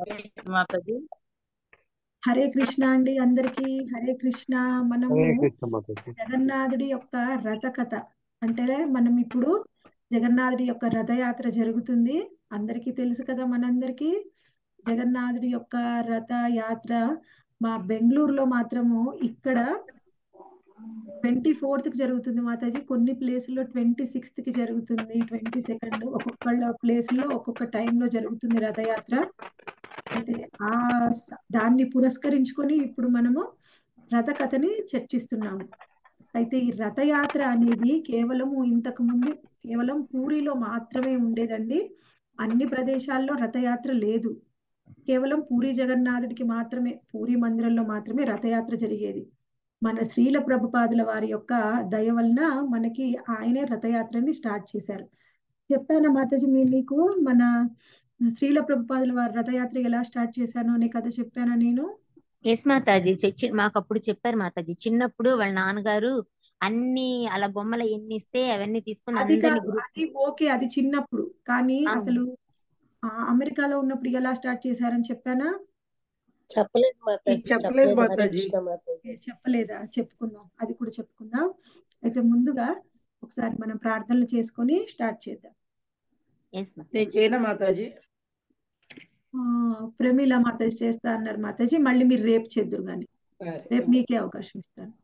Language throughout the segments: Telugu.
మాతాజీ హరే కృష్ణ అండి అందరికీ హరే కృష్ణ మనము హరే కృష్ణ మాతాజీ జగన్నాథుడి యొక్క రథ కథ అంటే మనం ఇప్పుడు జగన్నాథుడి యొక్క రథయాత్ర జరుగుతుంది అందరికీ తెలుసు కదా మనందరికీ జగన్నాథుడి యొక్క రథ యాత్ర మా బెంగళూరులో మాత్రము ఇక్కడ ట్వంటీ ఫోర్త్ కి జరుగుతుంది మాతాజీ కొన్ని ప్లేసుల్లో ట్వంటీ సిక్స్త్ కి జరుగుతుంది ట్వంటీ సెకండ్ ఒక్కొక్క ప్లేస్ లో ఒక్కొక్క టైంలో జరుగుతుంది రథయాత్ర అయితే ఆ స- దాన్ని పురస్కరించుకొని ఇప్పుడు మనము రథ కథని చర్చిస్తున్నాము అయితే ఈ రథయాత్ర అనేది కేవలము ఇంతకు ముందు కేవలం పూరిలో మాత్రమే ఉండేదండి అన్ని ప్రదేశాల్లో రథయాత్ర లేదు కేవలం పూరి జగన్నాథుడికి మాత్రమే పూరి మందిరంలో మాత్రమే రథయాత్ర జరిగేది మన శ్రీల ప్రభుపాదుల వారి యొక్క దయ వలన మనకి ఆయనే రథయాత్రని స్టార్ట్ చేశారు చెప్పానా మాతాజీ మీ మీకు మన శ్రీల ప్రభుపాదుల వారి రథయాత్ర ఎలా స్టార్ట్ చేశానో అనే కథ చెప్పానా నేను ఎస్ మాతాజీ చె- చి- మాకు అప్పుడు చెప్పారు మాతాజీ చిన్నప్పుడు వాళ్ళ నాన్నగారు అన్ని అలా బొమ్మలు ఎన్ని ఇస్తే అవన్నీ తీసుకుని అది అందరినీ కాదు గ్రూప్ అది ఓకే అది చిన్నప్పుడు కానీ ఆ. అసలు ఆ అమెరికాలో ఉన్నప్పుడు ఎలా స్టార్ట్ చేశారని చెప్పానా చెప్పలేదు మాతాజీ చెప్పలేదు చెప్పలేదు హరే మాతాజీ. కృష్ణ మాతాజీ ఏ, చెప్పలేదా చెప్పుకుందాం అది కూడా చెప్పుకుందాం అయితే ముందుగా ఒకసారి మనం ప్రార్థనలు చేసుకొని స్టార్ట్ చేద్దాం ఎస్ మా నేను చేయనా మాతాజీ ఆ, ప్రమీల మాతాజీ చేస్తా అన్నారు మాతాజీ మళ్ళీ మీరు రేపు చేద్దురు కానీ సరే. రేపు మీకే అవకాశం ఇస్తాను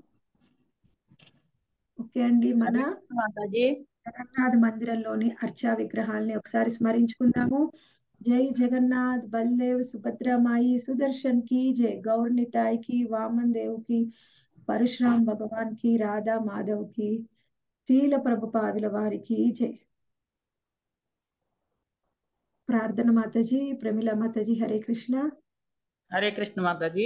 ఓకే అండి మన మాతాజీ జగన్నాథ్ మందిరంలోని అర్చా విగ్రహాలని ఒకసారి స్మరించుకుందాము జై జగన్నాథ్ బల్దేవ్ సుభద్రమాయి సుదర్శన్ కి జై గౌర్ నితాయ్ కి వామన్ దేవ్ కి పరశురామ్ భగవాన్ కి రాధా మాధవ్ కి శ్రీల ప్రభుపాదుల వారికి జై ప్రార్థన మాతాజీ ప్రమిళ మాతాజీ హరే కృష్ణ హరే కృష్ణ మాతాజీ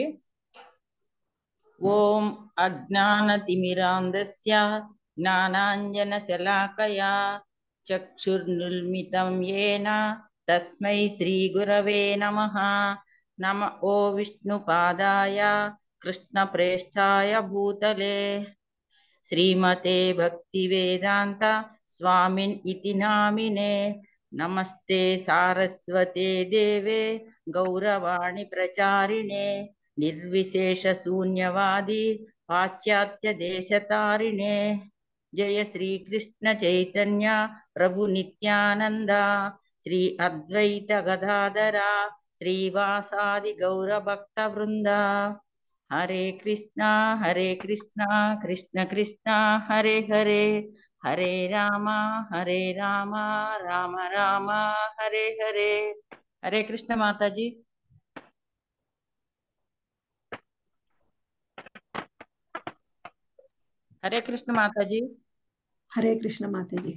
ఓం అజ్ఞానతిమిరాంధస్య జ్ఞానాంజనశలాకయా చక్షుర్నుల్మితం येन తస్మై శ్రీగురవే నమః నమ ఓ విష్ణుపాదాయ కృష్ణప్రేష్ఠాయ భూతలే శ్రీమతే భక్తివేదాంత స్వామిన్ ఇతి నామినే నమస్తే సారస్వతే దేవే గౌరవాణి ప్రచారిణే నిర్విశేష శూన్యవాది పాశ్చాత్య దేశతారిణే జయ శ్రీకృష్ణ చైతన్య ప్రభు నిత్యానంద శ్రీ అద్వైత గదాధర శ్రీవాసాది గౌర భక్త వృంద హరే కృష్ణ హరే కృష్ణ కృష్ణ కృష్ణ హరే హరే హరే రామ హరే రామ రామ రామ హరే హరే హరే కృష్ణ మాతాజీ హరే కృష్ణ మాతాజీ హరే కృష్ణ మాతాజీ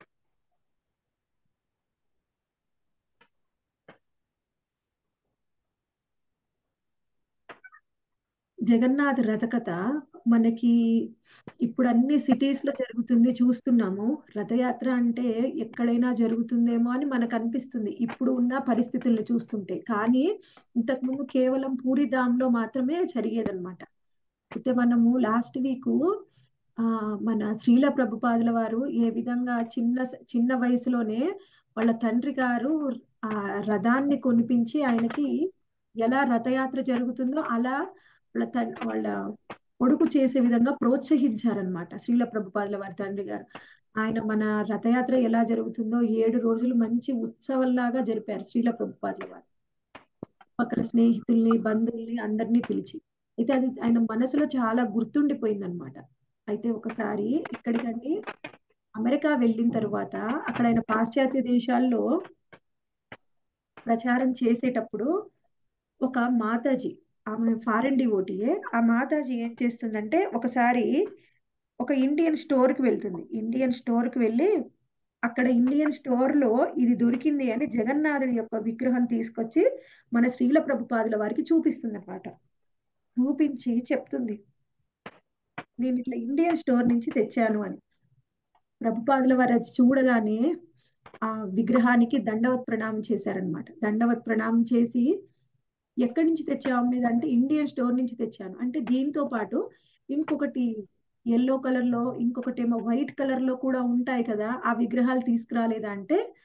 జగన్నాథ్ రథకథ మనకి ఇప్పుడు అన్ని సిటీస్ లో జరుగుతుంది చూస్తున్నాము రథయాత్ర అంటే ఎక్కడైనా జరుగుతుందేమో అని మనకు అనిపిస్తుంది ఇప్పుడు ఉన్న పరిస్థితులను చూస్తుంటే కానీ ఇంతకుముందు కేవలం పూరిధాంలో మాత్రమే జరిగేదన్నమాట అయితే మనము లాస్ట్ వీక్ ఆ మన శ్రీల ప్రభుపాదుల వారు ఏ విధంగా చిన్న చిన్న వయసులోనే వాళ్ళ తండ్రి గారు ఆ రథాన్ని కొనిపించి ఆయనకి ఎలా రథయాత్ర జరుగుతుందో అలా వాళ్ళ తన్ వాళ్ళ కొడుకు చేసే విధంగా ప్రోత్సహించారనమాట శ్రీల ప్రభుపాదుల వారి తండ్రి గారు ఆయన మన రథయాత్ర ఎలా జరుగుతుందో ఏడు రోజులు మంచి ఉత్సవంలాగా జరిపారు శ్రీల ప్రభుపాదుల వారు పక్కన స్నేహితుల్ని బంధువుల్ని అందరినీ పిలిచి అయితే అది ఆయన మనసులో చాలా గుర్తుండిపోయింది అనమాట అయితే ఒకసారి ఇక్కడికండి అమెరికా వెళ్ళిన తర్వాత అక్కడ ఆయన పాశ్చాత్య దేశాల్లో ప్రచారం చేసేటప్పుడు ఒక మాతాజీ ఆమె ఫారెన్ డివోటీయే ఆ మాతాజీ ఏం చేస్తుందంటే ఒకసారి ఒక ఇండియన్ స్టోర్ కి వెళ్తుంది ఇండియన్ స్టోర్ కి వెళ్ళి అక్కడ ఇండియన్ స్టోర్ లో ఇది దొరికింది అని జగన్నాథుడి యొక్క విగ్రహం తీసుకొచ్చి మన శ్రీల ప్రభుపాదుల వారికి చూపిస్తుంది అన్నమాట చూపించి చెప్తుంది నేను ఇట్లా ఇండియన్ స్టోర్ నుంచి తెచ్చాను అని ప్రభుపాదుల వారు అది చూడగానే ఆ విగ్రహానికి దండవత్ ప్రణామం చేశారనమాట దండవత్ ప్రణామం చేసి ఎక్కడి నుంచి తెచ్చావు మీద అంటే ఇండియన్ స్టోర్ నుంచి తెచ్చాను అంటే దీంతో పాటు ఇంకొకటి ఎల్లో కలర్ లో ఇంకొకటి ఏమో వైట్ కలర్ లో కూడా ఉంటాయి కదా ఆ విగ్రహాలు తీసుకురాలేదా అంటే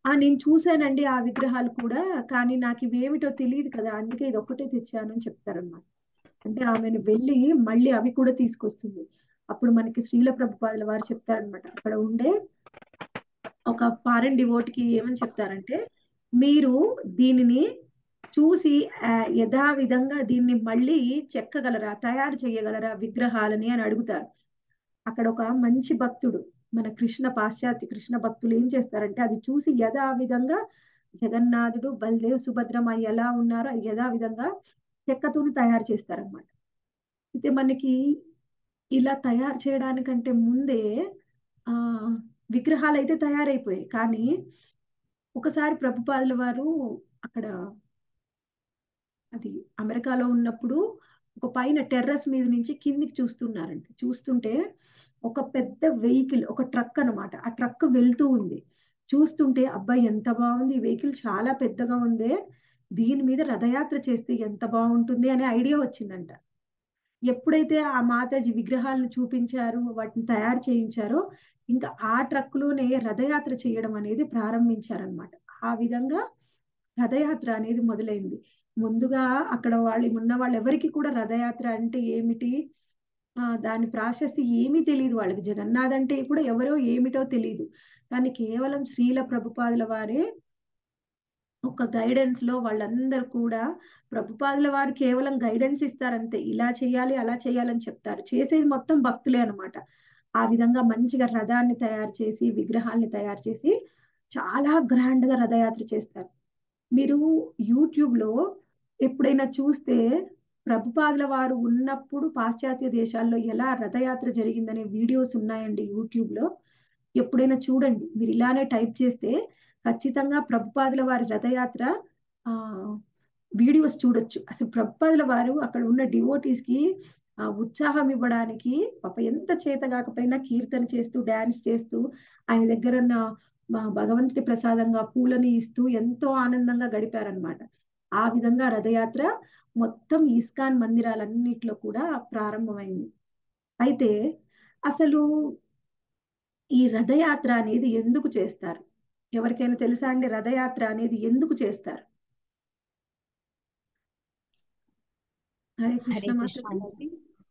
ఆ నేను చూశానండి ఆ విగ్రహాలు కూడా కానీ నాకు ఇవేమిటో తెలియదు కదా అందుకే ఇది ఒక్కటే తెచ్చాను అని చెప్తారన్నమాట అంటే ఆమెను వెళ్ళి మళ్ళీ అవి కూడా తీసుకొస్తుంది అప్పుడు మనకి శ్రీల ప్రభుపాదుల వారు చెప్తారనమాట అక్కడ ఉండే ఒక ఫారెన్ డివోట్కి ఏమని చెప్తారంటే మీరు దీనిని చూసి ఆ, యథావిధంగా దీన్ని మళ్ళీ చెక్కగలరా తయారు చేయగలరా విగ్రహాలని అని అడుగుతారు అక్కడ ఒక మంచి భక్తుడు మన కృష్ణ పాశ్చాత్య కృష్ణ భక్తులు ఏం చేస్తారంటే అది చూసి యథావిధంగా జగన్నాథుడు బలదేవ్ సుభద్రమ ఎలా ఉన్నారో యథావిధంగా చెక్కతోని తయారు చేస్తారన్నమాట అయితే మనకి ఇలా తయారు చేయడానికంటే ముందే ఆ విగ్రహాలు అయితే తయారైపోయాయి కానీ ఒకసారి ప్రభుపాదుల వారు అక్కడ అది అమెరికాలో ఉన్నప్పుడు ఒక పైన టెర్రస్ మీద నుంచి కిందికి చూస్తున్నారంట చూస్తుంటే ఒక పెద్ద వెహికల్ ఒక ట్రక్ అన్నమాట ఆ ట్రక్ వెళ్తూ ఉంది చూస్తుంటే అబ్బాయి ఎంత బాగుంది ఈ వెహికల్ చాలా పెద్దగా ఉందే దీని మీద రథయాత్ర చేస్తే ఎంత బాగుంటుంది అనే ఐడియా వచ్చిందంట ఎప్పుడైతే ఆ మాతాజీ విగ్రహాలను చూపించారు వాటిని తయారు చేయించారో ఇంకా ఆ ట్రక్కులోనే రథయాత్ర చేయడం అనేది ప్రారంభించారనమాట ఆ విధంగా రథయాత్ర అనేది మొదలైంది ముందుగా అక్కడ వాళ్ళు ఉన్న వాళ్ళు ఎవరికి కూడా రథయాత్ర అంటే ఏమిటి ఆ దాని ప్రాశస్తి ఏమీ తెలియదు వాళ్ళకి జగన్నాథ్ అంటే కూడా ఎవరో ఏమిటో తెలియదు కానీ కేవలం శ్రీల ప్రభుపాదుల వారే ఒక గైడెన్స్ లో వాళ్ళందరూ కూడా ప్రభుపాదుల వారు కేవలం గైడెన్స్ ఇస్తారంతే ఇలా చేయాలి అలా చేయాలని చెప్తారు చేసేది మొత్తం భక్తులే అన్నమాట ఆ విధంగా మంచిగా రథాన్ని తయారు చేసి విగ్రహాల్ని తయారు చేసి చాలా గ్రాండ్ గా రథయాత్ర చేస్తారు మీరు యూట్యూబ్ లో ఎప్పుడైనా చూస్తే ప్రభుపాదుల వారు ఉన్నప్పుడు పాశ్చాత్య దేశాల్లో ఎలా రథయాత్ర జరిగిందనే వీడియోస్ ఉన్నాయండి యూట్యూబ్ లో ఎప్పుడైనా చూడండి మీరు ఇలానే టైప్ చేస్తే ఖచ్చితంగా ప్రభుపాదుల వారి రథయాత్ర ఆ వీడియోస్ చూడొచ్చు అసలు ప్రభుపాదుల వారు అక్కడ ఉన్న డివోటీస్ కి ఆ ఉత్సాహం ఇవ్వడానికి పాప ఎంత చేత కాకపోయినా కీర్తన చేస్తూ డాన్స్ చేస్తూ ఆయన దగ్గర ఉన్న మా భగవంతుడి ప్రసాదంగా పూలని ఇస్తూ ఎంతో ఆనందంగా గడిపారనమాట ఆ విధంగా రథయాత్ర మొత్తం ఇస్కాన్ మందిరాలన్నిట్లో కూడా ప్రారంభమైంది అయితే అసలు ఈ రథయాత్ర అనేది ఎందుకు చేస్తారు ఎవరికైనా తెలుసా అండి రథయాత్ర అనేది ఎందుకు చేస్తారు హరే కృష్ణ హరే కృష్ణ మాతాజీ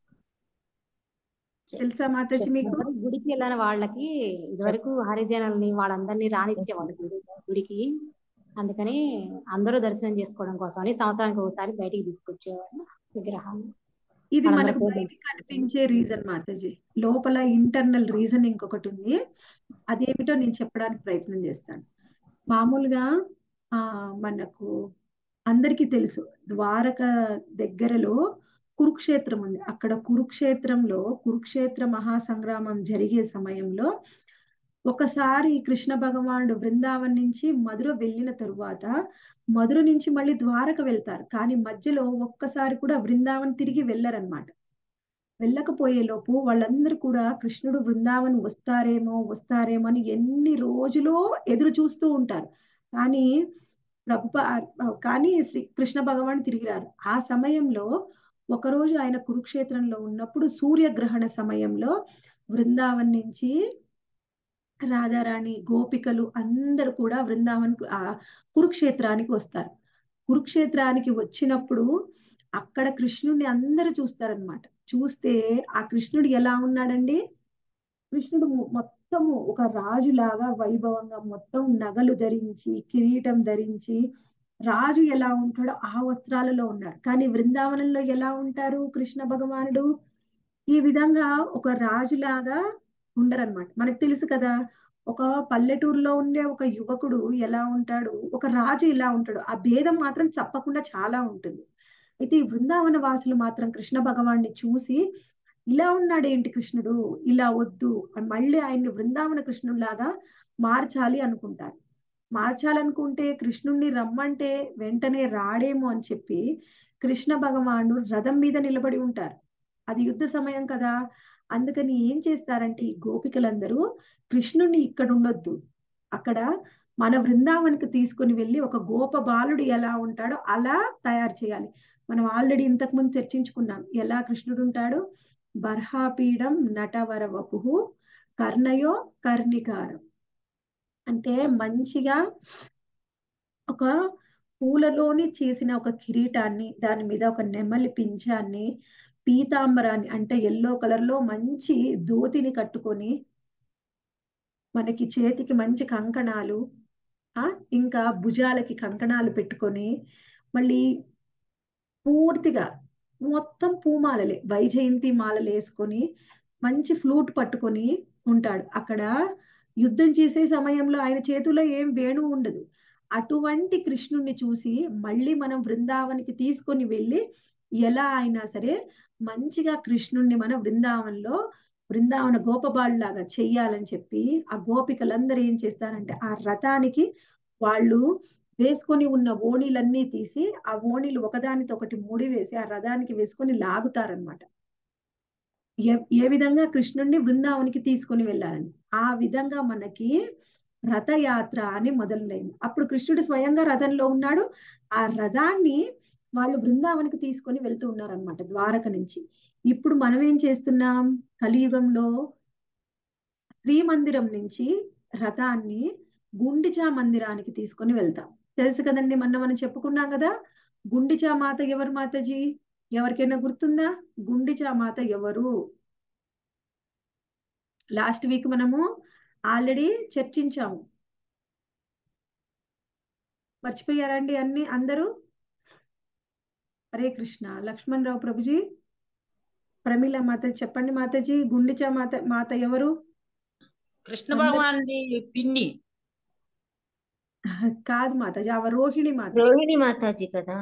తెలుసా మాతాజీ మీకు చెప్పారు. గుడికి వెళ్ళిన వాళ్ళకి ఇదివరకు హరిజనుల్ని వాళ్ళందరినీ రానిచ్చేవాళ్ళు గుడి- గుడికి అందుకని అందరూ దర్శనం చేసుకోవడం కోసం అని సంవత్సరానికి ఒకసారి బయటికి తీసుకొచ్చేవాళ్ళు విగ్రహాలు ఇది మనందరం మనకు పోదాం. బయటికి కనిపించే రీజన్ మాతాజీ లోపల ఇంటర్నల్ రీజన్ ఇంకొకటి ఉంది అదేమిటో నేను చెప్పడానికి ప్రయత్నం చేస్తాను మామూలుగా ఆ మనకు అందరికీ తెలుసు ద్వారక దగ్గరలో కురుక్షేత్రం ఉంది అక్కడ కురుక్షేత్రంలో కురుక్షేత్ర మహాసంగ్రామం జరిగే సమయంలో ఒకసారి కృష్ణ భగవానుడు బృందావన్ నుంచి మధుర వెళ్ళిన తరువాత మధుర నుంచి మళ్ళీ ద్వారక వెళ్తారు కానీ మధ్యలో ఒక్కసారి కూడా బృందావన్ తిరిగి వెళ్ళరన్నమాట వెళ్ళకపోయే లోపు వాళ్ళందరూ కూడా కృష్ణుడు బృందావన్ వస్తారేమో వస్తారేమో అని ఎన్ని రోజులో ఎదురు చూస్తూ ఉంటారు కానీ ప్రభుప కానీ శ్రీ కృష్ణ భగవాన్ తిరిగి రారు ఆ సమయంలో ఒకరోజు ఆయన కురుక్షేత్రంలో ఉన్నప్పుడు సూర్యగ్రహణ సమయంలో బృందావన్ నుంచి రాధారాణి గోపికలు అందరూ కూడా బృందావన్ ఆ కురుక్షేత్రానికి వస్తారు కురుక్షేత్రానికి వచ్చినప్పుడు అక్కడ కృష్ణుడిని అందరూ చూస్తారనమాట చూస్తే ఆ కృష్ణుడు ఎలా ఉన్నాడండి కృష్ణుడు మొ- మొత్తము ఒక రాజులాగా వైభవంగా మొత్తం నగలు ధరించి కిరీటం ధరించి రాజు ఎలా ఉంటాడో ఆ వస్త్రాలలో ఉన్నారు కానీ బృందావనంలో ఎలా ఉంటారు కృష్ణ భగవానుడు ఈ విధంగా ఒక రాజులాగా ఉండరన్నమాట మనకు తెలుసు కదా ఒక పల్లెటూరులో ఉండే ఒక యువకుడు ఎలా ఉంటాడు ఒక రాజు ఇలా ఉంటాడు ఆ భేదం మాత్రం తప్పకుండా చాలా ఉంటుంది అయితే ఈ బృందావన వాసులు మాత్రం కృష్ణ భగవాన్ని చూసి ఇలా ఉన్నాడేంటి కృష్ణుడు ఇలా వద్దు అని మళ్ళీ ఆయన్ని బృందావన కృష్ణుడిలాగా మార్చాలి అనుకుంటారు మార్చాలనుకుంటే కృష్ణుణ్ణి రమ్మంటే వెంటనే రాడేమో అని చెప్పి కృష్ణ భగవానుడు రథం మీద నిలబడి ఉంటారు అది యుద్ధ సమయం కదా అందుకని ఏం చేస్తారంటే ఈ గోపికలందరూ కృష్ణుణ్ణి ఇక్కడ ఉండొద్దు అక్కడ మన బృందావనికి తీసుకుని వెళ్ళి ఒక గోప బాలుడు ఎలా ఉంటాడో అలా తయారు చేయాలి మనం ఆల్రెడీ ఇంతకుముందు చర్చించుకున్నాం ఎలా కృష్ణుడు ఉంటాడు బర్హాపీడం నటవర వపు కర్ణయో కర్ణికారం అంటే మంచిగా ఒక పూలలోని చేసిన ఒక కిరీటాన్ని దాని మీద ఒక నెమలి పింఛాన్ని పీతాంబరాన్ని అంటే ఎల్లో కలర్ లో మంచి ధోతిని కట్టుకొని మనకి చేతికి మంచి కంకణాలు ఆ ఇంకా భుజాలకి కంకణాలు పెట్టుకొని మళ్ళీ పూర్తిగా మొత్తం పూమాలలే వైజయంతి మాలలు వేసుకొని మంచి ఫ్లూట్ పట్టుకొని ఉంటాడు అక్కడ యుద్ధం చేసే సమయంలో ఆయన చేతిలో ఏం వేణువు ఉండదు అటువంటి కృష్ణుణ్ణి చూసి మళ్ళీ మనం బృందావనికి తీసుకొని వెళ్ళి ఎలా అయినా సరే మంచిగా కృష్ణుణ్ణి మన బృందావనంలో బృందావన గోపబాలులాగా చెయ్యాలని చెప్పి ఆ గోపికలందరూ ఏం చేస్తారంటే ఆ రథానికి వాళ్ళు వేసుకొని ఉన్న ఓణీలన్నీ తీసి ఆ ఓణీలు ఒకదానితో ఒకటి ముడి వేసి ఆ రథానికి వేసుకొని లాగుతారనమాట ఏ ఏ విధంగా కృష్ణుణ్ణి బృందావనికి తీసుకొని వెళ్ళాలని ఆ విధంగా మనకి రథయాత్ర అని మొదలైంది అప్పుడు కృష్ణుడు స్వయంగా రథంలో ఉన్నాడు ఆ రథాన్ని వాళ్ళు బృందావనికి తీసుకొని వెళ్తూ ఉన్నారనమాట ద్వారక నుంచి ఇప్పుడు మనం ఏం చేస్తున్నాం కలియుగంలో శ్రీమందిరం నుంచి రథాన్ని గుండిచా మందిరానికి తీసుకొని వెళ్తాం తెలుసు కదండి మొన్న మనం చెప్పుకున్నాం కదా గుండిచా మాత ఎవరు మాతాజీ ఎవరికైనా గుర్తుందా గుండిచా మాత ఎవరు లాస్ట్ వీక్ మనము ఆల్రెడీ చర్చించాము మర్చిపోయారండి అన్ని అందరూ హరే కృష్ణ లక్ష్మణ్ రావు ప్రభుజీ ప్రమీల మాత చెప్పండి మాతాజీ గుండిచా మాత మాత ఎవరు కృష్ణ భగవాన్ది పిన్ని కాదు మాతాజీ ఆమె రోహిణి మాత రోహిణి మాతాజీ కదా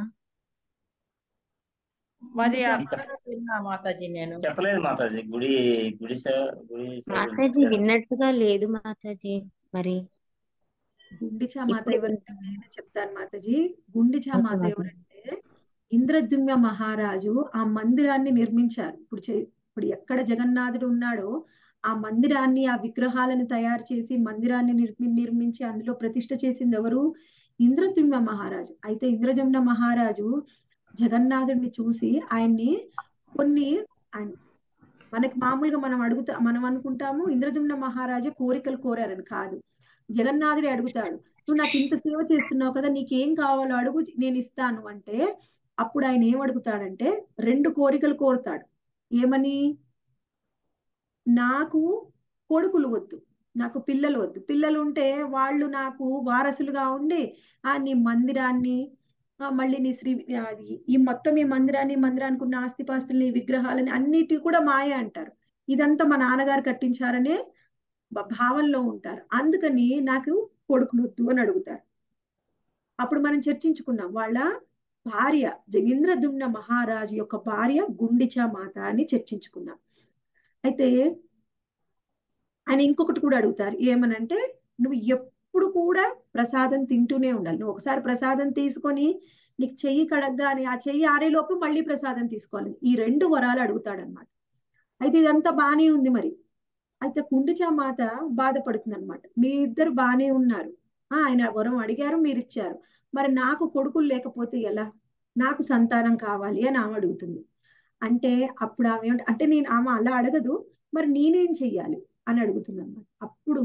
మరి గుండిచా అక్కడ విన్నా మాతాజీ నేను చెప్పలేదు మాతాజీ గుడి గుడి సేవ గుడి సేవ మాతాజీ విన్నట్టుగా లేదు మాతాజీ మరి గుండిచా మాత ఇప్పుడు ఎవరంటే నేను చెప్తాను మాతాజీ గుండిచా ఓకే మాత మాతాజీ ఎవరంటే ఇంద్రజుమ్య మహారాజు ఆ మందిరాన్ని నిర్మించారు ఇప్పుడు చే- ఇప్పుడు ఎక్కడ జగన్నాథుడు ఉన్నాడో ఆ మందిరాన్ని ఆ విగ్రహాలను తయారు చేసి మందిరాన్ని నిర్మి నిర్మించి అందులో ప్రతిష్ఠ చేసింది ఎవరు ఇంద్రజుమ్య మహారాజు అయితే ఇంద్రజుమ్న మహారాజు జగన్నాథుడిని చూసి ఆయన్ని కొన్ని ఆయన మనకి మామూలుగా మనం అడుగుతా మనం అనుకుంటాము ఇంద్రజుమ్న మహారాజు కోరికలు కోరారని కాదు జగన్నాథుడే అడుగుతాడు నువ్వు నాకు ఇంత సేవ చేస్తున్నావు కదా నీకేం కావాలో అడుగు నేను ఇస్తాను అంటే అప్పుడు ఆయన ఏం అడుగుతాడంటే రెండు కోరికలు కోరుతాడు ఏమని నాకు కొడుకులు వద్దు నాకు పిల్లలు వద్దు పిల్లలు ఉంటే వాళ్ళు నాకు వారసులుగా ఉండి ఆ నీ మందిరాన్ని ఆ మళ్ళీ నీ శ్రీ అది ఈ మొత్తం ఈ మందిరాన్ని ఈ మందిరానికి ఉన్న ఆస్తిపాస్తుల్ని విగ్రహాలని అన్నిటి కూడా మాయ అంటారు ఇదంతా మా నాన్నగారు కట్టించారనే భ- భావంలో ఉంటారు అందుకని నాకు కొడుకులు వద్దు అని అడుగుతారు అప్పుడు మనం చర్చించుకున్నాం వాళ్ళ భార్య జగేంద్రదుమ్న మహారాజు యొక్క భార్య గుండిచా మాత అని చర్చించుకున్నాం అయితే ఆయన ఇంకొకటి కూడా అడుగుతారు ఏమనంటే నువ్వు ఎప్పుడు కూడా ప్రసాదం తింటూనే ఉండాలి నువ్వు ఒకసారి ప్రసాదం తీసుకొని నీకు చెయ్యి కడగ్గానే ఆ చెయ్యి ఆరేలోపు మళ్ళీ ప్రసాదం తీసుకోవాలి ఈ రెండు వరాలు అడుగుతాడనమాట అయితే ఇదంతా బానే ఉంది మరి అయితే కుండిచా మాత బాధపడుతుంది అనమాట మీ ఇద్దరు బానే ఉన్నారు ఆ ఆయన వరం అడిగారు మీరు ఇచ్చారు మరి నాకు కొడుకులు లేకపోతే ఎలా నాకు సంతానం కావాలి అని ఆమె అడుగుతుంది అంటే అప్పుడు ఆమె ఏమంట- అంటే నేను ఆమె అలా అడగదు మరి నేనేం చెయ్యాలి అని అడుగుతుంది అనమాట అప్పుడు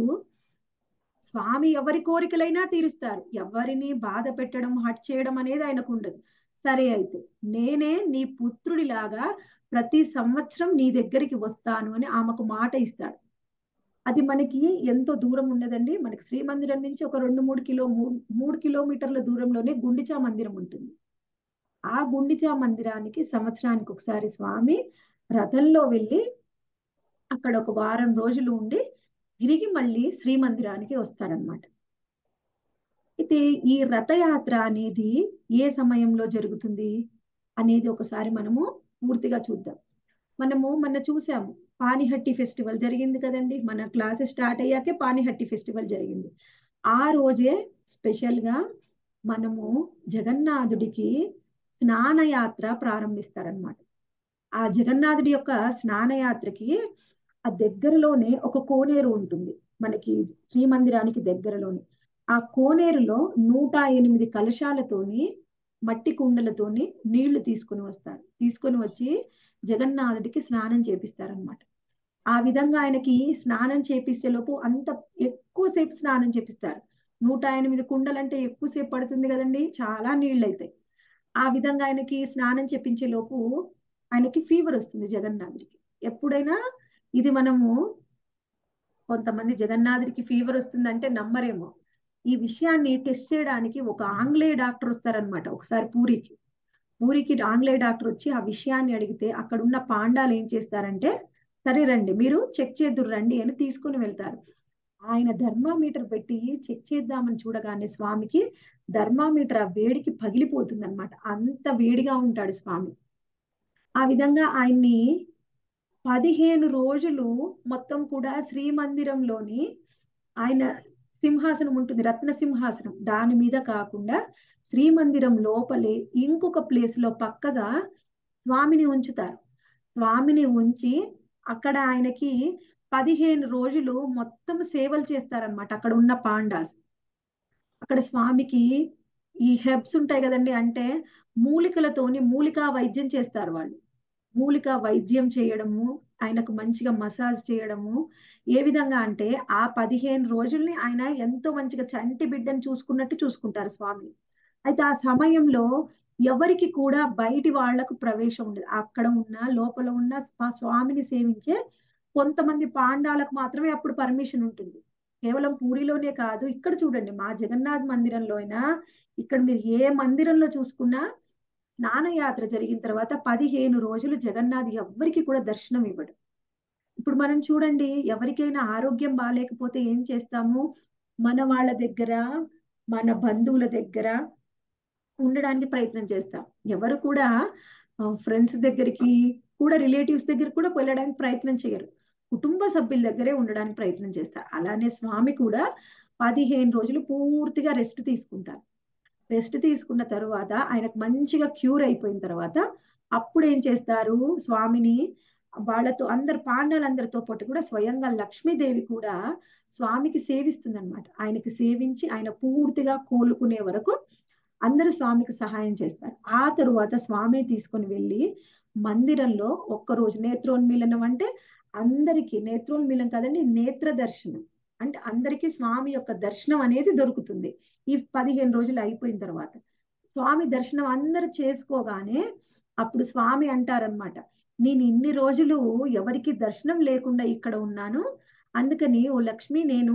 స్వామి ఎవరి కోరికలైనా తీరుస్తారు ఎవరిని బాధ పెట్టడం హట్ చేయడం అనేది ఆయనకు ఉండదు సరే అయితే నేనే నీ పుత్రుడిలాగా ప్రతి సంవత్సరం నీ దగ్గరికి వస్తాను అని ఆమెకు మాట ఇస్తాడు అది మనకి ఎంతో దూరం ఉన్నదండి మనకి శ్రీమందిరం నుంచి ఒక రెండు మూడు కిలో మూ- మూడు కిలోమీటర్ల దూరంలోనే గుండిచా మందిరం ఉంటుంది ఆ గుండిచా మందిరానికి సంవత్సరానికి ఒకసారి స్వామి రథంలో వెళ్ళి అక్కడ ఒక వారం రోజులు ఉండి తిరిగి మళ్ళీ శ్రీమందిరానికి వస్తారనమాట అయితే ఈ రథయాత్ర అనేది ఏ సమయంలో జరుగుతుంది అనేది ఒకసారి మనము పూర్తిగా చూద్దాం మనము మొన్న చూసాము పానిహట్టి ఫెస్టివల్ జరిగింది కదండి మన క్లాసెస్ స్టార్ట్ అయ్యాకే పానిహట్టి ఫెస్టివల్ జరిగింది ఆ రోజే స్పెషల్ గా మనము జగన్నాథుడికి స్నానయాత్ర ప్రారంభిస్తారనమాట ఆ జగన్నాథుడి యొక్క స్నానయాత్రకి ఆ దగ్గరలోనే ఒక కోనేరు ఉంటుంది మనకి శ్రీమందిరానికి దగ్గరలోనే ఆ కోనేరులో నూట ఎనిమిది కలశాలతోని మట్టి కుండలతోని నీళ్లు తీసుకొని వస్తారు తీసుకొని వచ్చి జగన్నాథుడికి స్నానం చేపిస్తారనమాట ఆ విధంగా ఆయనకి స్నానం చేపిస్తే లోపు అంత ఎక్కువసేపు స్నానం చేపిస్తారు నూట ఎనిమిది కుండలు అంటే ఎక్కువసేపు పడుతుంది కదండి చాలా నీళ్ళు అవుతాయి ఆ విధంగా ఆయనకి స్నానం చేపించే లోపు ఆయనకి ఫీవర్ వస్తుంది జగన్నాథుడికి ఎప్పుడైనా ఇది మనము కొంతమంది జగన్నాథుడికి ఫీవర్ వస్తుందంటే నమ్మరేమో ఈ విషయాన్ని టెస్ట్ చేయడానికి ఒక ఆంగ్లేయ డాక్టర్ వస్తారనమాట ఒకసారి పూరికి పూరికి ఆంగ్లేయ డాక్టర్ వచ్చి ఆ విషయాన్ని అడిగితే అక్కడ ఉన్న పాండాలు ఏం చేస్తారంటే సరే రండి మీరు చెక్ చేద్దురు రండి అని తీసుకుని వెళ్తారు ఆయన థర్మామీటర్ పెట్టి చెక్ చేద్దామని చూడగానే స్వామికి థర్మామీటర్ ఆ వేడికి పగిలిపోతుంది అనమాట అంత వేడిగా ఉంటాడు స్వామి ఆ విధంగా ఆయన్ని పదిహేను రోజులు మొత్తం కూడా శ్రీమందిరంలోని ఆయన సింహాసనం ఉంటుంది రత్న సింహాసనం దాని మీద కాకుండా శ్రీమందిరం లోపలే ఇంకొక ప్లేస్ లో పక్కగా స్వామిని ఉంచుతారు స్వామిని ఉంచి అక్కడ ఆయనకి పదిహేను రోజులు మొత్తం సేవలు చేస్తారనమాట అక్కడ ఉన్న పాండాస్ అక్కడ స్వామికి ఈ హెర్బ్స్ ఉంటాయి కదండి అంటే మూలికలతోని మూలికా వైద్యం చేస్తారు వాళ్ళు మూలికా వైద్యం చేయడము ఆయనకు మంచిగా మసాజ్ చేయడము ఏ విధంగా అంటే ఆ పదిహేను రోజుల్ని ఆయన ఎంతో మంచిగా చంటి బిడ్డను చూసుకున్నట్టు చూసుకుంటారు స్వామి అయితే ఆ సమయంలో ఎవరికి కూడా బయటి వాళ్లకు ప్రవేశం ఉండదు అక్కడ ఉన్న లోపల ఉన్న స్వా- స్వామిని సేవించే కొంతమంది పాండాలకు మాత్రమే అప్పుడు పర్మిషన్ ఉంటుంది కేవలం పూరిలోనే కాదు ఇక్కడ చూడండి మా జగన్నాథ్ మందిరంలో అయినా ఇక్కడ మీరు ఏ మందిరంలో చూసుకున్నా స్నానయాత్ర జరిగిన తర్వాత పదిహేను రోజులు జగన్నాథ్ ఎవ్వరికి కూడా దర్శనం ఇవ్వడు ఇప్పుడు మనం చూడండి ఎవరికైనా ఆరోగ్యం బాగాలేకపోతే ఏం చేస్తాము మన వాళ్ళ దగ్గర మన బంధువుల దగ్గర ఉండడానికి ప్రయత్నం చేస్తాం ఎవరు కూడా ఫ్రెండ్స్ దగ్గరికి కూడా రిలేటివ్స్ దగ్గర కూడా వెళ్ళడానికి ప్రయత్నం చేయరు కుటుంబ సభ్యుల దగ్గరే ఉండడానికి ప్రయత్నం చేస్తారు అలానే స్వామి కూడా పదిహేను రోజులు పూర్తిగా రెస్ట్ తీసుకుంటారు రెస్ట్ తీసుకున్న తర్వాత ఆయనకు మంచిగా క్యూర్ అయిపోయిన తర్వాత అప్పుడు ఏం చేస్తారు స్వామిని వాళ్ళతో అందరు పాండాలందరితో పాటు కూడా స్వయంగా లక్ష్మీదేవి కూడా స్వామికి సేవిస్తుంది అనమాట ఆయనకి సేవించి ఆయన పూర్తిగా కోలుకునే వరకు అందరూ స్వామికి సహాయం చేస్తారు ఆ తరువాత స్వామిని తీసుకొని వెళ్ళి మందిరంలో ఒక్కరోజు నేత్రోన్మీలనం అంటే అందరికీ నేత్రోన్మీలనం కాదండి నేత్ర దర్శనం అంటే అందరికీ స్వామి యొక్క దర్శనం అనేది దొరుకుతుంది ఈ పదిహేను రోజులు అయిపోయిన తర్వాత స్వామి దర్శనం అందరు చేసుకోగానే అప్పుడు స్వామి అంటారనమాట నేను ఇన్ని రోజులు ఎవరికి దర్శనం లేకుండా ఇక్కడ ఉన్నాను అందుకని ఓ లక్ష్మి నేను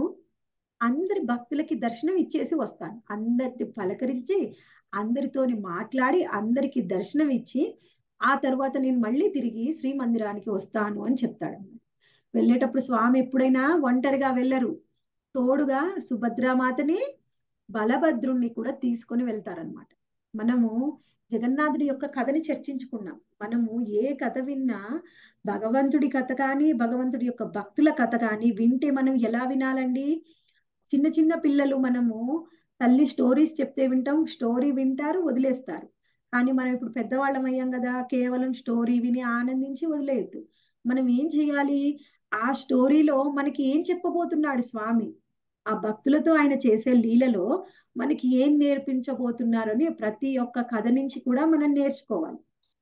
అందరి భక్తులకి దర్శనం ఇచ్చేసి వస్తాను అందరిని పలకరించి అందరితోని మాట్లాడి అందరికి దర్శనం ఇచ్చి ఆ తర్వాత నేను మళ్ళీ తిరిగి శ్రీ మందిరానికి వస్తాను అని చెప్తాడు వెళ్ళేటప్పుడు స్వామి ఎప్పుడైనా ఒంటరిగా వెళ్ళరు తోడుగా సుభద్రామాతని బలభద్రుణ్ణి కూడా తీసుకొని వెళ్తారనమాట మనము జగన్నాథుడి యొక్క కథని చర్చించుకున్నాం మనము ఏ కథ విన్నా భగవంతుడి కథ కానీ భగవంతుడి యొక్క భక్తుల కథ కానీ వింటే మనం ఎలా వినాలండి చిన్న చిన్న పిల్లలు మనము తల్లి స్టోరీస్ చెప్తే వింటాం స్టోరీ వింటారు వదిలేస్తారు కానీ మనం ఇప్పుడు పెద్దవాళ్ళం అయ్యాం కదా కేవలం స్టోరీ విని ఆనందించి వదిలేయద్దు మనం ఏం చేయాలి ఆ స్టోరీలో మనకి ఏం చెప్పబోతున్నాడు స్వామి ఆ భక్తులతో ఆయన చేసే లీలలో మనకి ఏం నేర్పించబోతున్నారని ప్రతి ఒక్క కథ నుంచి కూడా మనం నేర్చుకోవాలి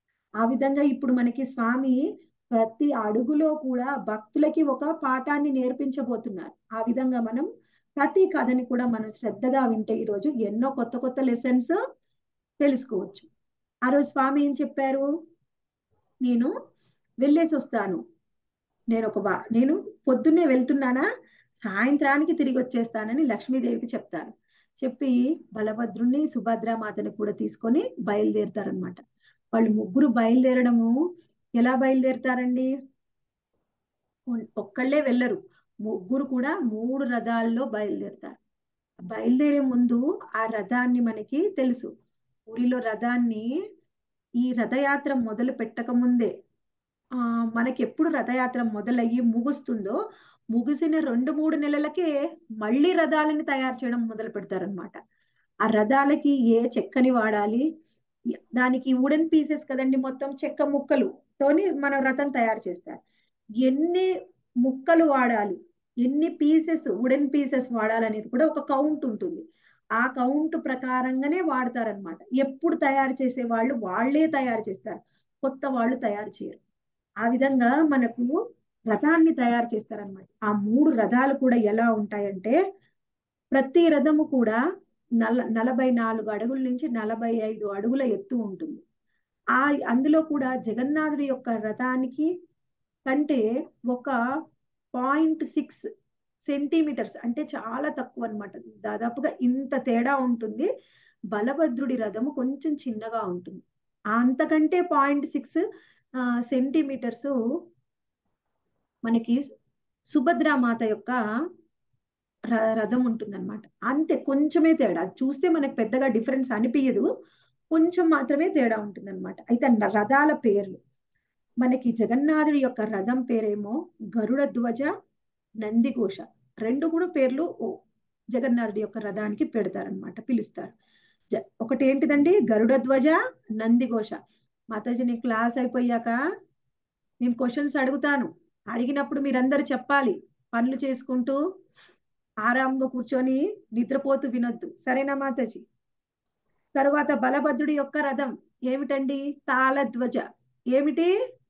ఆ విధంగా ఇప్పుడు మనకి స్వామి ప్రతి అడుగులో కూడా భక్తులకి ఒక పాఠాన్ని నేర్పించబోతున్నారు ఆ విధంగా మనం ప్రతి కథని కూడా మనం శ్రద్ధగా వింటే ఈరోజు ఎన్నో కొత్త కొత్త లెసన్స్ తెలుసుకోవచ్చు ఆ రోజు స్వామి ఏం చెప్పారు నేను వెళ్ళేసి వస్తాను నేను ఒక బా నేను పొద్దున్నే వెళ్తున్నానా సాయంత్రానికి తిరిగి వచ్చేస్తానని లక్ష్మీదేవికి చెప్తారు చెప్పి బలభద్రుణ్ణి సుభద్రామాతని కూడా తీసుకొని బయలుదేరుతారనమాట వాళ్ళు ముగ్గురు బయలుదేరడము ఎలా బయలుదేరుతారండి ఒక్కళ్ళే వెళ్ళరు ముగ్గురు కూడా మూడు రథాల్లో బయలుదేరుతారు బయలుదేరే ముందు ఆ రథాన్ని మనకి తెలుసు ఊరిలో రథాన్ని ఈ రథయాత్ర మొదలు పెట్టక ముందే ఆ మనకి ఎప్పుడు రథయాత్ర మొదలయ్యి ముగుస్తుందో ముగిసిన రెండు మూడు నెలలకే మళ్ళీ రథాలని తయారు చేయడం మొదలు పెడతారనమాట ఆ రథాలకి ఏ చెక్కని వాడాలి దానికి వుడెన్ పీసెస్ కదండి మొత్తం చెక్క ముక్కలు తోని మన రథం తయారు చేస్తారు ఎన్ని ముక్కలు వాడాలి ఎన్ని పీసెస్ వుడెన్ పీసెస్ వాడాలనేది కూడా ఒక కౌంట్ ఉంటుంది ఆ కౌంట్ ప్రకారంగానే వాడతారనమాట ఎప్పుడు తయారు చేసే వాళ్ళు వాళ్లే తయారు చేస్తారు కొత్త వాళ్ళు తయారు చేయరు ఆ విధంగా మనకు రథాన్ని తయారు చేస్తారనమాట ఆ మూడు రథాలు కూడా ఎలా ఉంటాయంటే ప్రతి రథము కూడా నల నలభై నాలుగు అడుగుల నుంచి నలభై ఐదు అడుగుల ఎత్తు ఉంటుంది ఆ అందులో కూడా జగన్నాథుడి యొక్క రథానికి కంటే ఒక పాయింట్ సిక్స్ సెంటీమీటర్స్ అంటే చాలా తక్కువ అన్నమాట దాదాపుగా ఇంత తేడా ఉంటుంది బలభద్రుడి రథము కొంచెం చిన్నగా ఉంటుంది అంతకంటే పాయింట్ సిక్స్ సెంటీమీటర్స్ మనకి సుభద్రామాత యొక్క ర- రథం ఉంటుందన్నమాట అంతే కొంచెమే తేడా అది చూస్తే మనకు పెద్దగా డిఫరెన్స్ అనిపించదు కొంచెం మాత్రమే తేడా ఉంటుందన్నమాట అయితే న- రథాల పేర్లు మనకి జగన్నాథుడి యొక్క రథం పేరేమో గరుడ ధ్వజ నందిఘోష రెండు కూడా పేర్లు ఓ జగన్నాథుడి యొక్క రథానికి పెడతారనమాట పిలుస్తారు జ- ఒకటి ఏంటిదండి గరుడ ధ్వజ నందిఘోష మాతాజీ నేను క్లాస్ అయిపోయాక నేను క్వశ్చన్స్ అడుగుతాను అడిగినప్పుడు మీరందరూ చెప్పాలి పనులు చేసుకుంటూ ఆరాంగా కూర్చొని నిద్రపోతూ వినొద్దు సరేనా మాతాజీ తరువాత బలభద్రుడి యొక్క రథం ఏమిటండి తాళధ్వజ ఏమిటి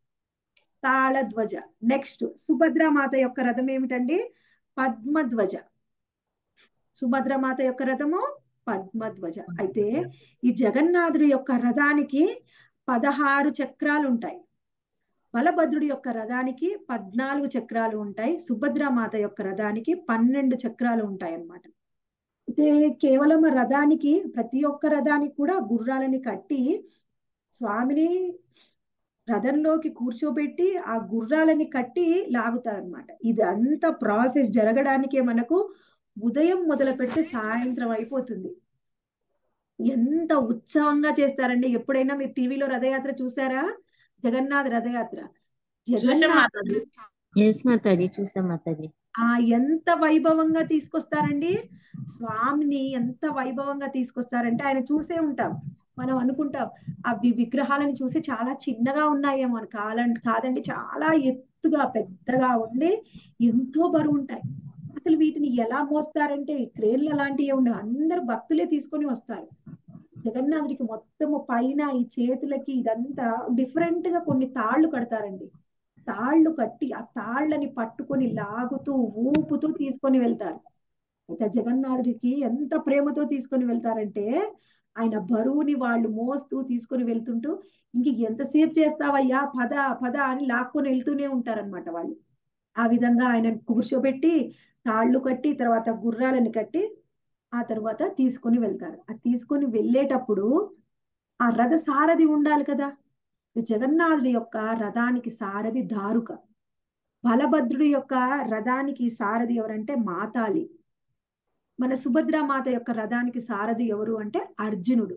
తాళధ్వజ నెక్స్ట్ సుభద్రామాత యొక్క రథం ఏమిటండి పద్మధ్వజ సుభద్రమాత యొక్క రథము పద్మధ్వజ అయితే ఈ జగన్నాథుడి యొక్క రథానికి పదహారు చక్రాలు ఉంటాయి బలభద్రుడి యొక్క రథానికి పద్నాలుగు చక్రాలు ఉంటాయి సుభద్రామాత యొక్క రథానికి పన్నెండు చక్రాలు ఉంటాయి అన్నమాట అయితే కేవలం రథానికి ప్రతి ఒక్క రథానికి కూడా గుర్రాలని కట్టి స్వామిని రథంలోకి కూర్చోబెట్టి ఆ గుర్రాలని కట్టి లాగుతారనమాట ఇది అంత ప్రాసెస్ జరగడానికే మనకు ఉదయం మొదలు పెడితే సాయంత్రం అయిపోతుంది ఎంత ఉత్సవంగా చేస్తారండి ఎప్పుడైనా మీరు టీవీలో రథయాత్ర చూసారా జగన్నాథ్ రథయాత్ర చూసాం జగన్నాథ్ మాతాజీ ఎస్ మాతాజీ చూసాం మాతాజీ ఆ ఎంత వైభవంగా తీసుకొస్తారండి స్వామిని ఎంత వైభవంగా తీసుకొస్తారంటే ఆయన చూసే ఉంటాం మనం అనుకుంటాం అవి విగ్రహాలను చూసి చాలా చిన్నగా ఉన్నాయేమో అని కాలండి కాదండి చాలా ఎత్తుగా పెద్దగా ఉండి ఎంతో బరువు ఉంటాయి అసలు వీటిని ఎలా మోస్తారంటే క్రేన్లు అలాంటివి ఉండవు అందరు భక్తులే తీసుకొని వస్తారు జగన్నాథుడికి మొత్తము పైన ఈ చేతులకి ఇదంతా డిఫరెంట్ గా కొన్ని తాళ్ళు కడతారండి తాళ్ళు కట్టి ఆ తాళ్ళని పట్టుకొని లాగుతూ ఊపుతూ తీసుకొని వెళ్తారు అయితే జగన్నాథుడికి ఎంత ప్రేమతో తీసుకొని వెళ్తారంటే ఆయన బరువుని వాళ్ళు మోస్తూ తీసుకొని వెళ్తుంటూ ఇంక ఎంతసేపు చేస్తావయ్యా పద పద అని లాక్కొని వెళ్తూనే ఉంటారన్నమాట వాళ్ళు ఆ విధంగా ఆయన కూర్చోబెట్టి తాళ్ళు కట్టి తర్వాత గుర్రాలని కట్టి ఆ తర్వాత తీసుకొని వెళ్తారు ఆ తీసుకొని వెళ్ళేటప్పుడు ఆ రథ సారథి ఉండాలి కదా జగన్నాథుడి యొక్క రథానికి సారథి దారుక బలభద్రుడి యొక్క రథానికి సారథి ఎవరంటే మాతాలి మన సుభద్రామాత యొక్క రథానికి సారథి ఎవరు అంటే అర్జునుడు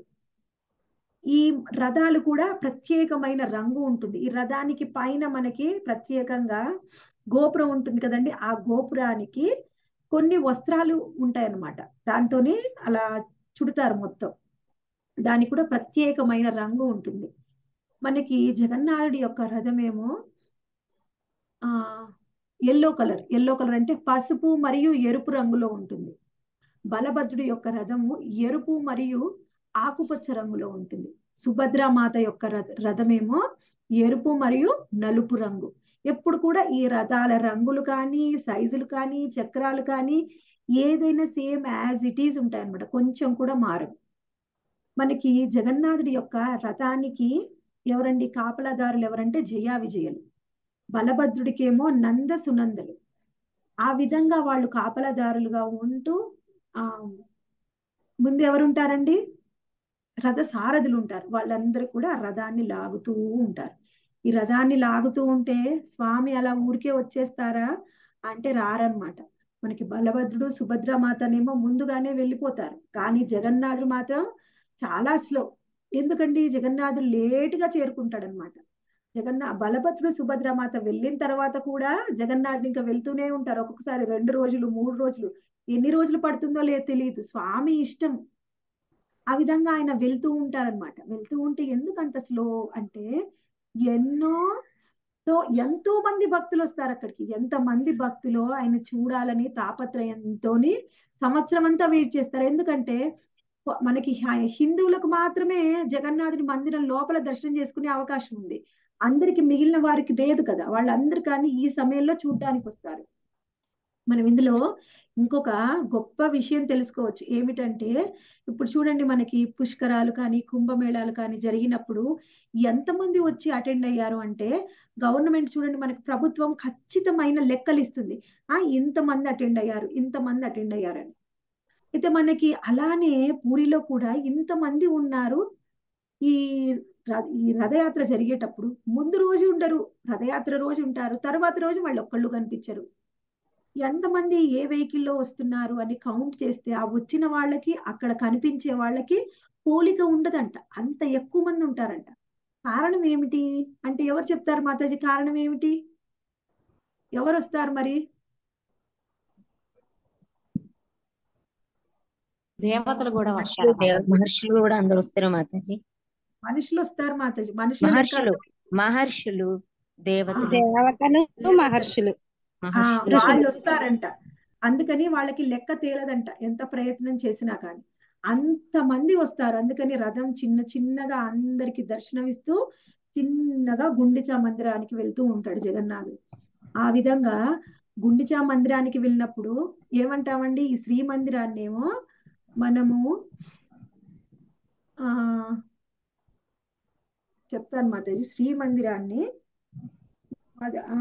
ఈ రథాలు కూడా ప్రత్యేకమైన రంగు ఉంటుంది ఈ రథానికి పైన మనకి ప్రత్యేకంగా గోపురం ఉంటుంది కదండి ఆ గోపురానికి కొన్ని వస్త్రాలు ఉంటాయి అన్నమాట దాంతోని అలా చుడతారు మొత్తం దానికి కూడా ప్రత్యేకమైన రంగు ఉంటుంది మనకి జగన్నాథుడి యొక్క రథమేమో ఆ ఎల్లో కలర్ ఎల్లో కలర్ అంటే పసుపు మరియు ఎరుపు రంగులో ఉంటుంది బలభద్రుడి యొక్క రథము ఎరుపు మరియు ఆకుపచ్చ రంగులో ఉంటుంది సుభద్రామాత యొక్క రథ రథమేమో ఎరుపు మరియు నలుపు రంగు ఎప్పుడు కూడా ఈ రథాల రంగులు కానీ సైజులు కానీ చక్రాలు కానీ ఏదైనా సేమ్ యాజ్ ఇట్ ఈజ్ ఉంటాయి అన్నమాట కొంచెం కూడా మారవు మనకి జగన్నాథుడి యొక్క రథానికి ఎవరండి కాపలాదారులు ఎవరంటే జయా విజయులు బలభద్రుడికేమో నంద సునందలు ఆ విధంగా వాళ్ళు కాపలాదారులుగా ఉంటూ ఆ ముందు ఎవరుంటారండి రథ సారథులు ఉంటారు వాళ్ళందరూ కూడా ఆ రథాన్ని లాగుతూ ఉంటారు ఈ రథాన్ని లాగుతూ ఉంటే స్వామి అలా ఊరికే వచ్చేస్తారా అంటే రారన్నమాట మనకి బలభద్రుడు సుభద్రమాతనేమో ముందుగానే వెళ్ళిపోతారు కానీ జగన్నాథుడు మాత్రం చాలా స్లో ఎందుకండి జగన్నాథుడు లేటుగా చేరుకుంటాడు అనమాట జగన్నా బలభద్రుడు సుభద్రమాత వెళ్ళిన తర్వాత కూడా జగన్నాథుడు ఇంకా వెళ్తూనే ఉంటారు ఒక్కొక్కసారి రెండు రోజులు మూడు రోజులు ఎన్ని రోజులు పడుతుందో లేదో తెలియదు స్వామి ఇష్టం ఆ విధంగా ఆయన వెళ్తూ ఉంటారనమాట వెళ్తూ ఉంటే ఎందుకు అంత స్లో అంటే ఎన్నో తో ఎంతో మంది భక్తులు వస్తారు అక్కడికి ఎంత మంది భక్తులు ఆయన చూడాలని తాపత్రయంతోని సంవత్సరం అంతా వెయిట్ చేస్తారు ఎందుకంటే మనకి హ- హిందువులకు మాత్రమే జగన్నాథుడి మందిరం లోపల దర్శనం చేసుకునే అవకాశం ఉంది అందరికి మిగిలిన వారికి లేదు కదా వాళ్ళందరూ కానీ ఈ సమయంలో చూడడానికి వస్తారు మనం ఇందులో ఇంకొక గొప్ప విషయం తెలుసుకోవచ్చు ఏమిటంటే ఇప్పుడు చూడండి మనకి పుష్కరాలు కానీ కుంభమేళాలు కానీ జరిగినప్పుడు ఎంతమంది వచ్చి అటెండ్ అయ్యారు అంటే గవర్నమెంట్ చూడండి మనకి ప్రభుత్వం ఖచ్చితమైన లెక్కలు ఇస్తుంది ఆ ఇంతమంది అటెండ్ అయ్యారు ఇంతమంది అటెండ్ అయ్యారని అయితే మనకి అలానే పూరిలో కూడా ఇంతమంది ఉన్నారు ఈ ర- ఈ రథయాత్ర జరిగేటప్పుడు ముందు రోజు ఉండరు రథయాత్ర రోజు ఉంటారు తర్వాత రోజు వాళ్ళు ఒక్కళ్ళు కనిపించరు ఎంతమంది ఏ వెహికల్లో వస్తున్నారు అని కౌంట్ చేస్తే ఆ వచ్చిన వాళ్ళకి అక్కడ కనిపించే వాళ్ళకి పోలిక ఉండదంట అంత ఎక్కువ మంది ఉంటారంట కారణం ఏమిటి అంటే ఎవరు చెప్తారు మాతాజీ కారణం ఏమిటి ఎవరు వస్తారు మరి దేవతలు కూడా మహర్షులు వస్తారు దేవ మహర్షులు కూడా అందరు వస్తారు మాతాజీ మనుషులు వస్తారు మాతాజీ మనుషులు లెక్క మహర్షులు మహర్షులు దేవతలు దేవతలు మహర్షులు ఆ, మహర్షులు వాళ్ళు వస్తారంట అందుకని వాళ్ళకి లెక్క తేలదంట ఎంత ప్రయత్నం చేసినా కానీ అంతమంది వస్తారు అందుకని రథం చిన్న చిన్నగా అందరికి దర్శనమిస్తూ చిన్నగా గుండిచా మందిరానికి వెళ్తూ ఉంటాడు జగన్నాథుడు ఆ విధంగా గుండిచా మందిరానికి వెళ్ళినప్పుడు ఏమంటామండి ఈ శ్రీ మందిరాన్ని ఏమో మనము ఆ చెప్తాను మాతాజీ శ్రీ మందిరాన్ని అది ఆ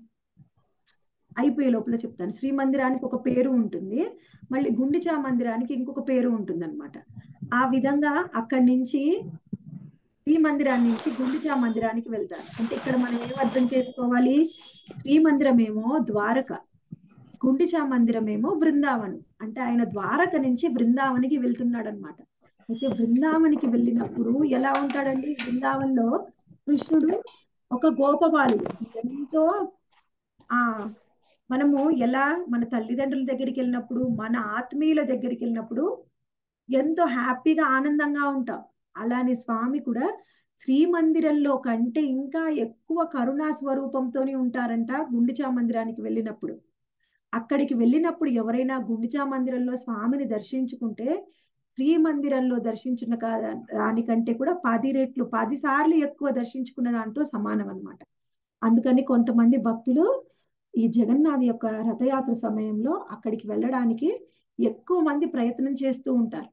అయిపోయే లోపల చెప్తాను శ్రీ మందిరానికి ఒక పేరు ఉంటుంది మళ్ళీ గుండిచా మందిరానికి ఇంకొక పేరు ఉంటుంది అనమాట ఆ విధంగా అక్కడి నుంచి శ్రీ మందిరాన్ని నుంచి గుండిచా మందిరానికి వెళ్తారు అంటే ఇక్కడ మనం ఏం అర్థం చేసుకోవాలి శ్రీ మందిరం ఏమో ద్వారక గుండిచా మందిరం ఏమో బృందావనం అంటే ఆయన ద్వారక నుంచి బృందావనికి వెళ్తున్నాడు అనమాట అయితే బృందావనికి వెళ్ళినప్పుడు ఎలా ఉంటాడండి బృందావనంలో కృష్ణుడు ఒక గోపబాలుడు ఎంతో ఆ మనము ఎలా మన తల్లిదండ్రుల దగ్గరికి వెళ్ళినప్పుడు మన ఆత్మీయుల దగ్గరికి వెళ్ళినప్పుడు ఎంతో హ్యాపీగా ఆనందంగా ఉంటాం అలానే స్వామి కూడా శ్రీమందిరంలో కంటే ఇంకా ఎక్కువ కరుణా స్వరూపంతోనే ఉంటారంట గుండిచా మందిరానికి వెళ్ళినప్పుడు అక్కడికి వెళ్ళినప్పుడు ఎవరైనా గుండిచా మందిరంలో స్వామిని దర్శించుకుంటే శ్రీ మందిరంలో దర్శించిన కా- దానికంటే కూడా పది రెట్లు పది సార్లు ఎక్కువ దర్శించుకున్న దాంతో సమానం అన్నమాట అందుకని కొంతమంది భక్తులు ఈ జగన్నాథ్ యొక్క రథయాత్ర సమయంలో అక్కడికి వెళ్ళడానికి ఎక్కువ మంది ప్రయత్నం చేస్తూ ఉంటారు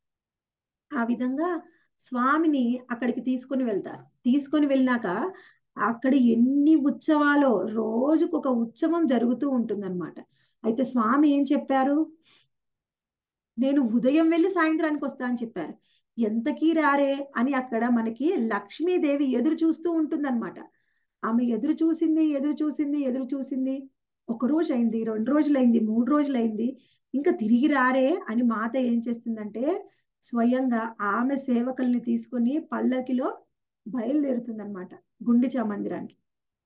ఆ విధంగా స్వామిని అక్కడికి తీసుకొని వెళ్తారు తీసుకొని వెళ్ళినాక అక్కడ ఎన్ని ఉత్సవాలో రోజుకు ఒక ఉత్సవం జరుగుతూ ఉంటుందన్నమాట అయితే స్వామి ఏం చెప్పారు నేను ఉదయం వెళ్ళి సాయంత్రానికి వస్తా అని చెప్పారు ఎంతకీ రారే అని అక్కడ మనకి లక్ష్మీదేవి ఎదురు చూస్తూ ఉంటుందన్నమాట ఆమె ఎదురు చూసింది ఎదురు చూసింది ఎదురు చూసింది ఒక రోజు అయింది రెండు రోజులైంది మూడు రోజులైంది ఇంకా తిరిగి రారే అని మాత ఏం చేస్తుందంటే స్వయంగా ఆమె సేవకుల్ని తీసుకొని పల్లకిలో బయలుదేరుతుంది అనమాట గుండిచా మందిరానికి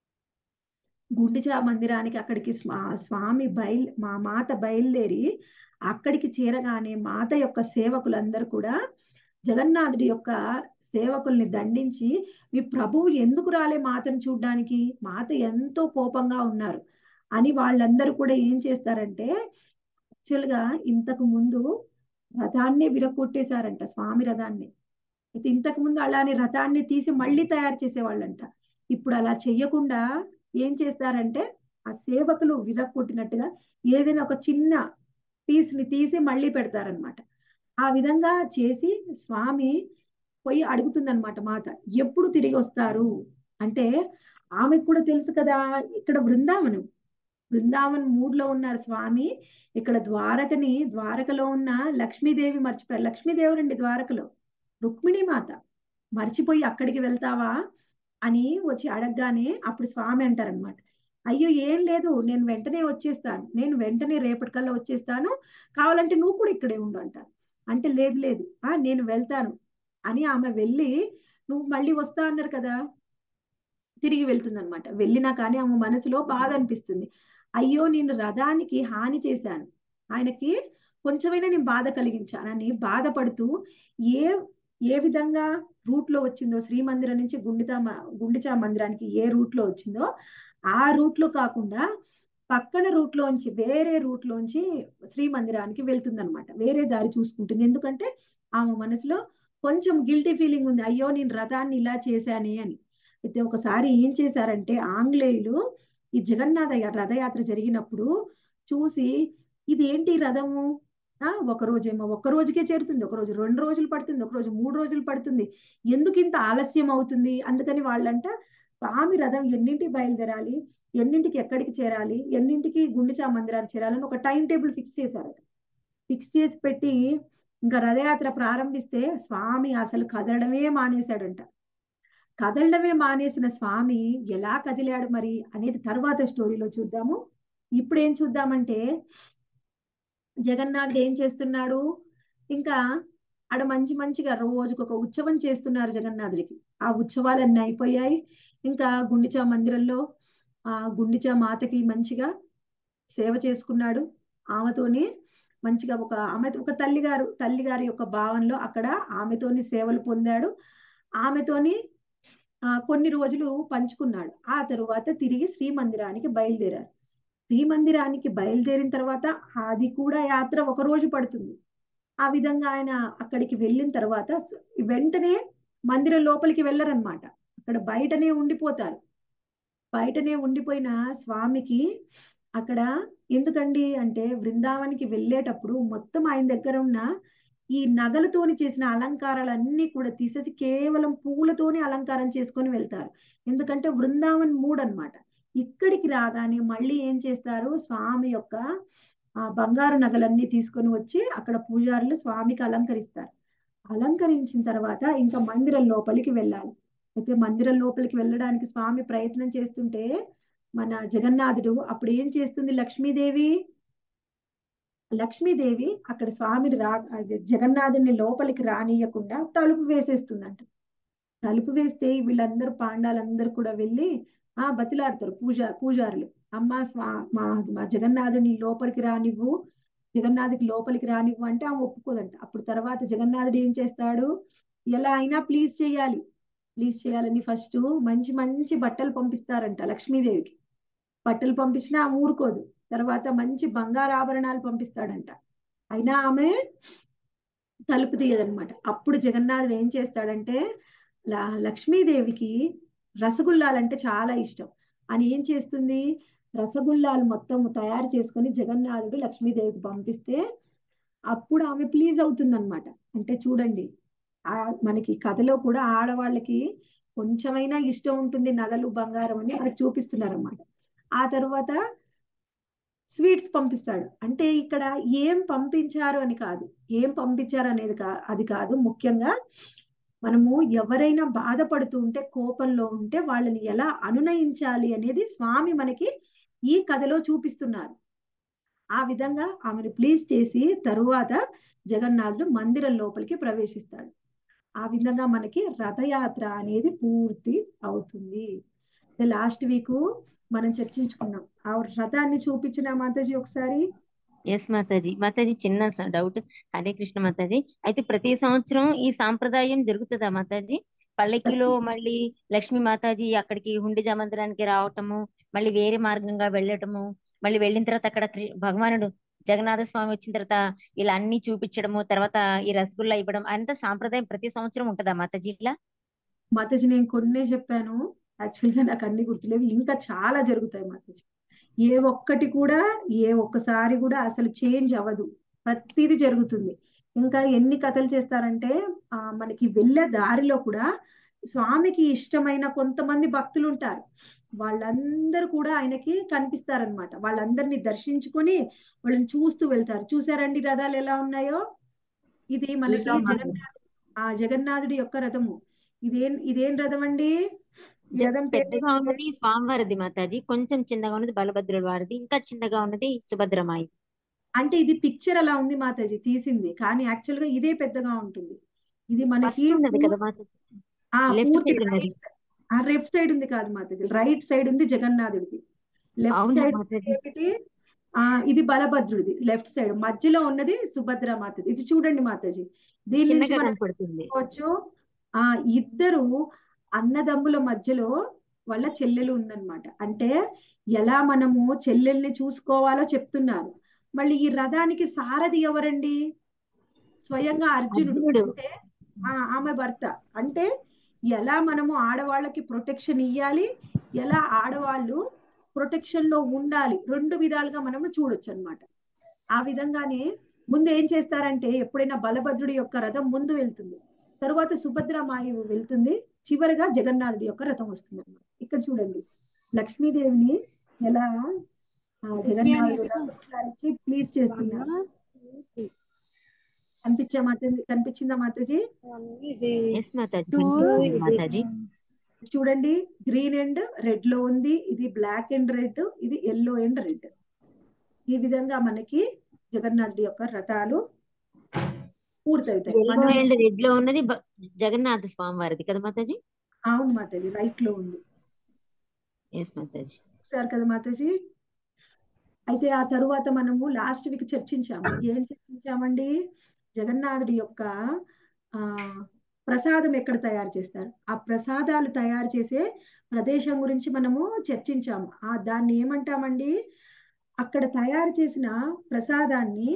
గుండిచా మందిరానికి అక్కడికి స్వా- స్వామి బయలు మా మాత బయలుదేరి అక్కడికి చేరగానే మాత యొక్క సేవకులందరూ కూడా జగన్నాథుడి యొక్క సేవకుల్ని దండించి మీ ప్రభువు ఎందుకు రాలే మాతను చూడ్డానికి మాత ఎంతో కోపంగా ఉన్నారు అని వాళ్ళందరూ కూడా ఏం చేస్తారంటే యాక్చువల్గా ఇంతకు ముందు రథాన్ని విరగొట్టేశారంట స్వామి రథాన్ని అయితే ఇంతకు ముందు అలానే రథాన్ని తీసి మళ్ళీ తయారు చేసేవాళ్ళంట ఇప్పుడు అలా చెయ్యకుండా ఏం చేస్తారంటే ఆ సేవకులు విరగొట్టినట్టుగా ఏదైనా ఒక చిన్న పీస్ ని తీసి మళ్ళీ పెడతారనమాట ఆ విధంగా చేసి స్వామి పోయి అడుగుతుందన్నమాట మాత ఎప్పుడు తిరిగి వస్తారు అంటే ఆమెకు కూడా తెలుసు కదా ఇక్కడ బృందావనం బృందావన్ మూడ్ లో ఉన్నారు స్వామి ఇక్కడ ద్వారకని ద్వారకలో ఉన్న లక్ష్మీదేవి మర్చిపోయారు లక్ష్మీదేవి రండి ద్వారకలో రుక్మిణీ మాత మర్చిపోయి అక్కడికి వెళ్తావా అని వచ్చి అడగగానే అప్పుడు స్వామి అంటారనమాట అయ్యో ఏం లేదు నేను వెంటనే వచ్చేస్తాను నేను వెంటనే రేపటికల్లా వచ్చేస్తాను కావాలంటే నువ్వు కూడా ఇక్కడే ఉండు అంటారు అంటే లేదు లేదు ఆ నేను వెళ్తాను అని ఆమె వెళ్ళి నువ్వు మళ్ళీ వస్తా అన్నారు కదా తిరిగి వెళ్తుందన్నమాట వెళ్ళినా కానీ ఆమె మనసులో బాధ అనిపిస్తుంది అయ్యో నేను రథానికి హాని చేశాను ఆయనకి కొంచెమైనా నేను బాధ కలిగించానని బాధపడుతూ ఏ ఏ విధంగా రూట్ లో వచ్చిందో శ్రీమందిరం నుంచి గుండితా మ- గుండిచా మందిరానికి ఏ రూట్ లో వచ్చిందో ఆ రూట్ లో కాకుండా పక్కన రూట్ లోంచి వేరే రూట్ లోంచి శ్రీమందిరానికి వెళ్తుందన్నమాట వేరే దారి చూసుకుంటుంది ఎందుకంటే ఆమె మనసులో కొంచెం గిల్టీ ఫీలింగ్ ఉంది అయ్యో నేను రథాన్ని ఇలా చేశానే అని అయితే ఒకసారి ఏం చేశారంటే ఆంగ్లేయులు ఈ జగన్నాథ యా- రథయాత్ర జరిగినప్పుడు చూసి ఇది ఏంటి రథము ఆ ఒక రోజేమో ఒక్క రోజుకే చేరుతుంది ఒక రోజు రెండు రోజులు పడుతుంది ఒక రోజు మూడు రోజులు పడుతుంది ఎందుకు ఇంత ఆలస్యం అవుతుంది అందుకని వాళ్ళంట స్వామి రథం ఎన్నింటికి బయలుదేరాలి ఎన్నింటికి ఎక్కడికి చేరాలి ఎన్నింటికి గుండిచా మందిరానికి చేరాలని ఒక టైం టేబుల్ ఫిక్స్ చేశారట ఫిక్స్ చేసి పెట్టి ఇంకా రథయాత్ర ప్రారంభిస్తే స్వామి అసలు కదలడమే మానేశాడంట కదలడమే మానేసిన స్వామి ఎలా కదిలాడు మరి అనేది తర్వాత స్టోరీలో చూద్దాము ఇప్పుడు ఏం చూద్దామంటే జగన్నాథుడు ఏం చేస్తున్నాడు ఇంకా ఆడ మంచి మంచిగా రోజుకు ఒక ఉత్సవం చేస్తున్నారు జగన్నాథుడికి ఆ ఉత్సవాలన్నీ అయిపోయాయి ఇంకా గుండిచా మందిరంలో ఆ గుండిచా మాతకి మంచిగా సేవ చేసుకున్నాడు ఆమెతోనే మంచిగా ఒక ఆమె ఒక తల్లిగారు తల్లిగారి యొక్క భావనలో అక్కడ ఆమెతోని సేవలు పొందాడు ఆమెతోని ఆ, కొన్ని రోజులు పంచుకున్నాడు ఆ తరువాత తిరిగి శ్రీమందిరానికి బయలుదేరారు శ్రీమందిరానికి బయలుదేరిన తర్వాత అది కూడా యాత్ర ఒక రోజు పడుతుంది ఆ విధంగా ఆయన అక్కడికి వెళ్ళిన తర్వాత స- వెంటనే మందిరం లోపలికి వెళ్ళరన్నమాట అక్కడ బయటనే ఉండిపోతారు బయటనే ఉండిపోయిన స్వామికి అక్కడ ఎందుకండి అంటే బృందావనికి వెళ్ళేటప్పుడు మొత్తం ఆయన దగ్గర ఉన్న ఈ నగలతోని చేసిన అలంకారాలన్నీ కూడా తీసేసి కేవలం పూలతోని అలంకారం చేసుకొని వెళ్తారు ఎందుకంటే బృందావన్ మూడ్ అన్నమాట ఇక్కడికి రాగానే మళ్ళీ ఏం చేస్తారు స్వామి యొక్క ఆ బంగారు నగలన్నీ తీసుకొని వచ్చి అక్కడ పూజారులు స్వామికి అలంకరిస్తారు అలంకరించిన తర్వాత ఇంకా మందిరం లోపలికి వెళ్ళాలి అయితే మందిరం లోపలికి వెళ్ళడానికి స్వామి ప్రయత్నం చేస్తుంటే మన జగన్నాథుడు అప్పుడు ఏం చేస్తుంది లక్ష్మీదేవి లక్ష్మీదేవి అక్కడ స్వామిని రా అదే జగన్నాథుని లోపలికి రానియకుండా తలుపు వేసేస్తుందంట తలుపు వేస్తే వీళ్ళందరూ పాండాలందరూ కూడా వెళ్ళి ఆ బతిలాడతారు పూజ పూజారులు అమ్మ స్వా మా మా జగన్నాథుని లోపలికి రానివ్వు జగన్నాథుకి లోపలికి రానివ్వు అంటే ఆమె ఒప్పుకోదంట అప్పుడు తర్వాత జగన్నాథుడు ఏం చేస్తాడు ఎలా అయినా ప్లీజ్ చేయాలి ప్లీజ్ చేయాలని ఫస్ట్ మంచి మంచి బట్టలు పంపిస్తారంట లక్ష్మీదేవికి బట్టలు పంపించినా ఆమె ఊరుకోదు తర్వాత మంచి బంగారు ఆభరణాలు పంపిస్తాడంట అయినా ఆమె తలుపు తీయదనమాట అప్పుడు జగన్నాథుడు ఏం చేస్తాడంటే ల- లక్ష్మీదేవికి రసగుల్లాలంటే చాలా ఇష్టం అని ఏం చేస్తుంది రసగుల్లాలు మొత్తం తయారు చేసుకొని జగన్నాథుడు లక్ష్మీదేవికి పంపిస్తే అప్పుడు ఆమె ప్లీజ్ అవుతుంది అనమాట అంటే చూడండి ఆ మనకి కథలో కూడా ఆడవాళ్ళకి కొంచెమైనా ఇష్టం ఉంటుంది నగలు బంగారం అని మనకి చూపిస్తున్నారు అనమాట ఆ తర్వాత స్వీట్స్ పంపిస్తాడు అంటే ఇక్కడ ఏం పంపించారు అని కాదు ఏం పంపించారు అనేది కా అది కాదు ముఖ్యంగా మనము ఎవరైనా బాధపడుతూ ఉంటే కోపంలో ఉంటే వాళ్ళని ఎలా అనునయించాలి అనేది స్వామి మనకి ఈ కథలో చూపిస్తున్నారు ఆ విధంగా ఆమెను ప్లీజ్ చేసి తరువాత జగన్నాథుడు మందిరం లోపలికి ప్రవేశిస్తాడు ఆ విధంగా మనకి రథయాత్ర అనేది పూర్తి అవుతుంది లాస్ట్ వీక్ మనం చర్చించుకున్నాం ఆ రథాన్ని చూపించిన మాతాజీ ఒకసారి ఎస్ మాతాజీ మాతాజీ చిన్న డౌట్ హరే కృష్ణ మాతాజీ అయితే ప్రతి సంవత్సరం ఈ సాంప్రదాయం జరుగుతుందా మాతాజీ పల్లకిలో మళ్ళీ లక్ష్మీ మాతాజీ అక్కడికి హుండి మందిరానికి రావటము మళ్ళీ వేరే మార్గంగా వెళ్ళటము మళ్ళీ వెళ్ళిన తర్వాత అక్కడ కృ- భగవానుడు జగన్నాథ స్వామి వచ్చిన తర్వాత ఇలా అన్ని చూపించడము తర్వాత ఈ రసగుల్లా ఇవ్వడం అంత సాంప్రదాయం ప్రతి సంవత్సరం ఉంటుందా మాతాజీ ఇట్లా మాతాజీ నేను కొన్నే చెప్పాను యాక్చువల్ గా నాకు అన్ని గుర్తులేవు ఇంకా చాలా జరుగుతాయి మాతాజీ ఏ ఒక్కటి కూడా ఏ ఒక్కసారి కూడా అసలు చేంజ్ అవ్వదు ప్రతిదీ జరుగుతుంది ఇంకా ఎన్ని కథలు చేస్తారంటే ఆ మనకి వెళ్ళే దారిలో కూడా స్వామికి ఇష్టమైన కొంతమంది భక్తులు ఉంటారు వాళ్ళందరూ కూడా ఆయనకి కనిపిస్తారనమాట వాళ్ళందరినీ దర్శించుకొని వాళ్ళని చూస్తూ వెళ్తారు చూసారండి రథాలు ఎలా ఉన్నాయో ఇది మనకి చూసాం మాతాజీ. జగన్నాథ ఆ జగన్నాథుడి యొక్క రథము ఇదేం ఇదేం రథం అండి ఈ రథం పేరు పెద్దగా ఉన్నది స్వామివారిది మాతాజీ కొంచెం చిన్నగా ఉన్నది బలభద్రుల వారిది ఇంకా చిన్నగా ఉన్నది సుభద్రమాయి అంటే ఇది పిక్చర్ అలా ఉంది మాతాజీ తీసింది కానీ యాక్చువల్ గా ఇదే పెద్దగా ఉంటుంది ఇది మనకి ఫస్ట్ ఉన్నది పూ- కదా మాతాజీ ఆ లెఫ్ట్ పూర్తి సైడ్ ఉన్నది రైట్ సైడ్ ఆ లెఫ్ట్ సైడ్ ఉంది కాదు మాతాజీ రైట్ సైడ్ ఉంది జగన్నాథుడిది లెఫ్ట్ అవునా సైడ్ మాతాజీ ఏమిటి ఆ ఇది బలభద్రుడిది లెఫ్ట్ సైడ్ మధ్యలో ఉన్నది సుభద్ర మాతది ఇది చూడండి మాతాజీ దీని నుంచి చిన్నగా మనం కనపడుతుంది చూసుకోవచ్చు ఆ ఇద్దరు అన్నదమ్ముల మధ్యలో వాళ్ళ చెల్లెలు ఉందన్నమాట అంటే ఎలా మనము చెల్లెల్ని చూసుకోవాలో చెప్తున్నారు మళ్ళీ ఈ రథానికి సారథి ఎవరండి స్వయంగా అర్జునుడు అర్జునుడు అంటే ఆ, ఆమె భర్త అంటే ఎలా మనము ఆడవాళ్ళకి ప్రొటెక్షన్ ఇవ్వాలి ఎలా ఆడవాళ్ళు ప్రొటెక్షన్ లో ఉండాలి రెండు విధాలుగా మనము చూడొచ్చు అన్నమాట ఆ విధంగానే ముందు ఏం చేస్తారంటే ఎప్పుడైనా బలభద్రుడి యొక్క రథం ముందు వెళ్తుంది తరువాత సుభద్రమాయి వెళ్తుంది చివరిగా జగన్నాథుడి యొక్క రథం వస్తుంది అన్నమాట ఇక్కడ చూడండి లక్ష్మీదేవిని ఎలా ఆ, జగన్నాథుడు రథం ఇచ్చి ప్లీజ్ చేస్తున్నారు కనిపించా మాతాజీ కనిపించిందా మాతాజీ ఎస్ మాతాజీ కనిపిస్తుంది మాతాజీ చూడండి గ్రీన్ అండ్ రెడ్ లో ఉంది ఇది బ్లాక్ అండ్ రెడ్ ఇది ఎల్లో అండ్ రెడ్ ఈ విధంగా మనకి జగన్నాథుడి యొక్క రథాలు పూర్తవుతాయి ఎల్లో మనం అండ్ రెడ్ లో ఉన్నది బ- జగన్నాథ స్వామి వారిది కదా మాతాజీ అవును మాతాజీ రైట్ లో ఉంది ఎస్ మాతాజీ చూసారు కదా మాతాజీ అయితే ఆ తరువాత మనము లాస్ట్ వీక్ చర్చించాము ఏం చర్చించామండి జగన్నాథుడి యొక్క ఆ ప్రసాదం ఎక్కడ తయారు చేస్తారు ఆ ప్రసాదాలు తయారు చేసే ప్రదేశం గురించి మనము చర్చించాము ఆ దాన్ని ఏమంటామండి అక్కడ తయారు చేసిన ప్రసాదాన్ని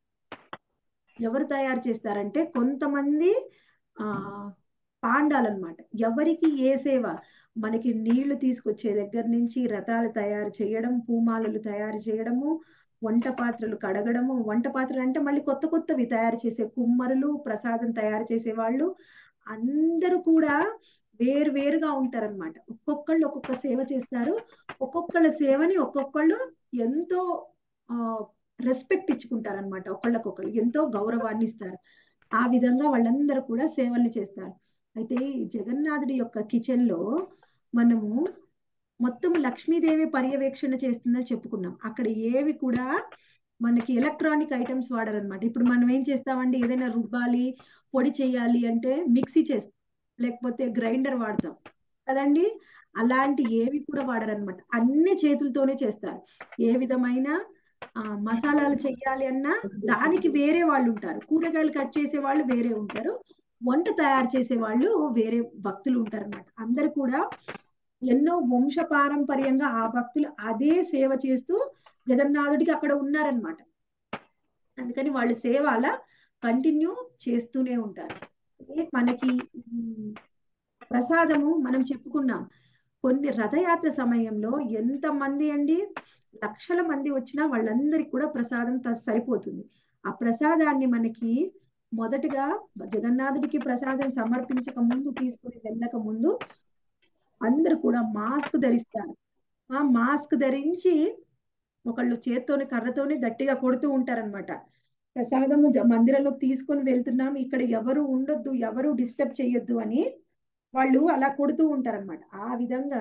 ఎవరు తయారు చేస్తారంటే కొంతమంది ఆ పాండాలన్నమాట ఎవరికి ఏ సేవ మనకి నీళ్లు తీసుకొచ్చే దగ్గర నుంచి రథాలు తయారు చేయడం పూమాలలు తయారు చేయడము వంట పాత్రలు కడగడము వంట పాత్రలు అంటే మళ్ళీ కొత్త కొత్తవి తయారు చేసే కుమ్మరులు ప్రసాదం తయారు చేసే వాళ్ళు అందరూ కూడా వేరు వేరుగా ఉంటారన్నమాట ఒక్కొక్కళ్ళు ఒక్కొక్క సేవ చేస్తారు ఒక్కొక్కళ్ళ సేవని ఒక్కొక్కళ్ళు ఎంతో రెస్పెక్ట్ ఇచ్చుకుంటారన్నమాట ఒకళ్ళకొకళ్ళు ఎంతో గౌరవాన్ని ఇస్తారు ఆ విధంగా వాళ్ళందరూ కూడా సేవల్ని చేస్తారు అయితే ఈ జగన్నాథుడి యొక్క కిచెన్ లో మనము మొత్తం లక్ష్మీదేవి పర్యవేక్షణ చేస్తుందని చెప్పుకున్నాం అక్కడ ఏవి కూడా మనకి ఎలక్ట్రానిక్ ఐటమ్స్ వాడరనమాట ఇప్పుడు మనం ఏం చేస్తామండి ఏదైనా రుబ్బాలి పొడి చేయాలి అంటే మిక్సీ చేస్తాం లేకపోతే గ్రైండర్ వాడతాం కదండి అలాంటి ఏవి కూడా వాడరనమాట అన్ని చేతులతోనే చేస్తారు ఏ విధమైన ఆ, మసాలాలు చెయ్యాలి అన్నా దానికి వేరే వాళ్ళు ఉంటారు కూరగాయలు కట్ చేసే వాళ్ళు వేరే ఉంటారు వంట తయారు చేసే వాళ్ళు వేరే భక్తులు ఉంటారు అనమాట అందరు కూడా ఎన్నో వంశ పారంపర్యంగా ఆ భక్తులు అదే సేవ చేస్తూ జగన్నాథుడికి అక్కడ ఉన్నారనమాట అందుకని వాళ్ళు సేవ అలా కంటిన్యూ చేస్తూనే ఉంటారు ఏ మనకి ఉమ్, ప్రసాదము మనం చెప్పుకున్నాం కొన్ని రథయాత్ర సమయంలో ఎంత మంది అండి లక్షల మంది వచ్చినా వాళ్ళందరికీ కూడా ప్రసాదం త- సరిపోతుంది ఆ ప్రసాదాన్ని మనకి మొదటగా జగన్నాథుడికి ప్రసాదం సమర్పించక ముందు తీసుకుని వెళ్ళక ముందు అందరూ కూడా మాస్క్ ధరిస్తారు ఆ మాస్క్ ధరించి ఒకళ్ళు చేత్తోని కర్రతోని గట్టిగా కొడుతూ ఉంటారన్నమాట ప్రసాదము జ- మందిరంలోకి తీసుకొని వెళ్తున్నాం ఇక్కడ ఎవరు ఉండొద్దు ఎవరు డిస్టర్బ్ చేయొద్దు అని వాళ్ళు అలా కొడుతూ ఉంటారన్నమాట ఆ విధంగా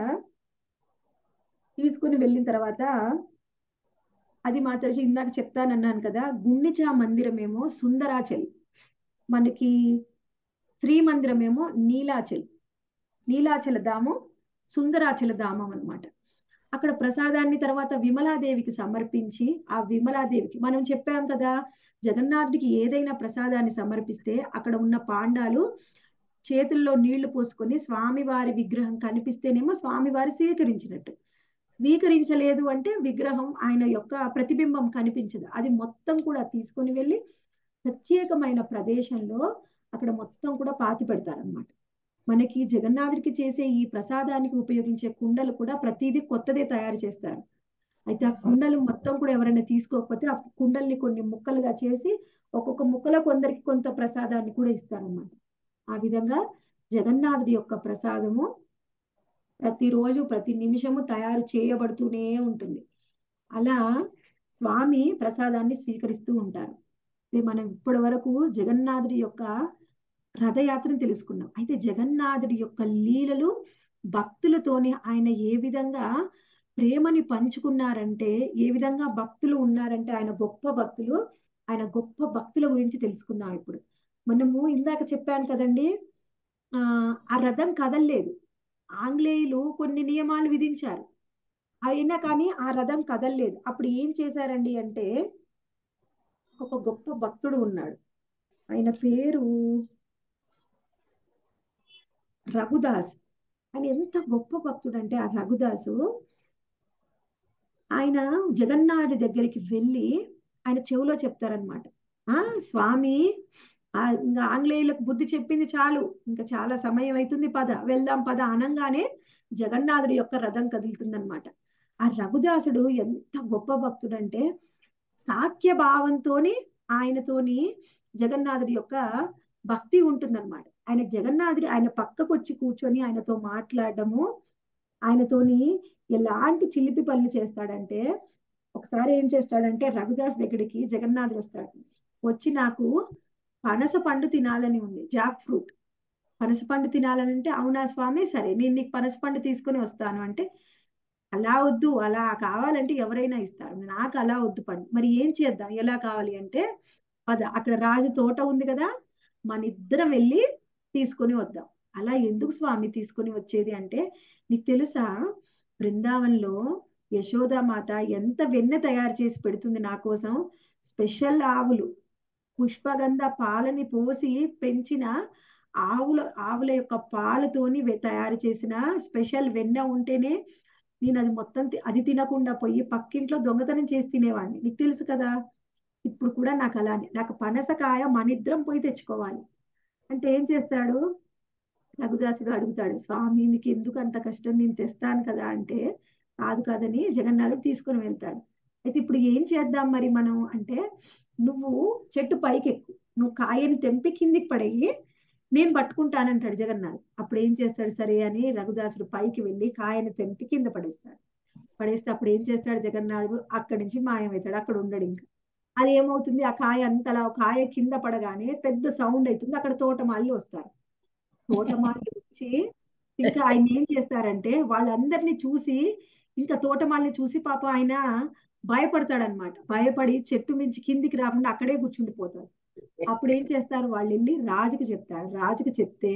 తీసుకుని వెళ్ళిన తర్వాత అది మాతాజీ ఇందాక చెప్తానన్నాను కదా గుండిచా మందిరమేమో సుందరాచల్ మనకి శ్రీ మందిరమేమో నీలాచల్ నీలాచల ధామం సుందరాచల ధామం అన్నమాట అక్కడ ప్రసాదాన్ని తర్వాత విమలాదేవికి సమర్పించి ఆ విమలాదేవికి మనం చెప్పాం కదా జగన్నాథుడికి ఏదైనా ప్రసాదాన్ని సమర్పిస్తే అక్కడ ఉన్న పాండాలు చేతుల్లో నీళ్లు పోసుకొని స్వామివారి విగ్రహం కనిపిస్తేనేమో స్వామివారి స్వీకరించినట్టు స్వీకరించలేదు అంటే విగ్రహం ఆయన యొక్క ప్రతిబింబం కనిపించదు అది మొత్తం కూడా తీసుకొని వెళ్ళి ప్రత్యేకమైన ప్రదేశంలో అక్కడ మొత్తం కూడా పాతి పెడతారనమాట మనకి జగన్నాథుడికి చేసే ఈ ప్రసాదానికి ఉపయోగించే కుండలు కూడా ప్రతిదీ కొత్తదే తయారు చేస్తారు అయితే ఆ కుండలు మొత్తం కూడా ఎవరైనా తీసుకోకపోతే ఆ కుండల్ని కొన్ని ముక్కలుగా చేసి ఒక్కొక్క ముక్కలో కొందరికి కొంత ప్రసాదాన్ని కూడా ఇస్తారన్నమాట ఆ విధంగా జగన్నాథుడి యొక్క ప్రసాదము ప్రతిరోజు ప్రతి నిమిషము తయారు చేయబడుతూనే ఉంటుంది అలా స్వామి ప్రసాదాన్ని స్వీకరిస్తూ ఉంటారు ఇది మనం ఇప్పటి వరకు జగన్నాథుడి యొక్క రథయాత్రను తెలుసుకున్నాం అయితే జగన్నాథుడి యొక్క లీలలు భక్తులతోని ఆయన ఏ విధంగా ప్రేమని పంచుకున్నారంటే ఏ విధంగా భక్తులు ఉన్నారంటే ఆయన గొప్ప భక్తులు ఆయన గొప్ప భక్తుల గురించి తెలుసుకుందాం ఇప్పుడు మనము ఇందాక చెప్పాను కదండి ఆ ఆ రథం కదలలేదు ఆంగ్లేయులు కొన్ని నియమాలు విధించారు అయినా కానీ ఆ రథం కదలలేదు అప్పుడు ఏం చేశారండి అంటే ఒక గొప్ప భక్తుడు ఉన్నాడు ఆయన పేరు రఘుదాస్ ఆయన ఎంత గొప్ప భక్తుడు అంటే ఆ రఘుదాసు ఆయన జగన్నాథుడి దగ్గరికి వెళ్ళి ఆయన చెవిలో చెప్తారనమాట ఆ స్వామి ఆ ఇంకా ఆంగ్లేయులకు బుద్ధి చెప్పింది చాలు ఇంకా చాలా సమయం అవుతుంది పద వెళ్దాం పద అనంగానే జగన్నాథుడి యొక్క రథం కదులుతుందన్నమాట ఆ రఘుదాసుడు ఎంత గొప్ప భక్తుడంటే సాఖ్య భావంతోని ఆయనతోని జగన్నాథుడి యొక్క భక్తి ఉంటుందన్నమాట ఆయన జగన్నాథుడి ఆయన పక్కకు వచ్చి కూర్చొని ఆయనతో మాట్లాడడము ఆయనతోని ఎలాంటి చిలిపి పనులు చేస్తాడంటే ఒకసారి ఏం చేస్తాడంటే రఘుదాస్ దగ్గరికి జగన్నాథుడు వస్తాడు వచ్చి నాకు పనస పండు తినాలని ఉంది జాక్ ఫ్రూట్ పనస పండు తినాలని అంటే అవునా స్వామి సరే నేను నీకు పనస పండు తీసుకొని వస్తాను అంటే అలా వద్దు అలా కావాలంటే ఎవరైనా ఇస్తారు నాకు అలా వద్దు పండు మరి ఏం చేద్దాం ఎలా కావాలి అంటే పద అక్కడ రాజు తోట ఉంది కదా మన ఇద్దరం వెళ్ళి తీసుకొని వద్దాం అలా ఎందుకు స్వామి తీసుకొని వచ్చేది అంటే నీకు తెలుసా బృందావనంలో యశోదామాత ఎంత వెన్న తయారు చేసి పెడుతుంది నా కోసం స్పెషల్ ఆవులు పుష్పగంధ పాలని పోసి పెంచిన ఆవుల ఆవుల యొక్క పాలతోని వె- తయారు చేసిన స్పెషల్ వెన్న ఉంటేనే నేను అది మొత్తం తి- అది తినకుండా పోయి పక్కింట్లో దొంగతనం చేసి తినేవాడిని నీకు తెలుసు కదా ఇప్పుడు కూడా నాకు అలానే నాకు పనసకాయ మనిద్దరం పోయి తెచ్చుకోవాలి అంటే ఏం చేస్తాడు రఘుదాసుడు అడుగుతాడు స్వామి నీకు ఎందుకు అంత కష్టం నేను తెస్తాను కదా అంటే కాదు కాదని జగన్నాథుడు తీసుకొని వెళ్తాడు అయితే ఇప్పుడు ఏం చేద్దాం మరి మనం అంటే నువ్వు చెట్టు పైకి ఎక్కు నువ్వు కాయని తెంపి కిందికి పడేయి నేను పట్టుకుంటానంటాడు జగన్నాథ్ అప్పుడు ఏం చేస్తాడు సరే అని రఘుదాసుడు పైకి వెళ్ళి కాయని తెంపి కింద పడేస్తాడు పడేస్తే అప్పుడు ఏం చేస్తాడు జగన్నాథుడు అక్కడి నుంచి మాయమవుతాడు అక్కడ ఉండడు ఇంకా అది ఏమవుతుంది ఆ కాయ అంతలా ఆ కాయ కింద పడగానే పెద్ద సౌండ్ అవుతుంది అక్కడ తోటమాలి వస్తారు తోటమాలి వచ్చి ఇంకా ఆయన ఏం చేస్తారంటే వాళ్ళందరినీ చూసి ఇంకా తోటమాలిని చూసి పాప ఆయన భయపడతాడనమాట భయపడి చెట్టు మించి కిందికి రాకుండా అక్కడే కూర్చుండిపోతాడు అప్పుడు ఏం చేస్తారు వాళ్ళు వెళ్ళి రాజుకు చెప్తారు రాజుకు చెప్తే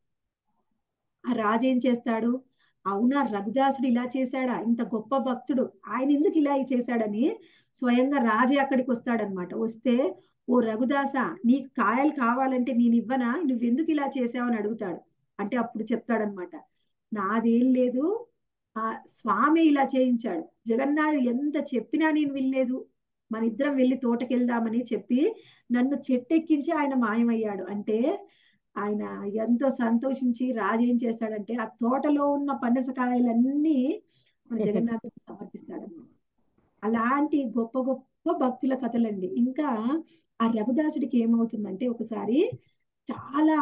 ఆ రాజు ఏం చేస్తాడు అవునా రఘుదాసుడు ఇలా చేశాడా ఇంత గొప్ప భక్తుడు ఆయన ఎందుకు ఇలా చేశాడని స్వయంగా రాజే అక్కడికి వస్తాడనమాట వస్తే ఓ రఘుదాస నీకు కాయలు కావాలంటే నేను ఇవ్వనా నువ్వెందుకు ఇలా చేసావని అడుగుతాడు అంటే అప్పుడు చెప్తాడనమాట నాదేం లేదు ఆ స్వామి ఇలా చేయించాడు జగన్నాథుడు ఎంత చెప్పినా నేను వినలేదు మన ఇద్దరం వెళ్ళి తోటకెళ్దామని చెప్పి నన్ను చెట్టెక్కించి ఆయన మాయమయ్యాడు అంటే ఆయన ఎంతో సంతోషించి రాజు ఏం చేశాడంటే ఆ తోటలో ఉన్న పనసకాయలన్నీ మన జగన్నాథుడికి సమర్పిస్తాడన్నమాట అలాంటి గొప్ప గొప్ప భక్తుల కథలండి ఇంకా ఆ రఘుదాసుడికి ఏమవుతుందంటే ఒకసారి చాలా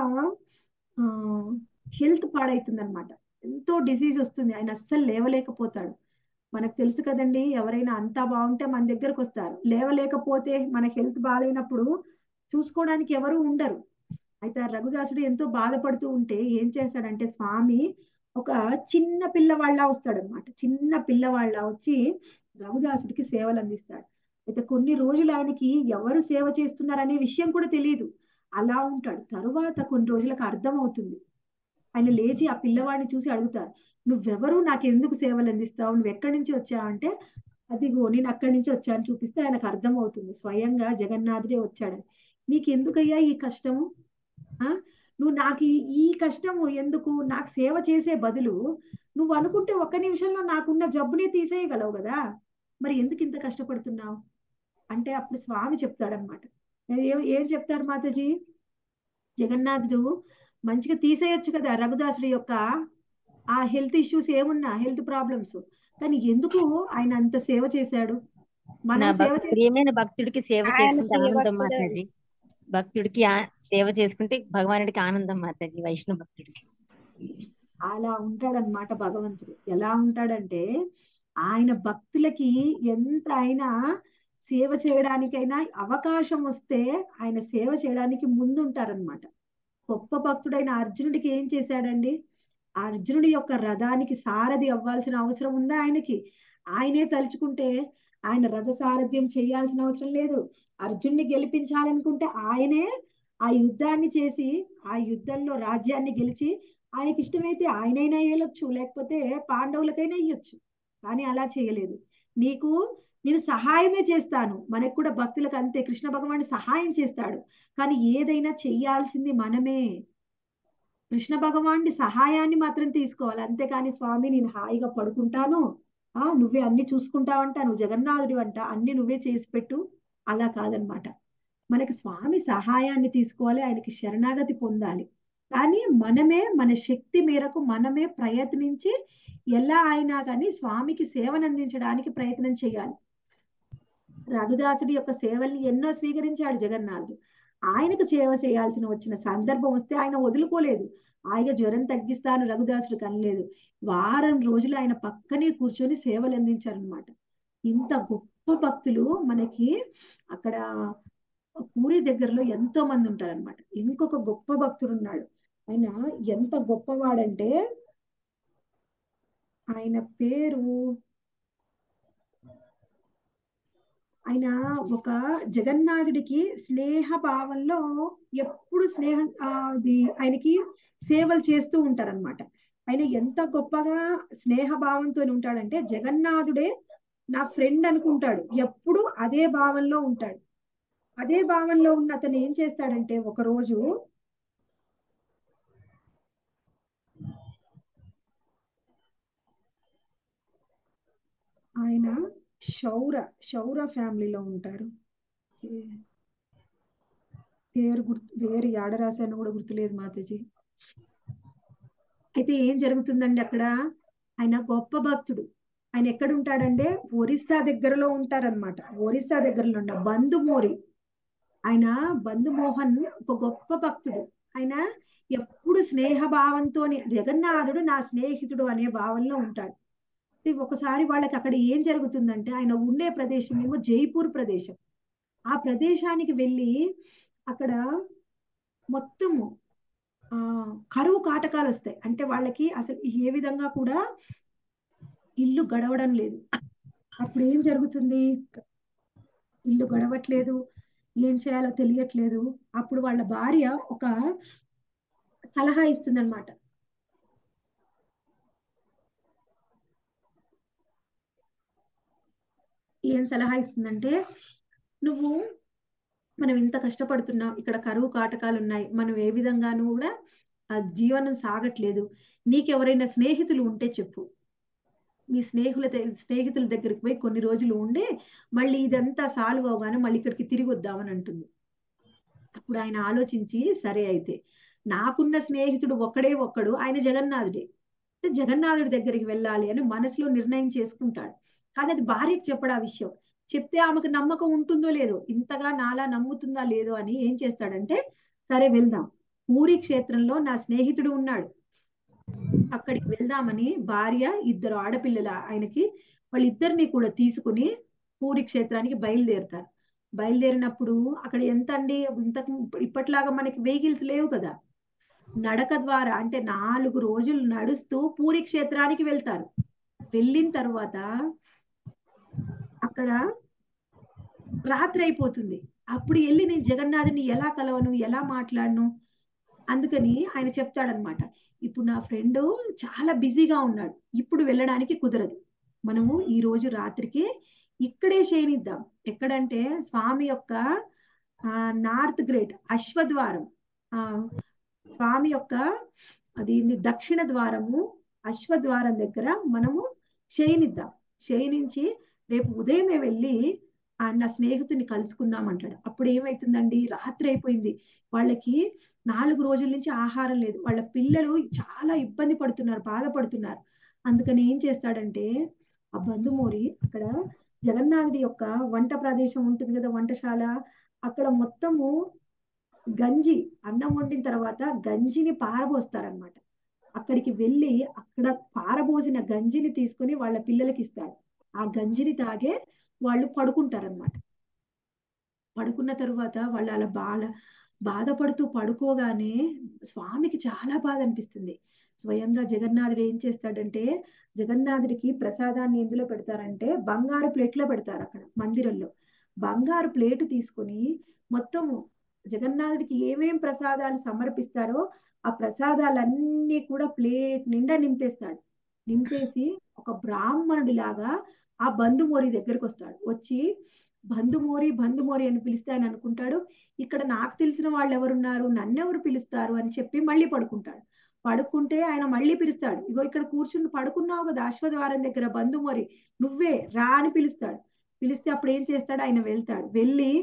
ఆ హెల్త్ పాడైతుంది అనమాట ఎంతో డిసీజ్ వస్తుంది ఆయన అస్సలు లేవలేకపోతాడు మనకు తెలుసు కదండి ఎవరైనా అంతా బాగుంటే మన దగ్గరకు వస్తారు లేవలేకపోతే మన హెల్త్ బాగాలేనప్పుడు చూసుకోవడానికి ఎవరు ఉండరు అయితే ఆ రఘుదాసుడు ఎంతో బాధపడుతూ ఉంటే ఏం చేశాడంటే స్వామి ఒక చిన్న పిల్లవాళ్ళ వస్తాడనమాట చిన్న పిల్లవాళ్ళ వచ్చి రఘుదాసుడికి సేవలు అందిస్తాడు అయితే కొన్ని రోజులు ఆయనకి ఎవరు సేవ చేస్తున్నారనే విషయం కూడా తెలియదు అలా ఉంటాడు తరువాత కొన్ని రోజులకు అర్థం అవుతుంది ఆయన లేచి ఆ పిల్లవాడిని చూసి అడుగుతారు నువ్వెవరు నాకు ఎందుకు సేవలు అందిస్తావు నువ్వు ఎక్కడి నుంచి వచ్చావు అంటే అదిగో నేను అక్కడి నుంచి వచ్చాను చూపిస్తే ఆయనకు అర్థం అవుతుంది స్వయంగా జగన్నాథుడే వచ్చాడని నీకు ఎందుకయ్యా ఈ కష్టము ఆ నువ్వు నాకు ఈ- ఈ కష్టము ఎందుకు నాకు సేవ చేసే బదులు నువ్వు అనుకుంటే ఒక్క నిమిషంలో నాకున్న జబ్బునే తీసేయగలవు కదా మరి ఎందుకు ఇంత కష్టపడుతున్నావు అంటే అప్పుడు స్వామి చెప్తాడనమాట ఏం ఏం చెప్తారు మాతాజీ జగన్నాథుడు మంచిగా తీసేయొచ్చు కదా రఘుదాసుడి యొక్క ఆ హెల్త్ ఇష్యూస్ ఏమున్నా హెల్త్ ప్రాబ్లమ్స్ కానీ ఎందుకు ఆయన అంత సేవ చేశాడు నా మనం సేవ భక్- చేసి ప్రియమైన భక్తుడికి సేవ ఆయన చేసుకుంటే ఆనందం సేవకుడే. మాతాజీ భక్తుడికి ఆ- సేవ చేసుకుంటే భగవానుడికి ఆనందం మాతాజీ వైష్ణవ భక్తుడికి అలా ఉంటాడనమాట భగవంతుడు ఎలా ఉంటాడంటే ఆయన భక్తులకి ఎంత అయినా సేవ చేయడానికైనా అవకాశం వస్తే ఆయన సేవ చేయడానికి ముందుంటారనమాట గొప్ప భక్తుడైన అర్జునుడికి ఏం చేశాడండి ఆ అర్జునుడి యొక్క రథానికి సారథి అవ్వాల్సిన అవసరం ఉందా ఆయనకి ఆయనే తలుచుకుంటే ఆయన రథ సారథ్యం చేయాల్సిన అవసరం లేదు అర్జున్ని గెలిపించాలనుకుంటే ఆయనే ఆ యుద్ధాన్ని చేసి ఆ యుద్ధంలో రాజ్యాన్ని గెలిచి ఆయనకి ఇష్టమైతే ఆయనైనా వేయొచ్చు లేకపోతే పాండవులకైనా ఇయ్యొచ్చు కానీ అలా చేయలేదు నీకు నేను సహాయమే చేస్తాను మనకు కూడా భక్తులకు అంతే కృష్ణ భగవానుడు సహాయం చేస్తాడు కానీ ఏదైనా చెయ్యాల్సింది మనమే కృష్ణ భగవానుడి సహాయాన్ని మాత్రం తీసుకోవాలి అంతేకాని స్వామి నేను హాయిగా పడుకుంటాను ఆ నువ్వే అన్ని చూసుకుంటావంట నువ్వు జగన్నాథుడి అంట అన్ని నువ్వే చేసి పెట్టు అలా కాదనమాట మనకి స్వామి సహాయాన్ని తీసుకోవాలి ఆయనకి శరణాగతి పొందాలి కానీ మనమే మన శక్తి మేరకు మనమే ప్రయత్నించి ఎలా అయినా కానీ స్వామికి సేవను అందించడానికి ప్రయత్నం చేయాలి రఘుదాసుడి యొక్క సేవల్ని ఎన్నో స్వీకరించాడు జగన్నాథుడు ఆయనకు సేవ చేయాల్సిన వచ్చిన సందర్భం వస్తే ఆయన వదులుకోలేదు ఆయన జ్వరం తగ్గిస్తాను రఘుదాసుడు కనలేదు వారం రోజులు ఆయన పక్కనే కూర్చొని సేవలు అందించారనమాట ఇంత గొప్ప భక్తులు మనకి అక్కడ పూరి దగ్గరలో ఎంతో మంది ఉంటారనమాట ఇంకొక గొప్ప భక్తుడు ఉన్నాడు ఆయన ఎంత గొప్పవాడంటే ఆయన పేరు ఆయన ఒక జగన్నాథుడికి స్నేహ భావంలో ఎప్పుడు స్నేహ ఆ, అది ఆయనకి సేవలు చేస్తూ ఉంటారన్నమాట ఆయన ఎంత గొప్పగా స్నేహ భావంతో ఉంటాడంటే జగన్నాథుడే నా ఫ్రెండ్ అనుకుంటాడు ఎప్పుడు అదే భావంలో ఉంటాడు అదే భావంలో ఉన్న అతను ఏం చేస్తాడంటే ఒక రోజు ఆయన శౌర శౌర ఫ్యామిలీలో ఉంటారు ఏ- పేరు గుర్తు పేరు యాడ రాశాను కూడా గుర్తులేదు మాతాజీ అయితే ఏం జరుగుతుందండి అక్కడ ఆయన గొప్ప భక్తుడు ఆయన ఎక్కడ ఉంటాడంటే ఒరిస్సా దగ్గరలో ఉంటారనమాట ఒరిస్సా దగ్గరలో ఉన్న బంధుమోరి ఆయన బంధుమోహన్ ఒక గొప్ప భక్తుడు ఆయన ఎప్పుడు స్నేహ భావంతో జగన్నాథుడు నా స్నేహితుడు అనే భావంలో ఉంటాడు అయితే ఒకసారి వాళ్ళకి అక్కడ ఏం జరుగుతుందంటే ఆయన ఉండే ప్రదేశం ఏమో జైపూర్ ప్రదేశం ఆ ప్రదేశానికి వెళ్ళి అక్కడ మొత్తము ఆ కరువు కాటకాలు వస్తాయి అంటే వాళ్ళకి అసలు ఏ విధంగా కూడా ఇల్లు గడవడం లేదు అప్పుడు ఏం జరుగుతుంది ఇల్లు గడవట్లేదు ఏం చేయాలో తెలియట్లేదు అప్పుడు వాళ్ళ భార్య ఒక సలహా ఇస్తుందన్నమాట ఏం సలహా ఇస్తుందంటే నువ్వు మనం ఇంత కష్టపడుతున్నాం ఇక్కడ కరువు కాటకాలు ఉన్నాయి మనం ఏ విధంగానూ కూడా ఆ జీవనం సాగట్లేదు నీకెవరైనా స్నేహితులు ఉంటే చెప్పు మీ స్నేహితుల ద- స్నేహితుల దగ్గరికి పోయి కొన్ని రోజులు ఉండి మళ్ళీ ఇదంతా సాల్వ్ అవగానే మళ్ళీ ఇక్కడికి తిరిగి వద్దామని అంటుంది అప్పుడు ఆయన ఆలోచించి సరే అయితే నాకున్న స్నేహితుడు ఒక్కడే ఒక్కడు ఆయన జగన్నాథుడే అయితే జగన్నాథుడి దగ్గరికి వెళ్ళాలి అని మనసులో నిర్ణయం చేసుకుంటాడు కానీ అది భార్యకు చెప్పడు ఆ విషయం చెప్తే ఆమెకు నమ్మకం ఉంటుందో లేదో ఇంతగా నాలా నమ్ముతుందా లేదో అని ఏం చేస్తాడంటే సరే వెళ్దాం పూరి క్షేత్రంలో నా స్నేహితుడు ఉన్నాడు అక్కడికి వెళ్దామని భార్య ఇద్దరు ఆడపిల్లల ఆయనకి వాళ్ళిద్దరిని కూడా తీసుకుని పూరి క్షేత్రానికి బయలుదేరుతారు బయలుదేరినప్పుడు అక్కడ ఎంత అండి ఇంతకు ఇప్పట్లాగా మనకి వెహికల్స్ లేవు కదా నడక ద్వారా అంటే నాలుగు రోజులు నడుస్తూ పూరి క్షేత్రానికి వెళ్తారు వెళ్ళిన తర్వాత అక్కడ రాత్రి అయిపోతుంది అప్పుడు వెళ్ళి నేను జగన్నాథుని ఎలా కలవను ఎలా మాట్లాడను అందుకని ఆయన చెప్తాడనమాట ఇప్పుడు నా ఫ్రెండ్ చాలా బిజీగా ఉన్నాడు ఇప్పుడు వెళ్ళడానికి కుదరదు మనము ఈ రోజు రాత్రికి ఇక్కడే చేయనిద్దాం ఎక్కడంటే స్వామి యొక్క ఆ నార్త్ గ్రేట్ అశ్వద్వారం ఆ స్వామి యొక్క అది ఏంది దక్షిణ ద్వారము అశ్వద్వారం దగ్గర మనము చేయనిద్దాం చేయనించి రేపు ఉదయమే వెళ్ళి ఆ నా స్నేహితుని కలుసుకుందాం అంటాడు అప్పుడు ఏమైతుందండి రాత్రి అయిపోయింది వాళ్ళకి నాలుగు రోజుల నుంచి ఆహారం లేదు వాళ్ళ పిల్లలు చాలా ఇబ్బంది పడుతున్నారు బాధపడుతున్నారు అందుకని ఏం చేస్తాడంటే ఆ బంధుమూరి అక్కడ జగన్నాథుడి యొక్క వంట ప్రదేశం ఉంటుంది కదా వంటశాల అక్కడ మొత్తము గంజి అన్నం వండిన తర్వాత గంజిని పారబోస్తారనమాట అక్కడికి వెళ్ళి అక్కడ పారబోసిన గంజిని తీసుకొని వాళ్ళ పిల్లలకి ఇస్తాడు ఆ గంజిని తాగే వాళ్ళు పడుకుంటారనమాట పడుకున్న తరువాత వాళ్ళు అలా బాధ బాధపడుతూ పడుకోగానే స్వామికి చాలా బాధ అనిపిస్తుంది స్వయంగా జగన్నాథుడు ఏం చేస్తాడంటే జగన్నాథుడికి ప్రసాదాన్ని ఎందులో పెడతారంటే బంగారు ప్లేట్లో పెడతారు అక్కడ మందిరంలో బంగారు ప్లేటు తీసుకొని మొత్తము జగన్నాథుడికి ఏమేం ప్రసాదాలు సమర్పిస్తారో ఆ ప్రసాదాలన్నీ కూడా ప్లేట్ నిండా నింపేస్తాడు నింపేసి ఒక బ్రాహ్మణుడి లాగా ఆ బంధుమోరి దగ్గరకు వస్తాడు వచ్చి బంధుమోరి బంధుమోరి అని పిలిస్తే ఆయన అనుకుంటాడు ఇక్కడ నాకు తెలిసిన వాళ్ళు ఎవరున్నారు నన్నెవరు పిలుస్తారు అని చెప్పి మళ్ళీ పడుకుంటాడు పడుకుంటే ఆయన మళ్ళీ పిలుస్తాడు ఇగో ఇక్కడ కూర్చుని పడుకున్నావు కదా అశ్వద్వారం దగ్గర బంధుమోరి నువ్వే రా అని పిలుస్తాడు పిలిస్తే అప్పుడు ఏం చేస్తాడు ఆయన వెళ్తాడు వెళ్ళి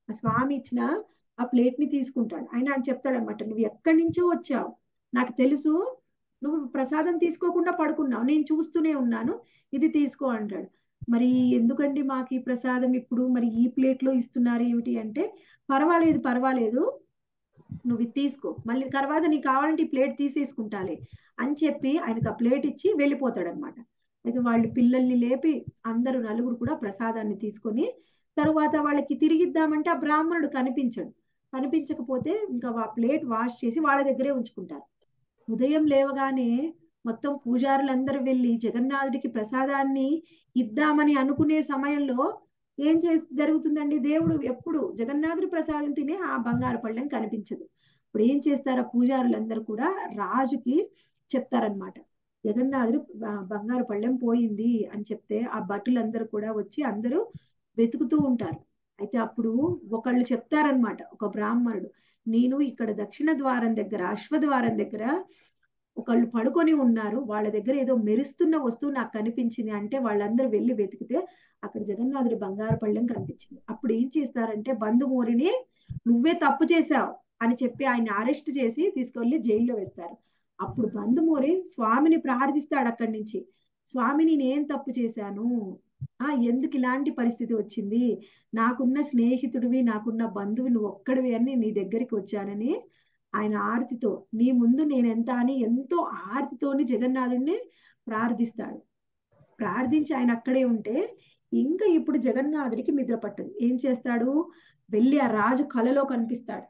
ఆ స్వామి ఇచ్చిన ఆ ప్లేట్ ని తీసుకుంటాడు ఆయన ఆయన చెప్తాడనమాట నువ్వు ఎక్కడి నుంచో వచ్చావు నాకు తెలుసు నువ్వు ప్రసాదం తీసుకోకుండా పడుకున్నావు నేను చూస్తూనే ఉన్నాను ఇది తీసుకో అంటాడు మరి ఎందుకండి మాకు ఈ ప్రసాదం ఇప్పుడు మరి ఈ ప్లేట్ లో ఇస్తున్నారు ఏమిటి అంటే పర్వాలేదు పర్వాలేదు నువ్వు ఇది తీసుకో మళ్ళీ తర్వాత నీకు కావాలంటే ఈ ప్లేట్ తీసేసుకుంటాలే అని చెప్పి ఆయనకు ఆ ప్లేట్ ఇచ్చి వెళ్ళిపోతాడు అనమాట అయితే వాళ్ళు పిల్లల్ని లేపి అందరూ నలుగురు కూడా ప్రసాదాన్ని తీసుకొని తరువాత వాళ్ళకి తిరిగిద్దామంటే ఆ బ్రాహ్మణుడు కనిపించడు కనిపించకపోతే ఇంకా ఆ ప్లేట్ వాష్ చేసి వాళ్ళ దగ్గరే ఉంచుకుంటారు ఉదయం లేవగానే మొత్తం పూజారులందరూ వెళ్ళి జగన్నాథుడికి ప్రసాదాన్ని ఇద్దామని అనుకునే సమయంలో ఏం చే జరుగుతుందండి దేవుడు ఎప్పుడు జగన్నాథుడి ప్రసాదం తినే ఆ బంగారు పళ్ళెం కనిపించదు ఇప్పుడు ఏం చేస్తారు ఆ పూజారులందరూ కూడా రాజుకి చెప్తారనమాట జగన్నాథుడు బ- బంగారు పళ్ళెం పోయింది అని చెప్తే ఆ భటులందరూ కూడా వచ్చి అందరూ వెతుకుతూ ఉంటారు అయితే అప్పుడు ఒకళ్ళు చెప్తారనమాట ఒక బ్రాహ్మణుడు నేను ఇక్కడ దక్షిణ ద్వారం దగ్గర అశ్వద్వారం దగ్గర ఒకళ్ళు పడుకొని ఉన్నారు వాళ్ళ దగ్గర ఏదో మెరుస్తున్న వస్తువు నాకు కనిపించింది అంటే వాళ్ళందరూ వెళ్ళి వెతికితే అక్కడ జగన్నాథుడి బంగారు పళ్ళెం కనిపించింది అప్పుడు ఏం చేస్తారంటే బంధుమూరిని నువ్వే తప్పు చేశావు అని చెప్పి ఆయన అరెస్ట్ చేసి తీసుకెళ్లి జైల్లో వేస్తారు అప్పుడు బంధుమూరి స్వామిని ప్రార్థిస్తాడు అక్కడి నుంచి స్వామి నేనేం తప్పు చేశాను ఆ ఎందుకు ఇలాంటి పరిస్థితి వచ్చింది నాకున్న స్నేహితుడివి నాకున్న బంధువు నువ్వు ఒక్కడివి అని నీ దగ్గరికి వచ్చానని ఆయన ఆర్తితో నీ ముందు నేను ఎంత అని ఎంతో ఆర్తితోని జగన్నాథుడిని ప్రార్థిస్తాడు ప్రార్థించి ఆయన అక్కడే ఉంటే ఇంకా ఇప్పుడు జగన్నాథుడికి నిద్ర పట్టదు ఏం చేస్తాడు వెళ్ళి ఆ రాజు కలలో కనిపిస్తాడు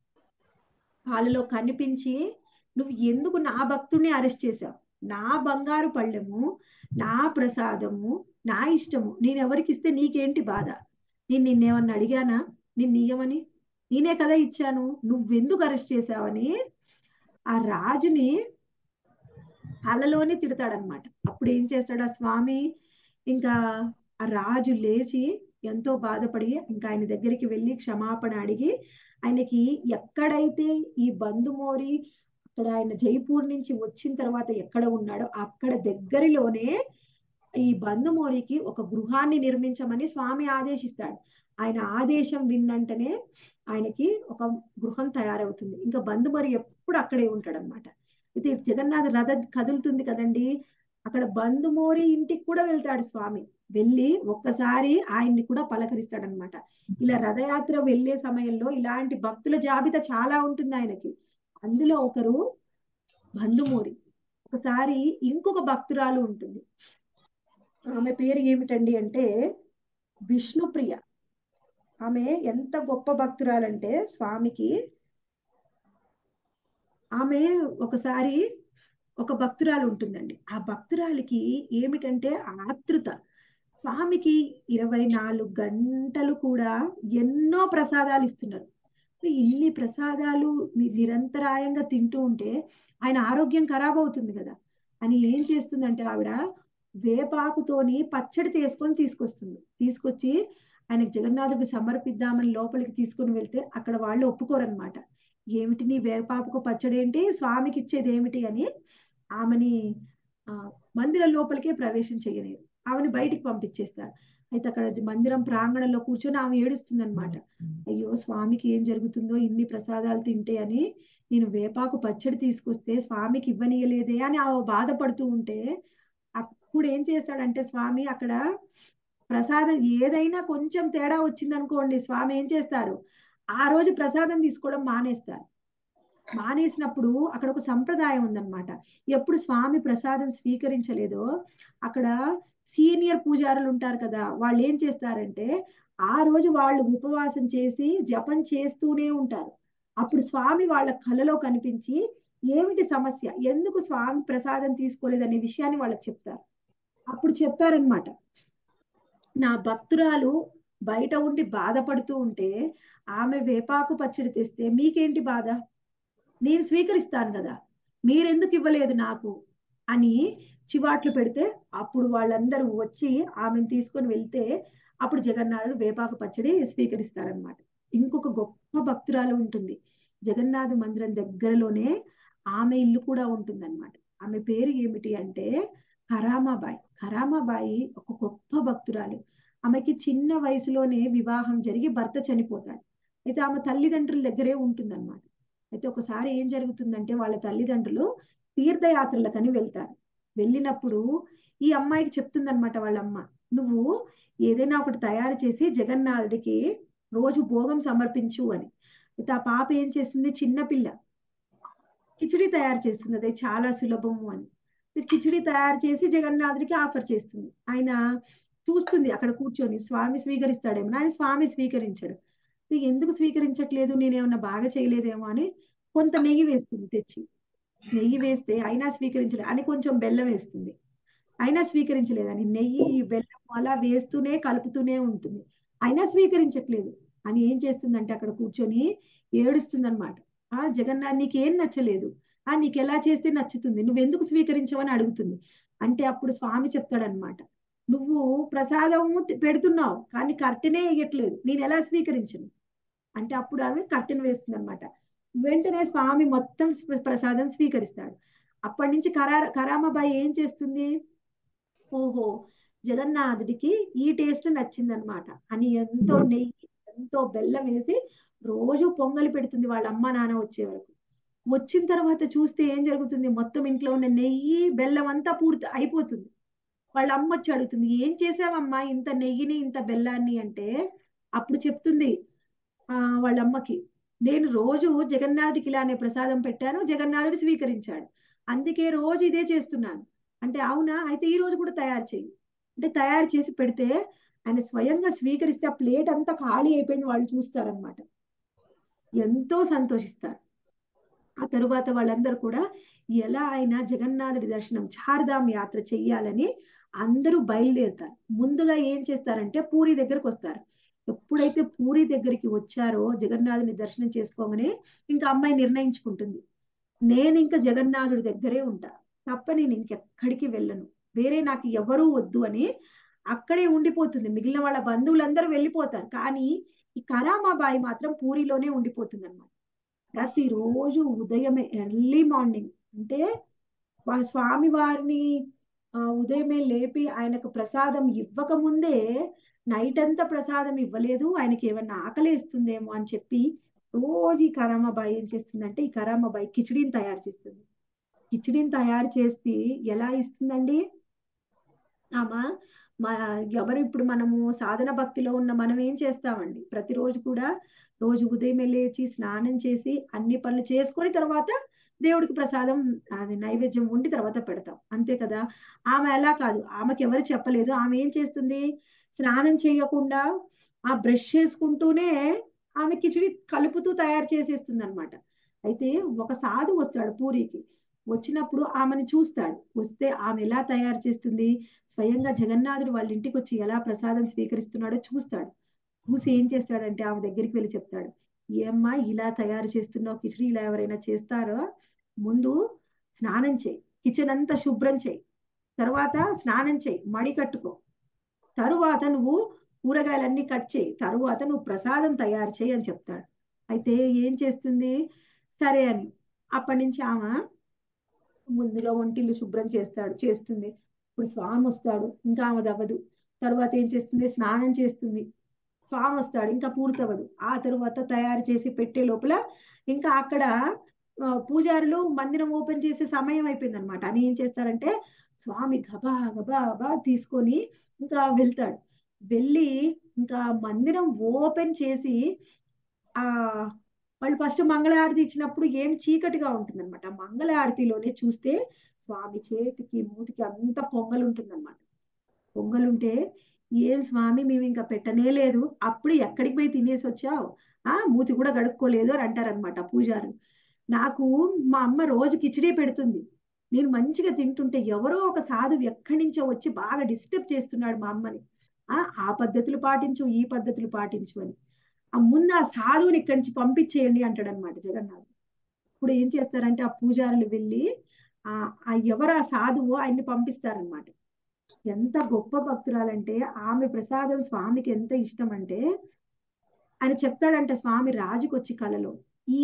కలలో కనిపించి నువ్వు ఎందుకు నా భక్తుడిని అరెస్ట్ చేశావు నా బంగారు పళ్ళెము నా ప్రసాదము నా ఇష్టము నేను ఎవరికి ఇస్తే నీకేంటి బాధ నేను నిన్నేమన్నా అడిగానా నిన్ను ఇయ్యమని నేనే కదా ఇచ్చాను నువ్వెందుకు అరెస్ట్ చేశావని ఆ రాజుని కలలోనే తిడతాడనమాట అప్పుడు ఏం చేస్తాడు ఆ స్వామి ఇంకా ఆ రాజు లేచి ఎంతో బాధపడి ఇంకా ఆయన దగ్గరికి వెళ్ళి క్షమాపణ అడిగి ఆయనకి ఎక్కడైతే ఈ బంధుమోరి అక్కడ ఆయన జైపూర్ నుంచి వచ్చిన తర్వాత ఎక్కడ ఉన్నాడో అక్కడ దగ్గరలోనే ఈ బంధుమోరికి ఒక గృహాన్ని నిర్మించమని స్వామి ఆదేశిస్తాడు ఆయన ఆదేశం విన్నంటనే ఆయనకి ఒక గృహం తయారవుతుంది ఇంకా బంధుమోరి ఎప్పుడు అక్కడే ఉంటాడనమాట అయితే జగన్నాథ రథ కదులుతుంది కదండి అక్కడ బంధుమోరి ఇంటికి కూడా వెళ్తాడు స్వామి వెళ్ళి ఒక్కసారి ఆయన్ని కూడా పలకరిస్తాడనమాట ఇలా రథయాత్ర వెళ్ళే సమయంలో ఇలాంటి భక్తుల జాబితా చాలా ఉంటుంది ఆయనకి అందులో ఒకరు బంధుమూరి ఒకసారి ఇంకొక భక్తురాలు ఉంటుంది ఆమె పేరు ఏమిటండి అంటే విష్ణుప్రియ ఆమె ఎంత గొప్ప భక్తురాలంటే స్వామికి ఆమె ఒకసారి ఒక భక్తురాలు ఉంటుందండి ఆ భక్తురాలికి ఏమిటంటే ఆతృత స్వామికి ఇరవై నాలుగు గంటలు కూడా ఎన్నో ప్రసాదాలు ఇస్తున్నారు మరి ఇన్ని ప్రసాదాలు ని- నిరంతరాయంగా తింటూ ఉంటే ఆయన ఆరోగ్యం ఖరాబ్ అవుతుంది కదా అని ఏం చేస్తుందంటే ఆవిడ వేపాకుతోని పచ్చడి తీసుకొని తీసుకొస్తుంది తీసుకొచ్చి ఆయనకు జగన్నాథుడికి సమర్పిద్దామని లోపలికి తీసుకుని వెళ్తే అక్కడ వాళ్ళు ఒప్పుకోరనమాట ఏమిటి నీ వేపాకు పచ్చడి ఏంటి స్వామికి ఇచ్చేది ఏమిటి అని ఆమెని ఆ మందిరం లోపలికే ప్రవేశం చేయలేరు ఆమెని బయటికి పంపించేస్తారు అయితే అక్కడ మందిరం ప్రాంగణంలో కూర్చొని ఆమె ఏడుస్తుంది అనమాట అయ్యో స్వామికి ఏం జరుగుతుందో ఇన్ని ప్రసాదాలు తింటే అని నేను వేపాకు పచ్చడి తీసుకొస్తే స్వామికి ఇవ్వనీయలేదే అని ఆమె బాధపడుతూ ఉంటే అప్పుడు ఏం చేస్తాడంటే స్వామి అక్కడ ప్రసాదం ఏదైనా కొంచెం తేడా వచ్చిందనుకోండి స్వామి ఏం చేస్తారు ఆ రోజు ప్రసాదం తీసుకోవడం మానేస్తారు మానేసినప్పుడు అక్కడ ఒక సంప్రదాయం ఉందన్నమాట ఎప్పుడు స్వామి ప్రసాదం స్వీకరించలేదో అక్కడ సీనియర్ పూజారులు ఉంటారు కదా వాళ్ళు ఏం చేస్తారంటే ఆ రోజు వాళ్ళు ఉపవాసం చేసి జపం చేస్తూనే ఉంటారు అప్పుడు స్వామి వాళ్ళ కలలో కనిపించి ఏమిటి సమస్య ఎందుకు స్వామి ప్రసాదం తీసుకోలేదనే విషయాన్ని వాళ్ళకి చెప్తారు అప్పుడు చెప్పారనమాట నా భక్తురాలు బయట ఉండి బాధపడుతూ ఉంటే ఆమె వేపాకు పచ్చడి తెస్తే మీకేంటి బాధ నేను స్వీకరిస్తాను కదా మీరెందుకు ఇవ్వలేదు నాకు అని చివాట్లు పెడితే అప్పుడు వాళ్ళందరూ వచ్చి ఆమెను తీసుకొని వెళ్తే అప్పుడు జగన్నాథుడు వేపాకు పచ్చడి స్వీకరిస్తారనమాట ఇంకొక గొప్ప భక్తురాలు ఉంటుంది జగన్నాథ మందిరం దగ్గరలోనే ఆమె ఇల్లు కూడా ఉంటుందన్నమాట ఆమె పేరు ఏమిటి అంటే కరామాబాయి కరామాబాయి ఒక గొప్ప భక్తురాలు ఆమెకి చిన్న వయసులోనే వివాహం జరిగి భర్త చనిపోతాడు అయితే ఆమె తల్లిదండ్రుల దగ్గరే ఉంటుందన్నమాట అయితే ఒకసారి ఏం జరుగుతుందంటే వాళ్ళ తల్లిదండ్రులు తీర్థయాత్రలకని వెళ్తారు వెళ్ళినప్పుడు ఈ అమ్మాయికి చెప్తుందన్నమాట వాళ్ళ అమ్మ నువ్వు ఏదైనా ఒకటి తయారు చేసి జగన్నాథుడికి రోజు భోగం సమర్పించు అని అయితే ఆ పాప ఏం చేస్తుంది చిన్నపిల్ల కిచిడి తయారు చేస్తుంది అది చాలా సులభము అని కిచిడి తయారు చేసి జగన్నాథుడికి ఆఫర్ చేస్తుంది ఆయన చూస్తుంది అక్కడ కూర్చొని స్వామి స్వీకరిస్తాడేమో ఆయన స్వామి స్వీకరించాడు ఇది ఎందుకు స్వీకరించట్లేదు నేనేమన్నా బాగా చేయలేదేమో అని కొంత నెయ్యి వేస్తుంది తెచ్చి నెయ్యి వేస్తే అయినా స్వీకరించలేదు అని కొంచెం బెల్లం వేస్తుంది అయినా స్వీకరించలేదని నెయ్యి బెల్లం అలా వేస్తూనే కలుపుతూనే ఉంటుంది అయినా స్వీకరించట్లేదు అని ఏం చేస్తుందంటే అక్కడ కూర్చొని ఏడుస్తుంది అనమాట ఆ జగన్నాథ్ నీకేం నచ్చలేదు ఆ నీకు ఎలా చేస్తే నచ్చుతుంది నువ్వెందుకు స్వీకరించవని అడుగుతుంది అంటే అప్పుడు స్వామి చెప్తాడనమాట నువ్వు ప్రసాదము పెడుతున్నావు కానీ కర్టెనే వేయట్లేదు నేను ఎలా స్వీకరించను అంటే అప్పుడు ఆమె కర్టెన్ వేస్తుంది అనమాట వెంటనే స్వామి మొత్తం ప్రసాదం స్వీకరిస్తాడు అప్పటి నుంచి కరా కరామబాయి ఏం చేస్తుంది ఓహో జగన్నాథుడికి ఈ టేస్ట్ నచ్చిందనమాట అని ఎంతో నెయ్యి ఎంతో బెల్లం వేసి రోజు పొంగలి పెడుతుంది వాళ్ళ అమ్మ నాన్న వచ్చే వరకు వచ్చిన తర్వాత చూస్తే ఏం జరుగుతుంది మొత్తం ఇంట్లో ఉన్న నెయ్యి బెల్లం అంతా పూర్తి అయిపోతుంది వాళ్ళ అమ్మ వచ్చి అడుగుతుంది ఏం చేసావమ్మా ఇంత నెయ్యిని ఇంత బెల్లాన్ని అంటే అప్పుడు చెప్తుంది ఆ వాళ్ళ అమ్మకి నేను రోజు జగన్నాథుడికి ఇలానే ప్రసాదం పెట్టాను జగన్నాథుడు స్వీకరించాడు అందుకే రోజు ఇదే చేస్తున్నాను అంటే అవునా అయితే ఈ రోజు కూడా తయారు చేయి అంటే తయారు చేసి పెడితే ఆయన స్వయంగా స్వీకరిస్తే ఆ ప్లేట్ అంతా ఖాళీ అయిపోయింది వాళ్ళు చూస్తారనమాట ఎంతో సంతోషిస్తారు ఆ తరువాత వాళ్ళందరూ కూడా ఎలా అయినా జగన్నాథుడి దర్శనం చార్ధామ్ యాత్ర చెయ్యాలని అందరూ బయలుదేరుతారు ముందుగా ఏం చేస్తారంటే పూరి దగ్గరకు వస్తారు ఎప్పుడైతే పూరి దగ్గరికి వచ్చారో జగన్నాథుని దర్శనం చేసుకోమని ఇంకా అమ్మాయి నిర్ణయించుకుంటుంది నేను ఇంకా జగన్నాథుడి దగ్గరే ఉంటా తప్ప నేను ఇంకెక్కడికి వెళ్ళను వేరే నాకు ఎవరూ వద్దు అని అక్కడే ఉండిపోతుంది మిగిలిన వాళ్ళ బంధువులందరూ వెళ్ళిపోతారు కానీ ఈ కరామాబాయి మాత్రం పూరిలోనే ఉండిపోతుంది అనమాట ప్రతిరోజు ఉదయమే ఎర్లీ మార్నింగ్ అంటే స్వామి వారిని ఉదయమే లేపి ఆయనకు ప్రసాదం ఇవ్వక ముందే నైట్ అంతా ప్రసాదం ఇవ్వలేదు ఆయనకి ఏమన్నా ఆకలేస్తుందేమో అని చెప్పి రోజు ఈ కరామాబాయి ఏం చేస్తుందంటే ఈ కరామాబాయి కిచిడీని తయారు చేస్తుంది కిచిడీని తయారు చేసి ఎలా ఇస్తుందండి ఆమా మా ఎవరు ఇప్పుడు మనము సాధన భక్తిలో ఉన్న మనం ఏం చేస్తామండి ప్రతిరోజు కూడా రోజు ఉదయం లేచి స్నానం చేసి అన్ని పనులు చేసుకొని తర్వాత దేవుడికి ప్రసాదం అది నైవేద్యం ఉండి తర్వాత పెడతాం అంతే కదా ఆమె ఎలా కాదు ఆమెకి ఎవరు చెప్పలేదు ఆమె ఏం చేస్తుంది స్నానం చేయకుండా ఆ బ్రష్ చేసుకుంటూనే ఆమె కిచిడి కలుపుతూ తయారు చేసేస్తుంది అనమాట అయితే ఒక సాధు వస్తాడు పూరికి వచ్చినప్పుడు ఆమెను చూస్తాడు వస్తే ఆమె ఎలా తయారు చేస్తుంది స్వయంగా జగన్నాథుడు వాళ్ళ ఇంటికి వచ్చి ఎలా ప్రసాదం స్వీకరిస్తున్నాడో చూస్తాడు చూసి ఏం చేస్తాడంటే ఆమె దగ్గరికి వెళ్ళి చెప్తాడు ఏమ్మా ఇలా తయారు చేస్తున్నావు కిచిడి ఇలా ఎవరైనా చేస్తారో ముందు స్నానం చేయి కిచెన్ అంతా శుభ్రం చేయి తర్వాత స్నానం చేయి మడి కట్టుకో తరువాత నువ్వు కూరగాయలన్నీ కట్ చేయి తరువాత నువ్వు ప్రసాదం తయారు చేయి అని చెప్తాడు అయితే ఏం చేస్తుంది సరే అని అప్పటి నుంచి ఆమె ముందుగా ఒంటిల్లు శుభ్రం చేస్తాడు చేస్తుంది ఇప్పుడు స్వామి వస్తాడు ఇంకా ఆమె దవ్వదు తర్వాత ఏం చేస్తుంది స్నానం చేస్తుంది స్వామి వస్తాడు ఇంకా పూర్తవదు ఆ తరువాత తయారు చేసి పెట్టే లోపల ఇంకా అక్కడ పూజారులు మందిరం ఓపెన్ చేసే సమయం అయిపోయింది అనమాట అని ఏం చేస్తారంటే స్వామి గబా గబా గబా తీసుకొని ఇంకా వెళ్తాడు వెళ్ళి ఇంకా మందిరం ఓపెన్ చేసి ఆ వాళ్ళు ఫస్ట్ మంగళహారతి ఇచ్చినప్పుడు ఏం చీకటిగా ఉంటుంది అనమాట మంగళహారతిలోనే చూస్తే స్వామి చేతికి మూతికి అంత పొంగల్ ఉంటుంది అనమాట పొంగలుంటే ఏం స్వామి మేము ఇంకా పెట్టనే లేదు అప్పుడు ఎక్కడికి పోయి తినేసి వచ్చావు ఆ మూతి కూడా గడుక్కోలేదు అని అంటారనమాట పూజారు నాకు మా అమ్మ రోజు కిచిడీ పెడుతుంది నేను మంచిగా తింటుంటే ఎవరో ఒక సాధువు ఎక్కడి నుంచో వచ్చి బాగా డిస్టర్బ్ చేస్తున్నాడు మా అమ్మని ఆ ఆ పద్ధతులు పాటించు ఈ పద్ధతులు పాటించు అని ఆ ముందు ఆ సాధువుని ఇక్కడి నుంచి పంపించేయండి అంటాడు అనమాట జగన్నాథ్ ఇప్పుడు ఏం చేస్తారంటే ఆ పూజారులు వెళ్ళి ఆ ఆ ఎవరు ఆ సాధువు ఆయన్ని పంపిస్తారనమాట ఎంత గొప్ప భక్తురాలంటే ఆమె ప్రసాదం స్వామికి ఎంత ఇష్టం అంటే ఆయన చెప్తాడంటే స్వామి రాజుకి వచ్చి కలలో ఈ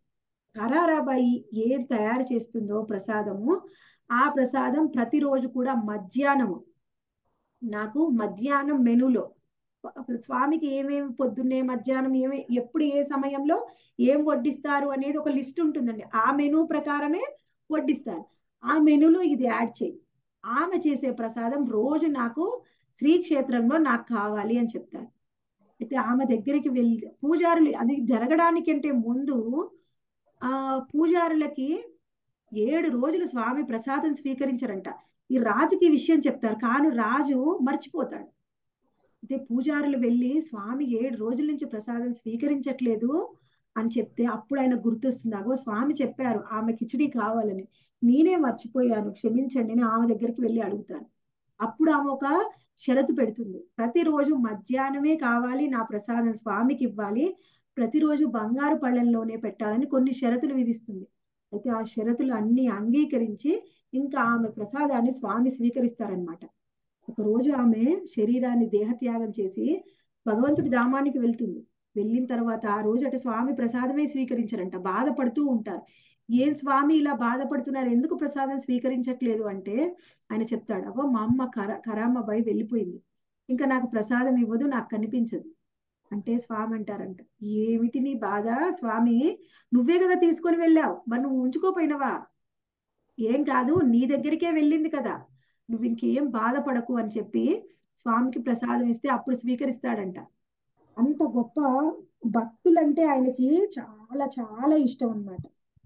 కరారాబాయి ఏం తయారు చేస్తుందో ప్రసాదము ఆ ప్రసాదం ప్రతిరోజు కూడా మధ్యాహ్నము నాకు మధ్యాహ్నం మెనూలో స్వామికి ఏమేమి పొద్దున్నే మధ్యాహ్నం ఏమే ఎప్పుడు ఏ సమయంలో ఏం వడ్డిస్తారు అనేది ఒక లిస్ట్ ఉంటుందండి ఆ మెనూ ప్రకారమే వడ్డిస్తారు ఆ మెనూలో ఇది యాడ్ చేయి ఆమె చేసే ప్రసాదం రోజు నాకు శ్రీక్షేత్రంలో నాకు కావాలి అని చెప్తారు అయితే ఆమె దగ్గరికి వెళ్ళి పూజారులు అది జరగడానికంటే ముందు ఆ పూజారులకి ఏడు రోజులు స్వామి ప్రసాదం స్వీకరించారంట ఈ రాజుకి ఈ విషయం చెప్తారు కానీ రాజు మర్చిపోతాడు అయితే పూజారులు వెళ్ళి స్వామి ఏడు రోజుల నుంచి ప్రసాదం స్వీకరించట్లేదు అని చెప్తే అప్పుడు ఆయన గుర్తొస్తుంది అగో స్వామి చెప్పారు ఆమె కిచిడి కావాలని నేనే మర్చిపోయాను క్షమించండి నేను ఆమె దగ్గరికి వెళ్ళి అడుగుతాను అప్పుడు ఆమె ఒక షరతు పెడుతుంది ప్రతిరోజు మధ్యాహ్నమే కావాలి నా ప్రసాదం స్వామికి ఇవ్వాలి ప్రతిరోజు బంగారు పళ్ళెంలోనే పెట్టాలని కొన్ని షరతులు విధిస్తుంది అయితే ఆ షరతులు అన్ని అంగీకరించి ఇంకా ఆమె ప్రసాదాన్ని స్వామి స్వీకరిస్తారనమాట ఒకరోజు ఆమె శరీరాన్ని దేహత్యాగం చేసి భగవంతుడి ధామానికి వెళ్తుంది వెళ్ళిన తర్వాత ఆ రోజు అటు స్వామి ప్రసాదమే స్వీకరించారంట బాధపడుతూ ఉంటారు ఏం స్వామి ఇలా బాధపడుతున్నారు ఎందుకు ప్రసాదం స్వీకరించట్లేదు అంటే ఆయన చెప్తాడు అవ్వ మా అమ్మ కర కరామబాయి వెళ్ళిపోయింది ఇంకా నాకు ప్రసాదం ఇవ్వదు నాకు కనిపించదు అంటే స్వామి అంటారంట ఏమిటి నీ బాధ స్వామి నువ్వే కదా తీసుకొని వెళ్ళావు మరి నువ్వు ఉంచుకోపోయినవా ఏం కాదు నీ దగ్గరికే వెళ్ళింది కదా నువ్వు ఇంకేం బాధపడకు అని చెప్పి స్వామికి ప్రసాదం ఇస్తే అప్పుడు స్వీకరిస్తాడంట అంత గొప్ప భక్తులంటే ఆయనకి చాలా చాలా ఇష్టం అన్నమాట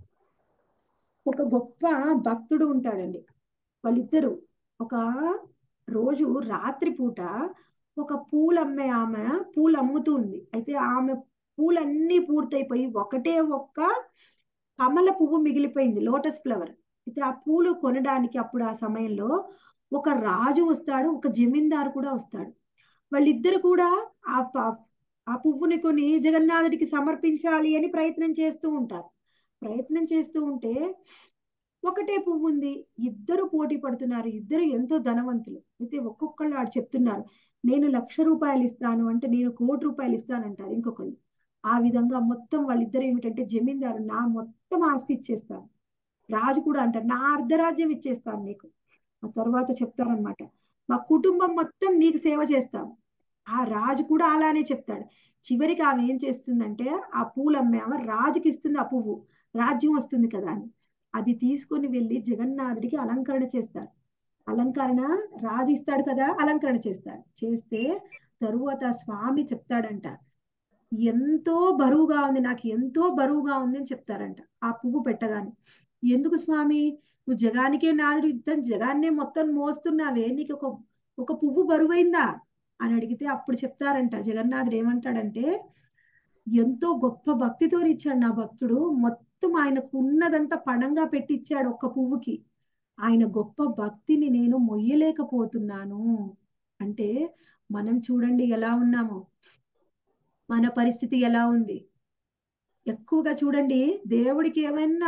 ఒక గొప్ప భక్తుడు ఉంటాడండి వాళ్ళిద్దరు ఒక రోజు రాత్రి పూట ఒక పూలు అమ్మే ఆమె పూలు అమ్ముతూ ఉంది అయితే ఆమె పూలన్నీ పూర్తయిపోయి ఒకటే ఒక్క కమల పువ్వు మిగిలిపోయింది లోటస్ ఫ్లవర్ అయితే ఆ పూలు కొనడానికి అప్పుడు ఆ సమయంలో ఒక రాజు వస్తాడు ఒక జమీందారు కూడా వస్తాడు వాళ్ళిద్దరు కూడా ఆ ప- ఆ పువ్వుని కొని జగన్నాథుడికి సమర్పించాలి అని ప్రయత్నం చేస్తూ ఉంటారు ప్రయత్నం చేస్తూ ఉంటే ఒకటే పువ్వు ఉంది ఇద్దరు పోటీ పడుతున్నారు ఇద్దరు ఎంతో ధనవంతులు అయితే ఒక్కొక్కళ్ళు వాడు చెప్తున్నారు నేను లక్ష రూపాయలు ఇస్తాను అంటే నేను కోటి రూపాయలు ఇస్తానంటారు ఇంకొకళ్ళు ఆ విధంగా మొత్తం వాళ్ళిద్దరు ఏమిటంటే జమీందారు నా మొత్తం ఆస్తి ఇచ్చేస్తాను రాజు కూడా అంటారు నా అర్ధరాజ్యం ఇచ్చేస్తాను నీకు ఆ తర్వాత చెప్తారనమాట మా కుటుంబం మొత్తం నీకు సేవ చేస్తాం ఆ రాజు కూడా అలానే చెప్తాడు చివరికి ఆమె ఏం చేస్తుందంటే ఆ పూలు అమ్మే ఆమె రాజుకి ఇస్తుంది ఆ పువ్వు రాజ్యం వస్తుంది కదా అని అది తీసుకొని వెళ్ళి జగన్నాథుడికి అలంకరణ చేస్తారు అలంకరణ రాజు ఇస్తాడు కదా అలంకరణ చేస్తాడు చేస్తే తరువాత స్వామి చెప్తాడంట ఎంతో బరువుగా ఉంది నాకు ఎంతో బరువుగా ఉంది అని చెప్తారంట ఆ పువ్వు పెట్టగానే ఎందుకు స్వామి నువ్వు జగానికే నాదుడు యుద్ధం జగాన్నే మొత్తం మోస్తున్నావే నీకు ఒక ఒక పువ్వు బరువైందా అని అడిగితే అప్పుడు చెప్తారంట జగన్నాథుడు ఏమంటాడంటే ఎంతో గొప్ప భక్తితో ఇచ్చాడు నా భక్తుడు మొత్తం ఆయనకు ఉన్నదంతా పణంగా పెట్టిచ్చాడు ఒక్క పువ్వుకి ఆయన గొప్ప భక్తిని నేను మొయ్యలేకపోతున్నాను అంటే మనం చూడండి ఎలా ఉన్నామో మన పరిస్థితి ఎలా ఉంది ఎక్కువగా చూడండి దేవుడికి ఏమైనా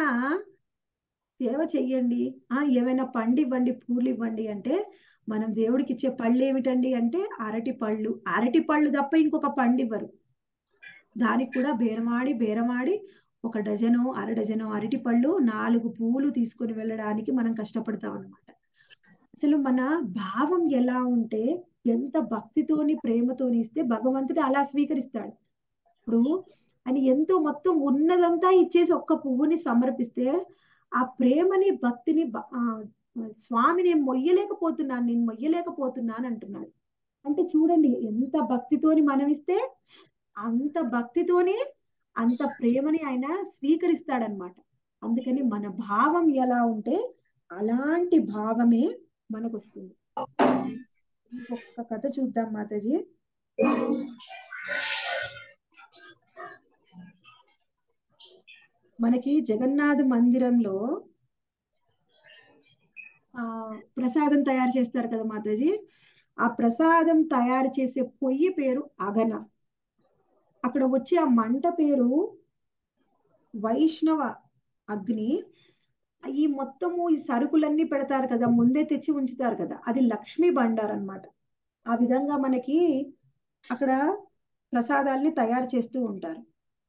సేవ చెయ్యండి ఆ ఏమైనా పండు ఇవ్వండి పూలు ఇవ్వండి అంటే మనం దేవుడికి ఇచ్చే పళ్ళు ఏమిటండి అంటే అరటి పళ్ళు అరటి పళ్ళు తప్ప ఇంకొక పండు ఇవ్వరు దానికి కూడా బేరమాడి బేరమాడి ఒక డజను అర డజను అరటి పళ్ళు నాలుగు పువ్వులు తీసుకొని వెళ్ళడానికి మనం కష్టపడతాం అనమాట అసలు మన భావం ఎలా ఉంటే ఎంత భక్తితోని ప్రేమతోని ఇస్తే భగవంతుడు అలా స్వీకరిస్తాడు ఇప్పుడు ఆయన ఎంతో మొత్తం ఉన్నదంతా ఇచ్చేసి ఒక్క పువ్వుని సమర్పిస్తే ఆ ప్రేమని భక్తిని బ- ఆ, స్వామి నేను మొయ్యలేకపోతున్నాను నేను మొయ్యలేకపోతున్నాను అంటున్నాడు అంటే చూడండి ఎంత భక్తితోని మనం ఇస్తే అంత భక్తితోని అంత ప్రేమని ఆయన స్వీకరిస్తాడనమాట అందుకని మన భావం ఎలా ఉంటే అలాంటి భావమే మనకు వస్తుంది ఇంకొక కథ చూద్దాం మాతాజీ మనకి జగన్నాథ మందిరంలో ఆ ప్రసాదం తయారు చేస్తారు కదా మాతాజీ ఆ ప్రసాదం తయారు చేసే పొయ్యి పేరు అగన అక్కడ వచ్చే ఆ మంట పేరు వైష్ణవ అగ్ని ఈ మొత్తము ఈ సరుకులన్నీ పెడతారు కదా ముందే తెచ్చి ఉంచుతారు కదా అది లక్ష్మీ బండార్ అన్నమాట ఆ విధంగా మనకి అక్కడ ప్రసాదాల్ని తయారు చేస్తూ ఉంటారు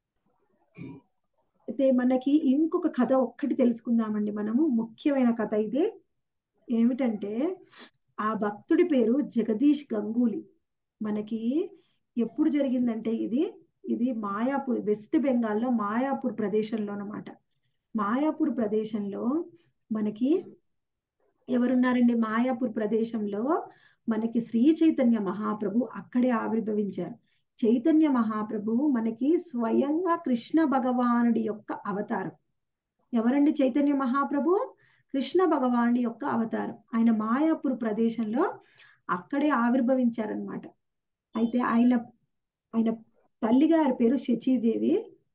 అయితే మనకి ఇంకొక కథ ఒక్కటి తెలుసుకుందామండి మనము ముఖ్యమైన కథ ఇది ఏమిటంటే ఆ భక్తుడి పేరు జగదీష్ గంగూలీ మనకి ఎప్పుడు జరిగిందంటే ఇది ఇది మాయాపూర్ వెస్ట్ బెంగాల్లో మాయాపూర్ ప్రదేశంలో అన్నమాట మాయాపూర్ ప్రదేశంలో మనకి ఎవరున్నారండి మాయాపూర్ ప్రదేశంలో మనకి శ్రీ చైతన్య మహాప్రభు అక్కడే ఆవిర్భవించారు చైతన్య మహాప్రభు మనకి స్వయంగా కృష్ణ భగవానుడి యొక్క అవతారం ఎవరండి చైతన్య మహాప్రభు కృష్ణ భగవానుడి యొక్క అవతారం ఆయన మాయాపూర్ ప్రదేశంలో అక్కడే ఆవిర్భవించారనమాట అయితే ఆయన ఆయన తల్లిగారి పేరు శచీదేవి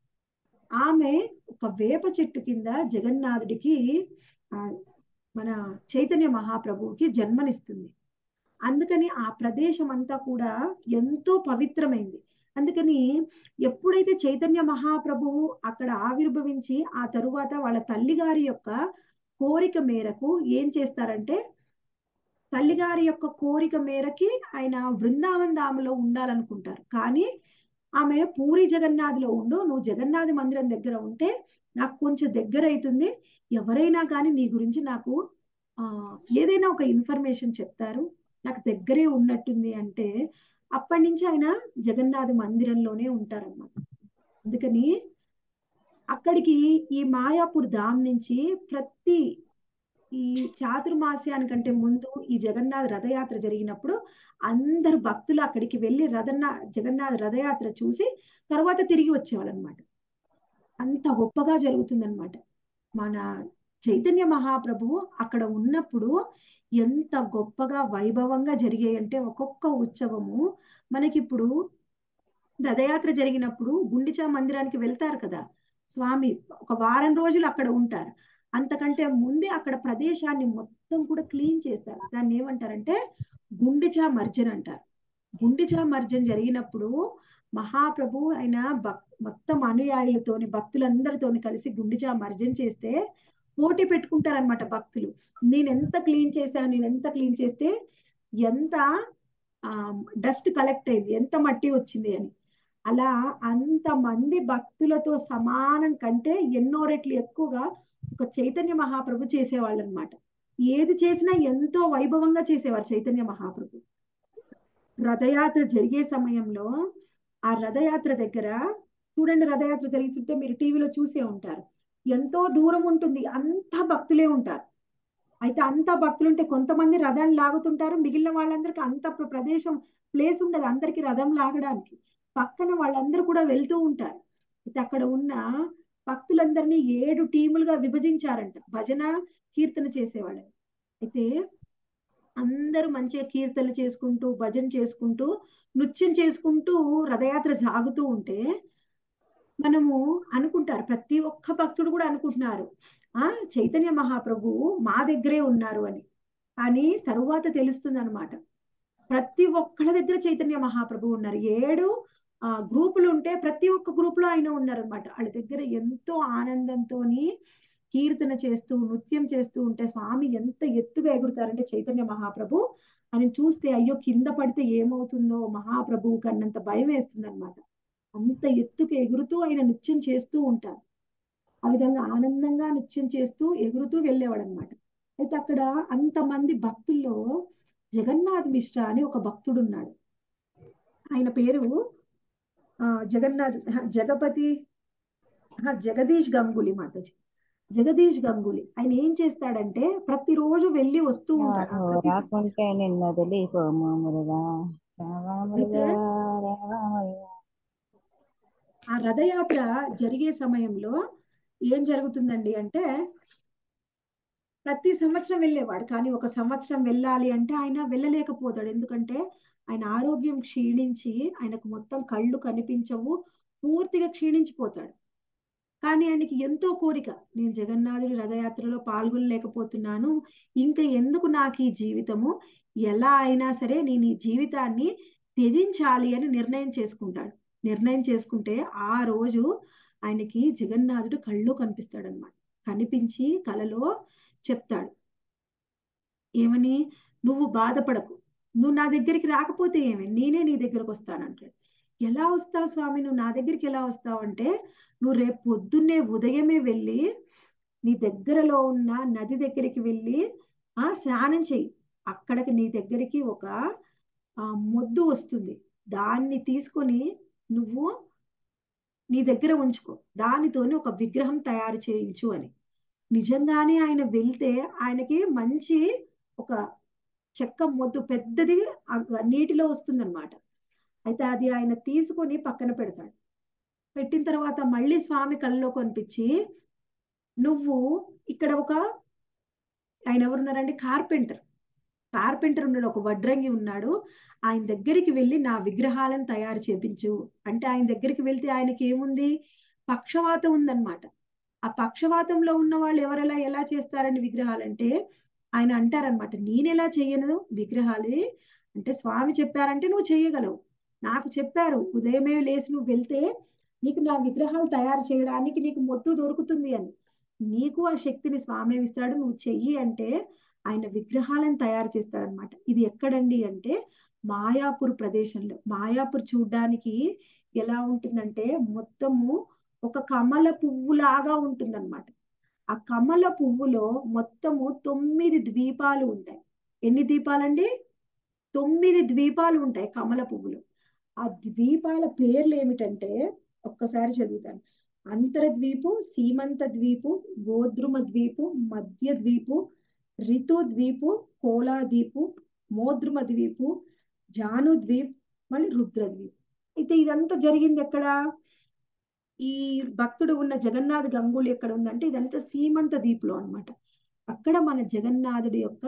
ఆమె ఒక వేప చెట్టు కింద జగన్నాథుడికి ఆ, మన చైతన్య మహాప్రభువుకి జన్మనిస్తుంది అందుకని ఆ ప్రదేశం అంతా కూడా ఎంతో పవిత్రమైంది అందుకని ఎప్పుడైతే చైతన్య మహాప్రభువు అక్కడ ఆవిర్భవించి ఆ తరువాత వాళ్ళ తల్లిగారి యొక్క కోరిక మేరకు ఏం చేస్తారంటే తల్లిగారి యొక్క కోరిక మేరకి ఆయన బృందావన్ ధామలో ఉండాలనుకుంటారు కానీ ఆమె పూరి జగన్నాథ్లో ఉండు నువ్వు జగన్నాథ మందిరం దగ్గర ఉంటే నాకు కొంచెం దగ్గర అవుతుంది ఎవరైనా కానీ నీ గురించి నాకు ఆ ఏదైనా ఒక ఇన్ఫర్మేషన్ చెప్తారు నాకు దగ్గరే ఉన్నట్టుంది అంటే అప్పటి నుంచి ఆయన జగన్నాథ మందిరంలోనే ఉంటారన్నమాట అందుకని అక్కడికి ఈ మాయాపూర్ ధామ్ నుంచి ప్రతి ఈ చాతుర్మాస్యానికంటే ముందు ఈ జగన్నాథ రథయాత్ర జరిగినప్పుడు అందరు భక్తులు అక్కడికి వెళ్ళి రథన జగన్నాథ రథయాత్ర చూసి తర్వాత తిరిగి వచ్చేవాళ్ళు అనమాట అంత గొప్పగా జరుగుతుందన్నమాట మన చైతన్య మహాప్రభువు అక్కడ ఉన్నప్పుడు ఎంత గొప్పగా వైభవంగా జరిగాయంటే ఒక్కొక్క ఉత్సవము మనకిప్పుడు రథయాత్ర జరిగినప్పుడు గుండిచా మందిరానికి వెళ్తారు కదా స్వామి ఒక వారం రోజులు అక్కడ ఉంటారు అంతకంటే ముందే అక్కడ ప్రదేశాన్ని మొత్తం కూడా క్లీన్ చేస్తారు దాన్ని ఏమంటారంటే గుండిచా మర్జన్ అంటారు గుండిచా మర్జన్ జరిగినప్పుడు మహాప్రభు ఆయన భక్ మొత్తం అనుయాయులతోని భక్తులందరితోని కలిసి గుండిచా మర్జన్ చేస్తే పోటీ పెట్టుకుంటారనమాట భక్తులు నేను ఎంత క్లీన్ చేశాను నేను ఎంత క్లీన్ చేస్తే ఎంత డస్ట్ కలెక్ట్ అయింది ఎంత మట్టి వచ్చింది అని అలా అంతమంది భక్తులతో సమానం కంటే ఎన్నో రెట్లు ఎక్కువగా ఒక చైతన్య మహాప్రభు చేసేవాళ్ళు అనమాట ఏది చేసినా ఎంతో వైభవంగా చేసేవారు చైతన్య మహాప్రభు రథయాత్ర జరిగే సమయంలో ఆ రథయాత్ర దగ్గర చూడండి రథయాత్ర జరుగుతుంటే మీరు టీవీలో చూసే ఉంటారు ఎంతో దూరం ఉంటుంది అంతా భక్తులే ఉంటారు అయితే అంత భక్తులు ఉంటే కొంతమంది రథాన్ని లాగుతుంటారు మిగిలిన వాళ్ళందరికీ అంత ప్ర- ప్రదేశం ప్లేస్ ఉండదు అందరికి రథం లాగడానికి పక్కన వాళ్ళందరూ కూడా వెళ్తూ ఉంటారు అయితే అక్కడ ఉన్న భక్తులందరినీ ఏడు టీములుగా విభజించారంట భజన కీర్తన చేసేవాళ్ళని అయితే అందరూ మంచిగా కీర్తనలు చేసుకుంటూ భజన చేసుకుంటూ నృత్యం చేసుకుంటూ రథయాత్ర సాగుతూ ఉంటే మనము అనుకుంటారు ప్రతి ఒక్క భక్తుడు కూడా అనుకుంటున్నారు ఆ చైతన్య మహాప్రభు మా దగ్గరే ఉన్నారు అని కానీ తరువాత తెలుస్తుంది అనమాట ప్రతి ఒక్కళ్ళ దగ్గర చైతన్య మహాప్రభు ఉన్నారు ఏడు ఆ గ్రూపులు ఉంటే ప్రతి ఒక్క గ్రూప్ లో ఆయన ఉన్నారనమాట వాళ్ళ దగ్గర ఎంతో ఆనందంతోని కీర్తన చేస్తూ నృత్యం చేస్తూ ఉంటే స్వామి ఎంత ఎత్తుగా ఎగురుతారంటే చైతన్య మహాప్రభు అని చూస్తే అయ్యో కింద పడితే ఏమవుతుందో మహాప్రభువు కన్నంత భయం వేస్తుంది అనమాట అంత ఎత్తుకు ఎగురుతూ ఆయన నృత్యం చేస్తూ ఉంటారు ఆ విధంగా ఆనందంగా నృత్యం చేస్తూ ఎగురుతూ వెళ్ళేవాడు అనమాట అయితే అక్కడ అంతమంది భక్తుల్లో జగన్నాథ్ మిశ్రా అని ఒక భక్తుడు ఉన్నాడు ఆయన పేరు ఆ జగన్నాథ్ జగపతి ఆహా, జగదీష్ గంగూలీ మాతాజీ జగదీష్ గంగూలీ ఆయన ఏం చేస్తాడంటే ప్రతిరోజు వెళ్ళి వస్తూ ఉంటాడు ఆ రాఘవ ప్రతి రాకుంటే నిన్ను వదిలిపోము మురుగా రావా మురుగా అయితే రావా మురుగా ఆ రథయాత్ర జరిగే సమయంలో ఏం జరుగుతుందండి అంటే ప్రతి సంవత్సరం వెళ్ళేవాడు కానీ ఒక సంవత్సరం వెళ్ళాలి అంటే ఆయన వెళ్ళలేకపోతాడు ఎందుకంటే ఆయన ఆరోగ్యం క్షీణించి ఆయనకు మొత్తం కళ్ళు కనిపించవు పూర్తిగా క్షీణించిపోతాడు కానీ ఆయనకి ఎంతో కోరిక నేను జగన్నాథుడి రథయాత్రలో పాల్గొనలేకపోతున్నాను ఇంకా ఎందుకు నాకు ఈ జీవితము ఎలా అయినా సరే నేను ఈ జీవితాన్ని త్యజించాలి అని నిర్ణయం చేసుకుంటాడు నిర్ణయం చేసుకుంటే ఆ రోజు ఆయనకి జగన్నాథుడు కళ్ళు కనిపిస్తాడు అనమాట కనిపించి కలలో చెప్తాడు ఏమని నువ్వు బాధపడకు నువ్వు నా దగ్గరికి రాకపోతే ఏమి నేనే నీ దగ్గరకు వస్తానంటాడు ఎలా వస్తావు స్వామి నువ్వు నా దగ్గరికి ఎలా వస్తావు అంటే నువ్వు రేపు పొద్దున్నే ఉదయమే వెళ్ళి నీ దగ్గరలో ఉన్న నది దగ్గరికి వెళ్ళి ఆ స్నానం చెయ్యి అక్కడికి నీ దగ్గరికి ఒక ఆ మొద్దు వస్తుంది దాన్ని తీసుకొని నువ్వు నీ దగ్గర ఉంచుకో దానితోని ఒక విగ్రహం తయారు చేయించు అని నిజంగానే ఆయన వెళ్తే ఆయనకి మంచి ఒక చెక్క మొద్దు పెద్దది ఆ నీటిలో వస్తుందన్నమాట అయితే అది ఆయన తీసుకొని పక్కన పెడతాడు పెట్టిన తర్వాత మళ్ళీ స్వామి కల్లో కనిపించి నువ్వు ఇక్కడ ఒక ఆయన ఎవరున్నారండి కార్పెంటర్ కార్పెంటర్ ఉన్నాడు ఒక వడ్రంగి ఉన్నాడు ఆయన దగ్గరికి వెళ్ళి నా విగ్రహాలను తయారు చేపించు అంటే ఆయన దగ్గరికి వెళ్తే ఆయనకి ఏముంది పక్షవాతం ఉందన్నమాట ఆ పక్షవాతంలో ఉన్న వాళ్ళు ఎవరెలా ఎలా చేస్తారండి విగ్రహాలంటే ఆయన అంటారనమాట నేనెలా చెయ్యను విగ్రహాలు అంటే స్వామి చెప్పారంటే నువ్వు చెయ్యగలవు నాకు చెప్పారు ఉదయమే లేచి నువ్వు వెళ్తే నీకు నా విగ్రహాలు తయారు చేయడానికి నీకు మొద్దు దొరుకుతుంది అని నీకు ఆ శక్తిని స్వామి ఇస్తాడు నువ్వు చెయ్యి అంటే ఆయన విగ్రహాలను తయారు చేస్తాడనమాట ఇది ఎక్కడండి అంటే మాయాపూర్ ప్రదేశంలో మాయాపూర్ చూడ్డానికి ఎలా ఉంటుందంటే మొత్తము ఒక కమల పువ్వులాగా ఉంటుందన్నమాట ఆ కమల పువ్వులో మొత్తము తొమ్మిది ద్వీపాలు ఉంటాయి ఎన్ని ద్వీపాలండి తొమ్మిది ద్వీపాలు ఉంటాయి కమల పువ్వులు ఆ ద్వీపాల పేర్లు ఏమిటంటే ఒక్కసారి చదువుతాను అంతరద్వీపు సీమంత ద్వీపు గోద్రుమ ద్వీపు మధ్య ద్వీపు రితు ద్వీపు కోలా ద్వీపు మోద్రుమ ద్వీపు జాను ద్వీప్ మళ్ళీ రుద్ర ద్వీప్ అయితే ఇదంతా జరిగింది ఎక్కడ ఈ భక్తుడు ఉన్న జగన్నాథ్ గంగూలి ఎక్కడ ఉందంటే ఇదంతా సీమంత ద్వీప్లో అన్నమాట అక్కడ మన జగన్నాథుడి యొక్క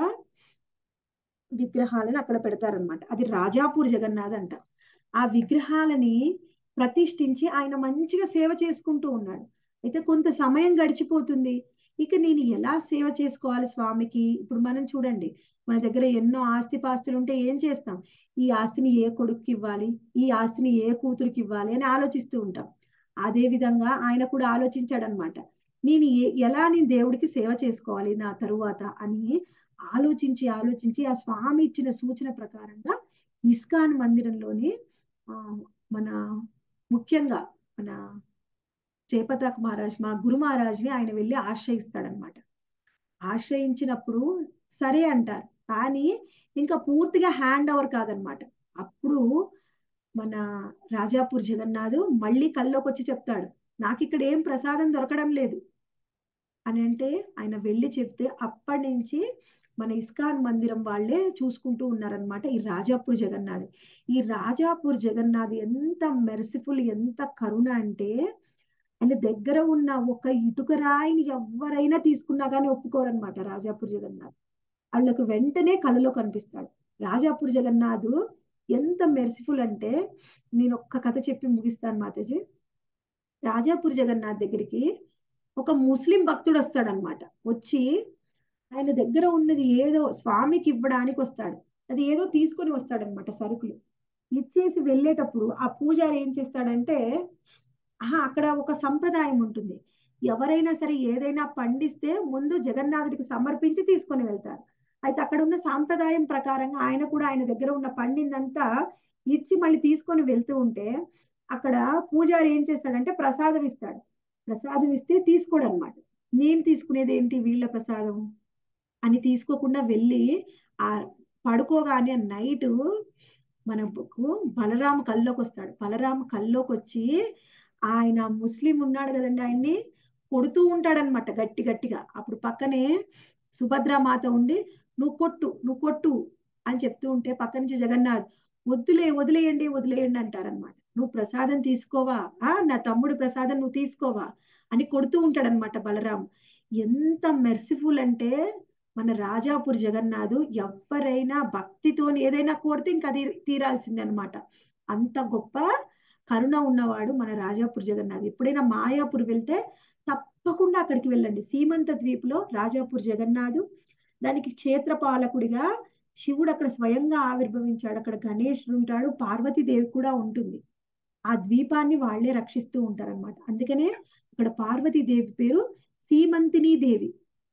విగ్రహాలను అక్కడ పెడతారనమాట అది రాజాపూర్ జగన్నాథ్ అంట ఆ విగ్రహాలని ప్రతిష్ఠించి ఆయన మంచిగా సేవ చేసుకుంటూ ఉన్నాడు అయితే కొంత సమయం గడిచిపోతుంది ఇక నేను ఎలా సేవ చేసుకోవాలి స్వామికి ఇప్పుడు మనం చూడండి మన దగ్గర ఎన్నో ఆస్తిపాస్తులు ఉంటే ఏం చేస్తాం ఈ ఆస్తిని ఏ కొడుకుకి ఇవ్వాలి ఈ ఆస్తిని ఏ కూతురికి ఇవ్వాలి అని ఆలోచిస్తూ ఉంటాం అదే విధంగా ఆయన కూడా ఆలోచించాడనమాట నేను ఏ ఎలా నేను దేవుడికి సేవ చేసుకోవాలి నా తరువాత అని ఆలోచించి ఆలోచించి ఆ స్వామి ఇచ్చిన సూచన ప్రకారంగా ఇస్కాన్ మందిరంలోని ఆ మన ముఖ్యంగా మన చేపతాక్ మహారాజ్ మా గురు మహారాజ్ని ఆయన వెళ్ళి ఆశ్రయిస్తాడనమాట ఆశ్రయించినప్పుడు సరే అంటారు కానీ ఇంకా పూర్తిగా హ్యాండ్ ఓవర్ కాదనమాట అప్పుడు మన రాజాపూర్ జగన్నాథ్ మళ్ళీ కల్లోకి వచ్చి చెప్తాడు నాకు ఇక్కడ ఏం ప్రసాదం దొరకడం లేదు అని అంటే ఆయన వెళ్ళి చెప్తే అప్పటి నుంచి మన ఇస్కాన్ మందిరం వాళ్ళే చూసుకుంటూ ఉన్నారనమాట ఈ రాజాపూర్ జగన్నాథ్ ఈ రాజాపూర్ జగన్నాథ్ ఎంత మెర్సిఫుల్ ఎంత కరుణ అంటే ఆయన దగ్గర ఉన్న ఒక ఇటుక రాయిని ఎవరైనా తీసుకున్నా కానీ ఒప్పుకోరనమాట రాజాపూర్ జగన్నాథ్ వాళ్ళకు వెంటనే కలలో కనిపిస్తాడు రాజాపూర్ జగన్నాథ్ ఎంత మెర్సిఫుల్ అంటే నేను ఒక్క కథ చెప్పి ముగిస్తాను మాతాజీ రాజాపూర్ జగన్నాథ్ దగ్గరికి ఒక ముస్లిం భక్తుడు వస్తాడనమాట వచ్చి ఆయన దగ్గర ఉన్నది ఏదో స్వామికి ఇవ్వడానికి వస్తాడు అది ఏదో తీసుకొని వస్తాడనమాట సరుకులు ఇచ్చేసి వెళ్ళేటప్పుడు ఆ పూజారి ఏం చేస్తాడంటే ఆహా అక్కడ ఒక సంప్రదాయం ఉంటుంది ఎవరైనా సరే ఏదైనా పండిస్తే ముందు జగన్నాథుడికి సమర్పించి తీసుకొని వెళ్తారు అయితే అక్కడ ఉన్న సాంప్రదాయం ప్రకారంగా ఆయన కూడా ఆయన దగ్గర ఉన్న పండిందంతా ఇచ్చి మళ్ళీ తీసుకొని వెళ్తూ ఉంటే అక్కడ పూజారి ఏం చేస్తాడంటే ప్రసాదం ఇస్తాడు ప్రసాదం ఇస్తే తీసుకోడు అనమాట నేను తీసుకునేది ఏంటి వీళ్ళ ప్రసాదం అని తీసుకోకుండా వెళ్ళి ఆ పడుకోగానే నైట్ మనకు బలరామ కల్లోకి వస్తాడు బలరామ కల్లోకి వచ్చి ఆయన ముస్లిం ఉన్నాడు కదండి ఆయన్ని కొడుతూ ఉంటాడనమాట గట్టి గట్టిగా అప్పుడు పక్కనే సుభద్రామాత ఉండి నువ్వు కొట్టు నువ్వు కొట్టు అని చెప్తూ ఉంటే పక్క నుంచి జగన్నాథ్ వద్దులే వదిలేయండి వదిలేయండి అంటారనమాట నువ్వు ప్రసాదం తీసుకోవా ఆ నా తమ్ముడు ప్రసాదం నువ్వు తీసుకోవా అని కొడుతూ ఉంటాడనమాట బలరాం ఎంత మెర్సిఫుల్ అంటే మన రాజాపూర్ జగన్నాథ్ ఎవరైనా భక్తితో ఏదైనా కోరితే ఇంకా అది తీరాల్సిందే అనమాట అంత గొప్ప కరుణ ఉన్నవాడు మన రాజాపూర్ జగన్నాథ్ ఎప్పుడైనా మాయాపూర్ వెళ్తే తప్పకుండా అక్కడికి వెళ్ళండి సీమంత ద్వీప్లో రాజాపూర్ జగన్నాథ్ దానికి క్షేత్రపాలకుడిగా శివుడు అక్కడ స్వయంగా ఆవిర్భవించాడు అక్కడ గణేశుడు ఉంటాడు పార్వతీదేవి కూడా ఉంటుంది ఆ ద్వీపాన్ని వాళ్లే రక్షిస్తూ ఉంటారన్నమాట అందుకనే అక్కడ పార్వతీదేవి పేరు సీమంతిని దేవి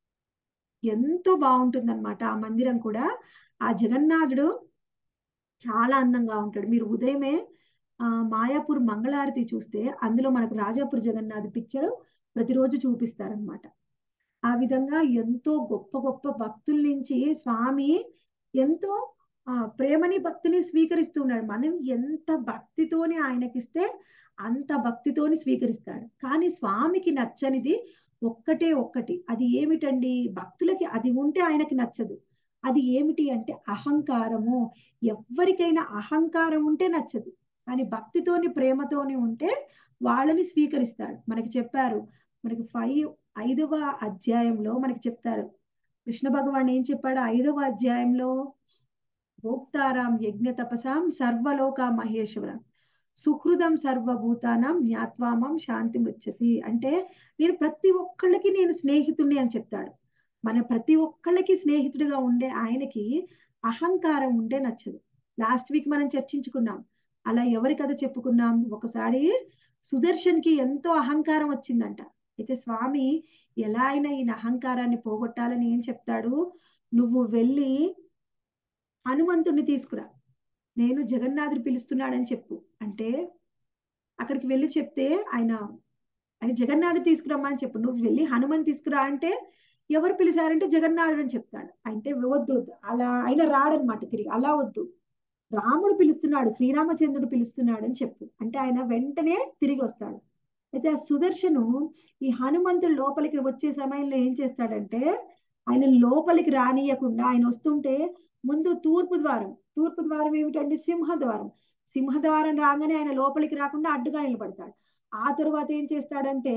ఎంతో బాగుంటుందన్నమాట ఆ మందిరం కూడా ఆ జగన్నాథుడు చాలా అందంగా ఉంటాడు మీరు ఉదయమే ఆ మాయాపూర్ మంగళారతి చూస్తే అందులో మనకు రాజాపూర్ జగన్నాథ్ పిక్చర్ ప్రతిరోజు చూపిస్తారనమాట ఆ విధంగా ఎంతో గొప్ప గొప్ప భక్తుల నుంచి స్వామి ఎంతో ఆ ప్రేమని భక్తిని స్వీకరిస్తున్నాడు మనం ఎంత భక్తితోని ఆయనకిస్తే అంత భక్తితోని స్వీకరిస్తాడు కానీ స్వామికి నచ్చనిది ఒక్కటే ఒక్కటి అది ఏమిటండి భక్తులకి అది ఉంటే ఆయనకి నచ్చదు అది ఏమిటి అంటే అహంకారము ఎవరికైనా అహంకారం ఉంటే నచ్చదు కానీ భక్తితోని ప్రేమతోని ఉంటే వాళ్ళని స్వీకరిస్తాడు మనకి చెప్పారు మనకి ఫైవ్ ఐదవ అధ్యాయంలో మనకి చెప్తారు కృష్ణ భగవాన్ ఏం చెప్పాడు ఐదవ అధ్యాయంలో భోక్తారాం యజ్ఞ తపసాం సర్వలోక మహేశ్వరం సుహృదం సర్వభూతానం జ్ఞాత్వామం శాంతి ముచ్చతి అంటే నేను ప్రతి ఒక్కళ్ళకి నేను స్నేహితుడిని అని చెప్తాడు మన ప్రతి ఒక్కళ్ళకి స్నేహితుడిగా ఉండే ఆయనకి అహంకారం ఉండే నచ్చదు లాస్ట్ వీక్ మనం చర్చించుకున్నాం అలా ఎవరి కథ చెప్పుకున్నాం ఒకసారి సుదర్శన్ కి ఎంతో అహంకారం వచ్చిందంట అయితే స్వామి ఎలా అయినా ఈయన అహంకారాన్ని పోగొట్టాలని ఏం చెప్తాడు నువ్వు వెళ్ళి హనుమంతుడిని తీసుకురా నేను జగన్నాథుడు పిలుస్తున్నాడని చెప్పు అంటే అక్కడికి వెళ్ళి చెప్తే ఆయన ఆయన జగన్నాథుడు తీసుకురమ్మని చెప్పు నువ్వు వెళ్ళి హనుమన్ తీసుకురా అంటే ఎవరు పిలిచారంటే జగన్నాథుడు అని చెప్తాడు అంటే వద్దు వద్దు అలా ఆయన రాడనమాట తిరిగి అలా వద్దు రాముడు పిలుస్తున్నాడు శ్రీరామచంద్రుడు పిలుస్తున్నాడు అని చెప్పు అంటే ఆయన వెంటనే తిరిగి వస్తాడు అయితే ఆ సుదర్శను ఈ హనుమంతుడు లోపలికి వచ్చే సమయంలో ఏం చేస్తాడంటే ఆయన లోపలికి రానియకుండా ఆయన వస్తుంటే ముందు తూర్పు ద్వారం తూర్పు ద్వారం ఏమిటంటే సింహద్వారం సింహద్వారం రాగానే ఆయన లోపలికి రాకుండా అడ్డుగా నిలబడతాడు ఆ తరువాత ఏం చేస్తాడంటే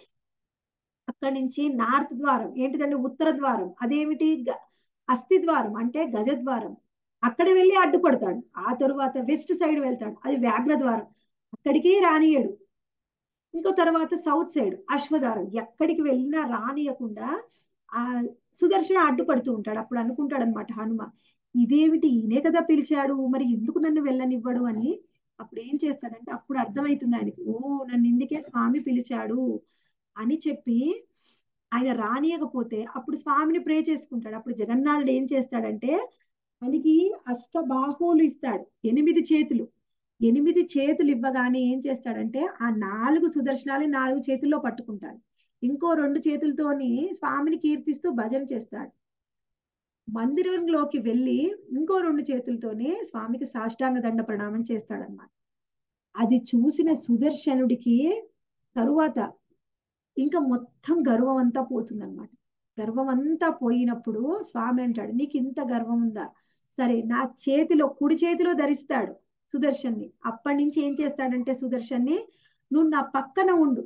అక్కడి నుంచి నార్త్ ద్వారం ఏంటిదంటే ఉత్తర ద్వారం అదేమిటి గ- అస్థి ద్వారం అంటే గజ ద్వారం అక్కడ వెళ్ళి అడ్డుపడతాడు ఆ తరువాత వెస్ట్ సైడ్ వెళ్తాడు అది వ్యాఘ్ర ద్వారం అక్కడికి రానియడు ఇంకో తర్వాత సౌత్ సైడ్ అశ్వద్వారం ఎక్కడికి వెళ్ళినా రానియకుండా ఆ సుదర్శన అడ్డుపడుతూ ఉంటాడు అప్పుడు అనుకుంటాడు అనమాట హనుమ ఇదేమిటి ఈయనే కదా పిలిచాడు మరి ఎందుకు నన్ను వెళ్ళనివ్వడు అని అప్పుడు ఏం చేస్తాడంటే అప్పుడు అర్థమవుతుంది ఆయనకి ఓ నన్ను ఇందుకే స్వామి పిలిచాడు అని చెప్పి ఆయన రానియకపోతే అప్పుడు స్వామిని ప్రే చేసుకుంటాడు అప్పుడు జగన్నాథుడు ఏం చేస్తాడంటే ఆయనకి అష్టబాహువులు ఇస్తాడు ఎనిమిది చేతులు ఎనిమిది చేతులు ఇవ్వగానే ఏం చేస్తాడంటే ఆ నాలుగు సుదర్శనాలు నాలుగు చేతుల్లో పట్టుకుంటాడు ఇంకో రెండు చేతులతోని స్వామిని కీర్తిస్తూ భజన చేస్తాడు మందిరంలోకి వెళ్ళి ఇంకో రెండు చేతులతోనే స్వామికి సాష్టాంగ దండ ప్రణామం చేస్తాడనమాట అది చూసిన సుదర్శనుడికి తరువాత ఇంకా మొత్తం గర్వం అంతా పోతుందన్నమాట గర్వం అంతా పోయినప్పుడు స్వామి అంటాడు నీకు ఇంత గర్వం ఉందా సరే నా చేతిలో కుడి చేతిలో ధరిస్తాడు సుదర్శన్ని అప్పటి నుంచి ఏం చేస్తాడంటే సుదర్శన్ని నువ్వు నా పక్కన ఉండు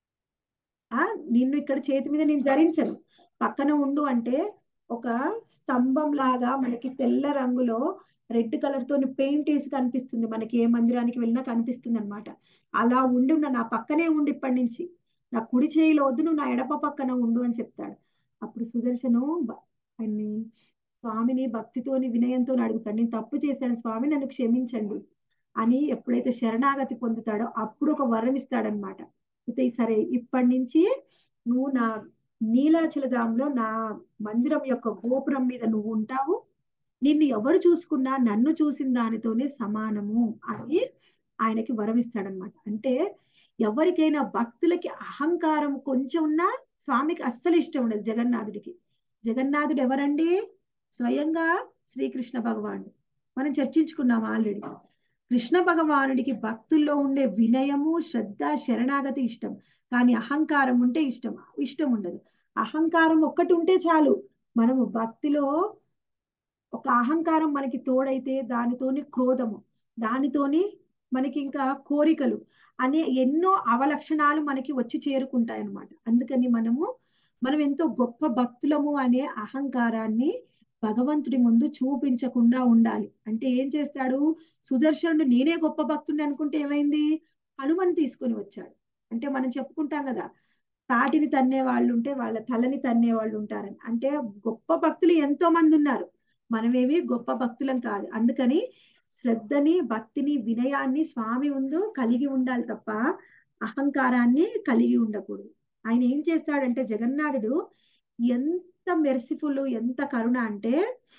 ఆ నిన్ను ఇక్కడ చేతి మీద నేను ధరించను పక్కన ఉండు అంటే ఒక స్తంభం లాగా మనకి తెల్ల రంగులో రెడ్ కలర్ తోని పెయింట్ వేసి కనిపిస్తుంది మనకి ఏ మందిరానికి వెళ్ళినా కనిపిస్తుంది అనమాట అలా ఉండి ఉన్న నా పక్కనే ఉండి ఇప్పటి నుంచి నా కుడి చేయిలో వద్దు నువ్వు నా ఎడప పక్కన ఉండు అని చెప్తాడు అప్పుడు సుదర్శను బ- ఆయన్ని స్వామిని భక్తితోని వినయంతో అడుగుతాడు నేను తప్పు చేశాను స్వామి నన్ను క్షమించండి అని ఎప్పుడైతే శరణాగతి పొందుతాడో అప్పుడు ఒక వరం ఇస్తాడనమాట అయితే సరే ఇప్పటి నుంచి నువ్వు నా నీలాచల ధామంలో నా మందిరం యొక్క గోపురం మీద నువ్వు ఉంటావు నిన్ను ఎవరు చూసుకున్నా నన్ను చూసిన దానితోనే సమానము అని ఆయనకి వరం ఇస్తాడనమాట అంటే ఎవరికైనా భక్తులకి అహంకారం కొంచెం ఉన్నా స్వామికి అస్సలు ఇష్టం ఉండదు జగన్నాథుడికి జగన్నాథుడు ఎవరండి స్వయంగా శ్రీకృష్ణ భగవానుడు మనం చర్చించుకున్నాం ఆల్రెడీ కృష్ణ భగవానుడికి భక్తుల్లో ఉండే వినయము శ్రద్ధ శరణాగతి ఇష్టం కానీ అహంకారం ఉంటే ఇష్టం ఇష్టం ఉండదు అహంకారం ఒక్కటి ఉంటే చాలు మనము భక్తిలో ఒక అహంకారం మనకి తోడైతే దానితోని క్రోధము దానితోని మనకి ఇంకా కోరికలు అనే ఎన్నో అవలక్షణాలు మనకి వచ్చి చేరుకుంటాయి అన్నమాట అందుకని మనము మనం ఎంతో గొప్ప భక్తులము అనే అహంకారాన్ని భగవంతుడి ముందు చూపించకుండా ఉండాలి అంటే ఏం చేస్తాడు సుదర్శనుడు నేనే గొప్ప భక్తుడిని అనుకుంటే ఏమైంది హనుమని తీసుకొని వచ్చాడు అంటే మనం చెప్పుకుంటాం కదా తాటిని తన్నే వాళ్ళు ఉంటే వాళ్ళ తలని తన్నే వాళ్ళు ఉంటారని అంటే గొప్ప భక్తులు ఎంతో మంది ఉన్నారు మనమేమి గొప్ప భక్తులం కాదు అందుకని శ్రద్ధని భక్తిని వినయాన్ని స్వామి ముందు కలిగి ఉండాలి తప్ప అహంకారాన్ని కలిగి ఉండకూడదు ఆయన ఏం చేస్తాడంటే జగన్నాథుడు ఎంత మెర్సిఫుల్ ఎంత కరుణ అంటే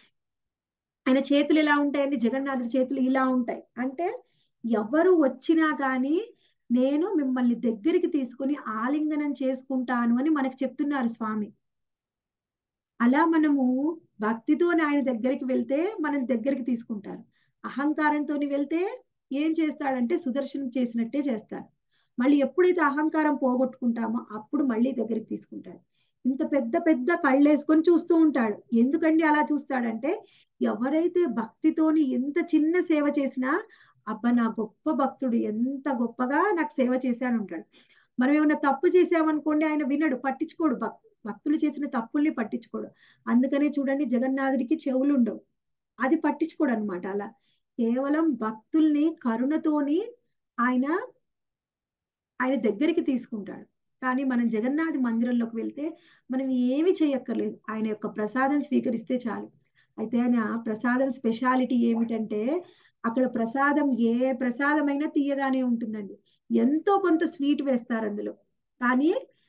ఆయన చేతులు ఎలా ఉంటాయండి జగన్నాథుడి చేతులు ఇలా ఉంటాయి అంటే ఎవరు వచ్చినా కానీ నేను మిమ్మల్ని దగ్గరికి తీసుకుని ఆలింగనం చేసుకుంటాను అని మనకు చెప్తున్నారు స్వామి అలా మనము భక్తితో ఆయన దగ్గరికి వెళ్తే మనం దగ్గరికి తీసుకుంటారు అహంకారంతో వెళ్తే ఏం చేస్తాడంటే సుదర్శనం చేసినట్టే చేస్తాడు మళ్ళీ ఎప్పుడైతే అహంకారం పోగొట్టుకుంటామో అప్పుడు మళ్ళీ దగ్గరికి తీసుకుంటాడు ఇంత పెద్ద పెద్ద కళ్ళు వేసుకొని చూస్తూ ఉంటాడు ఎందుకండి అలా చూస్తాడంటే ఎవరైతే భక్తితోని ఎంత చిన్న సేవ చేసినా అబ్బా నా గొప్ప భక్తుడు ఎంత గొప్పగా నాకు సేవ చేశాడు ఉంటాడు మనం ఏమైనా తప్పు చేసామనుకోండి ఆయన వినడు పట్టించుకోడు భక్ భక్తులు చేసిన తప్పుల్ని పట్టించుకోడు అందుకనే చూడండి జగన్నాథుడికి చెవులు ఉండవు అది పట్టించుకోడు అనమాట అలా కేవలం భక్తుల్ని కరుణతోని ఆయన ఆయన దగ్గరికి తీసుకుంటాడు కానీ మనం జగన్నాథ్ మందిరంలోకి వెళ్తే మనం ఏమి చేయక్కర్లేదు ఆయన యొక్క ప్రసాదం స్వీకరిస్తే చాలు అయితే ఆయన ప్రసాదం స్పెషాలిటీ ఏమిటంటే అక్కడ ప్రసాదం ఏ ప్రసాదమైనా తీయగానే ఉంటుందండి ఎంతో కొంత స్వీట్ వేస్తారు అందులో కానీ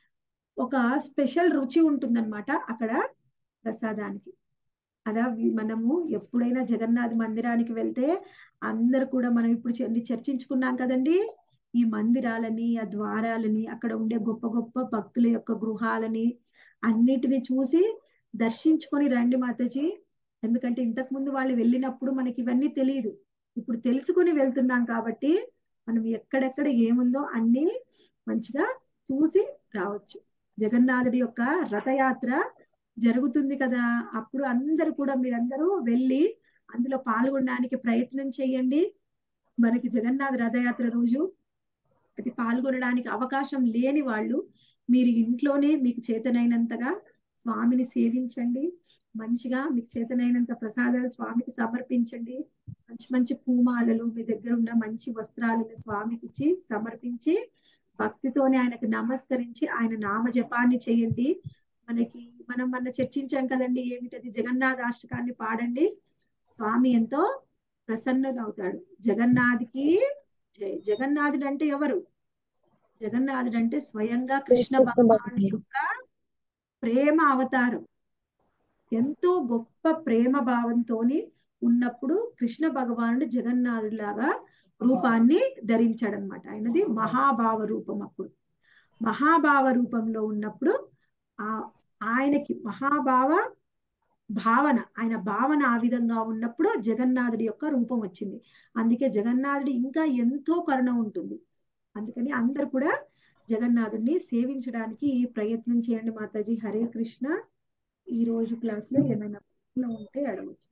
ఒక స్పెషల్ రుచి ఉంటుందన్నమాట అక్కడ ప్రసాదానికి అలా వి- మనము ఎప్పుడైనా జగన్నాథ్ మందిరానికి వెళ్తే అందరు కూడా మనం ఇప్పుడు చ- చర్చించుకున్నాం కదండి ఈ మందిరాలని ఆ ద్వారాలని అక్కడ ఉండే గొప్ప గొప్ప భక్తుల యొక్క గృహాలని అన్నిటిని చూసి దర్శించుకొని రండి మాతాజీ ఎందుకంటే ఇంతకు ముందు వాళ్ళు వెళ్ళినప్పుడు మనకి ఇవన్నీ తెలియదు ఇప్పుడు తెలుసుకొని వెళ్తున్నాం కాబట్టి మనం ఎక్కడెక్కడ ఏముందో అన్ని మంచిగా చూసి రావచ్చు జగన్నాథుడి యొక్క రథయాత్ర జరుగుతుంది కదా అప్పుడు అందరూ కూడా మీరందరూ వెళ్ళి అందులో పాల్గొనడానికి ప్రయత్నం చేయండి మనకి జగన్నాథ రథయాత్ర రోజు అది పాల్గొనడానికి అవకాశం లేని వాళ్ళు మీరు ఇంట్లోనే మీకు చేతనైనంతగా స్వామిని సేవించండి మంచిగా మీకు చేతనైనంత ప్రసాదాలు స్వామికి సమర్పించండి మంచి మంచి పూమాలలు మీ దగ్గర ఉన్న మంచి వస్త్రాలను స్వామికి ఇచ్చి సమర్పించి భక్తితోనే ఆయనకు నమస్కరించి ఆయన నామ జపాన్ని చేయండి మనకి మనం మొన్న చర్చించాం కదండి ఏమిటది జగన్నాథ అష్టకాన్ని పాడండి స్వామి ఎంతో ప్రసన్నుడు అవుతాడు జగన్నాథ్కి జై జగన్నాథుడు అంటే ఎవరు జగన్నాథుడు అంటే స్వయంగా కృష్ణ భగవానుడి యొక్క ప్రేమ అవతారం ఎంతో గొప్ప ప్రేమ భావంతోని ఉన్నప్పుడు కృష్ణ భగవానుడు జగన్నాథుడిలాగా రూపాన్ని ధరించాడనమాట ఆయనది మహాభావ రూపం అప్పుడు మహాభావ రూపంలో ఉన్నప్పుడు ఆ ఆయనకి మహాభావ భావన ఆయన భావన ఆ విధంగా ఉన్నప్పుడు జగన్నాథుడి యొక్క రూపం వచ్చింది అందుకే జగన్నాథుడి ఇంకా ఎంతో కరుణ ఉంటుంది అందుకని అందరు కూడా జగన్నాథుడిని సేవించడానికి ప్రయత్నం చేయండి మాతాజీ హరే కృష్ణ ఈ రోజు క్లాస్ లో ఏమైనా ప్రశ్నలు ఉంటే అడగచ్చు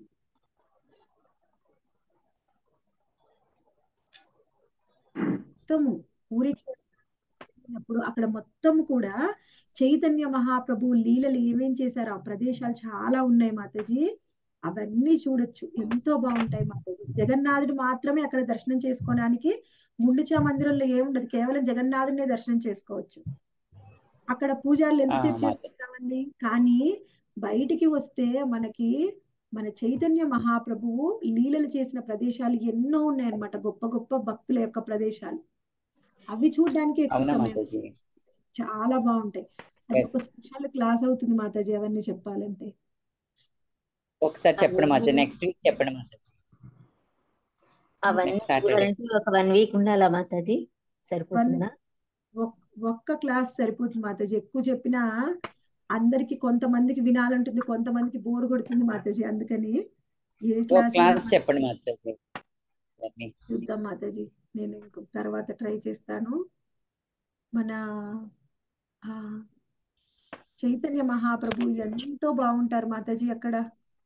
మొత్తము ఊరికి వెళ్ళినప్పుడు అక్కడ మొత్తం కూడా చైతన్య మహాప్రభు లీలలు ఏమేం చేశారు ఆ ప్రదేశాలు చాలా ఉన్నాయి మాతాజీ అవన్నీ చూడొచ్చు ఎంతో బాగుంటాయి మాతాజీ జగన్నాథుడు మాత్రమే అక్కడ దర్శనం చేసుకోవడానికి గుండుచా మందిరంలో ఏముండదు కేవలం జగన్నాథుడినే దర్శనం చేసుకోవచ్చు అక్కడ పూజారులు ఎంతసేపు మాతాజీ. చేసుకుంటామండి కానీ బయటికి వస్తే మనకి మన చైతన్య మహాప్రభువు లీలలు చేసిన ప్రదేశాలు ఎన్నో ఉన్నాయన్నమాట గొప్ప గొప్ప భక్తుల యొక్క ప్రదేశాలు అవి చూడడానికి ఎక్కువ అవునా సమయం మాతాజీ చాలా బాగుంటాయి అది ఒక స్పెషల్ క్లాస్ అవుతుంది మాతాజీ అవన్నీ చెప్పాలంటే ఒకసారి చెప్పండి మాతాజీ నెక్స్ట్ వీక్ చెప్పండి మాతాజీ అవన్నీ నెక్స్ట్ సాటర్డే చూడాలంటే ఒక వన్ వీక్ ఉండాలా మాతాజీ సరిపోతుందా ఒక్- ఒక్క క్లాస్ సరిపోతుంది మాతాజీ ఎక్కువ చెప్పినా అందరికి కొంతమందికి వినాలంటుంది కొంతమందికి బోర్ కొడుతుంది మాతాజీ అందుకని ఏ ఒక క్లాస్ అయినా క్లాస్ చెప్పండి మాతాజీ అవన్నీ. చూద్దాం మాతాజీ నేను ఇంకో తర్వాత ట్రై చేస్తాను మన ఆ చైతన్య మహాప్రభు ఎంతో బాగుంటారు మాతాజీ అక్కడ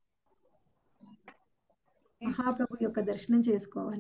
మహాప్రభు యొక్క దర్శనం చేసుకోవాలి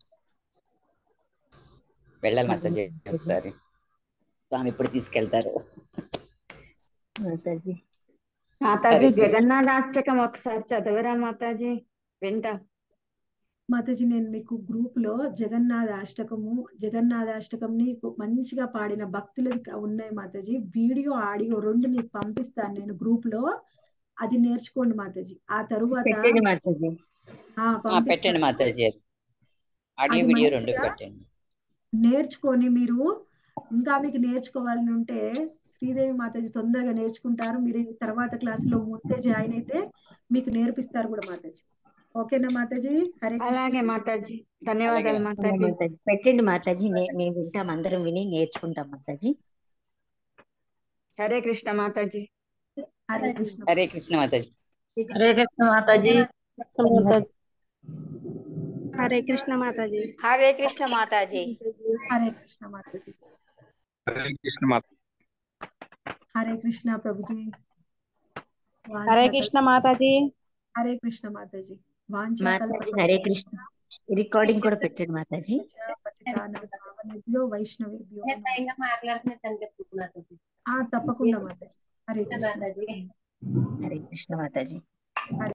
వెళ్ళాలి మాతాజీ ఒకసారి స్వామి ఇప్పుడు తీసుకెళ్తారు మాతాజీ మాతాజీ హరే కృష్ణ. జగన్నాథాష్టకం ఒకసారి చదవరా మాతాజీ వింటా మాతాజీ నేను మీకు గ్రూప్ లో జగన్నాథ అష్టకము జగన్నాథ అష్టకంని మంచిగా పాడిన భక్తులు ఉన్నాయి మాతాజీ వీడియో ఆడియో రెండు నీకు పంపిస్తాను నేను గ్రూప్ లో అది నేర్చుకోండి మాతాజీ ఆ తరువాత పెట్టండి మాతాజీ ఆ ఆ, పెట్టండి పంపిస్తాను మాతాజీ అది ఆడియో అది వీడియో రెండు మంచిగా పెట్టండి నేర్చుకొని మీరు ఇంకా మీకు నేర్చుకోవాలని ఉంటే శ్రీదేవి మాతాజీ తొందరగా నేర్చుకుంటారు మీరు ఈ తర్వాత క్లాసులో ముందే జాయిన్ అయితే మీకు నేర్పిస్తారు కూడా మాతాజీ ఓకేనా మాతాజీ హరే కృష్ణ అలాగే మాతాజీ అలాగే ధన్యవాదాలు మాతాజీ. మాతాజీ మాతాజీ పెట్టండి మాతాజీ నే- మేము వింటాం అందరం విని నేర్చుకుంటాం మాతాజీ హరే కృష్ణ మాతాజీ హరే కృష్ణ హరే కృష్ణ మాతాజీ హరే కృష్ణ మాతాజీ హరే కృష్ణ మాతాజీ హరే కృష్ణ మాతాజీ హరే కృష్ణ మాతాజీ హరే కృష్ణ మాత హరే కృష్ణ ప్రభుజీ హరే కృష్ణ మాతాజీ హరే కృష్ణ మాతాజీ వాంఛా మాతాజీ హరే కృష్ణ రికార్డింగ్ కూడా పెట్టండి మాతాజీ భావనేభ్యో వైష్ణవేభ్యో నమః. మాట్లాడుతున్నట్టు ఆ తప్పకుండా మాతాజీ హరే కృష్ణ హరే కృష్ణ మాతాజీ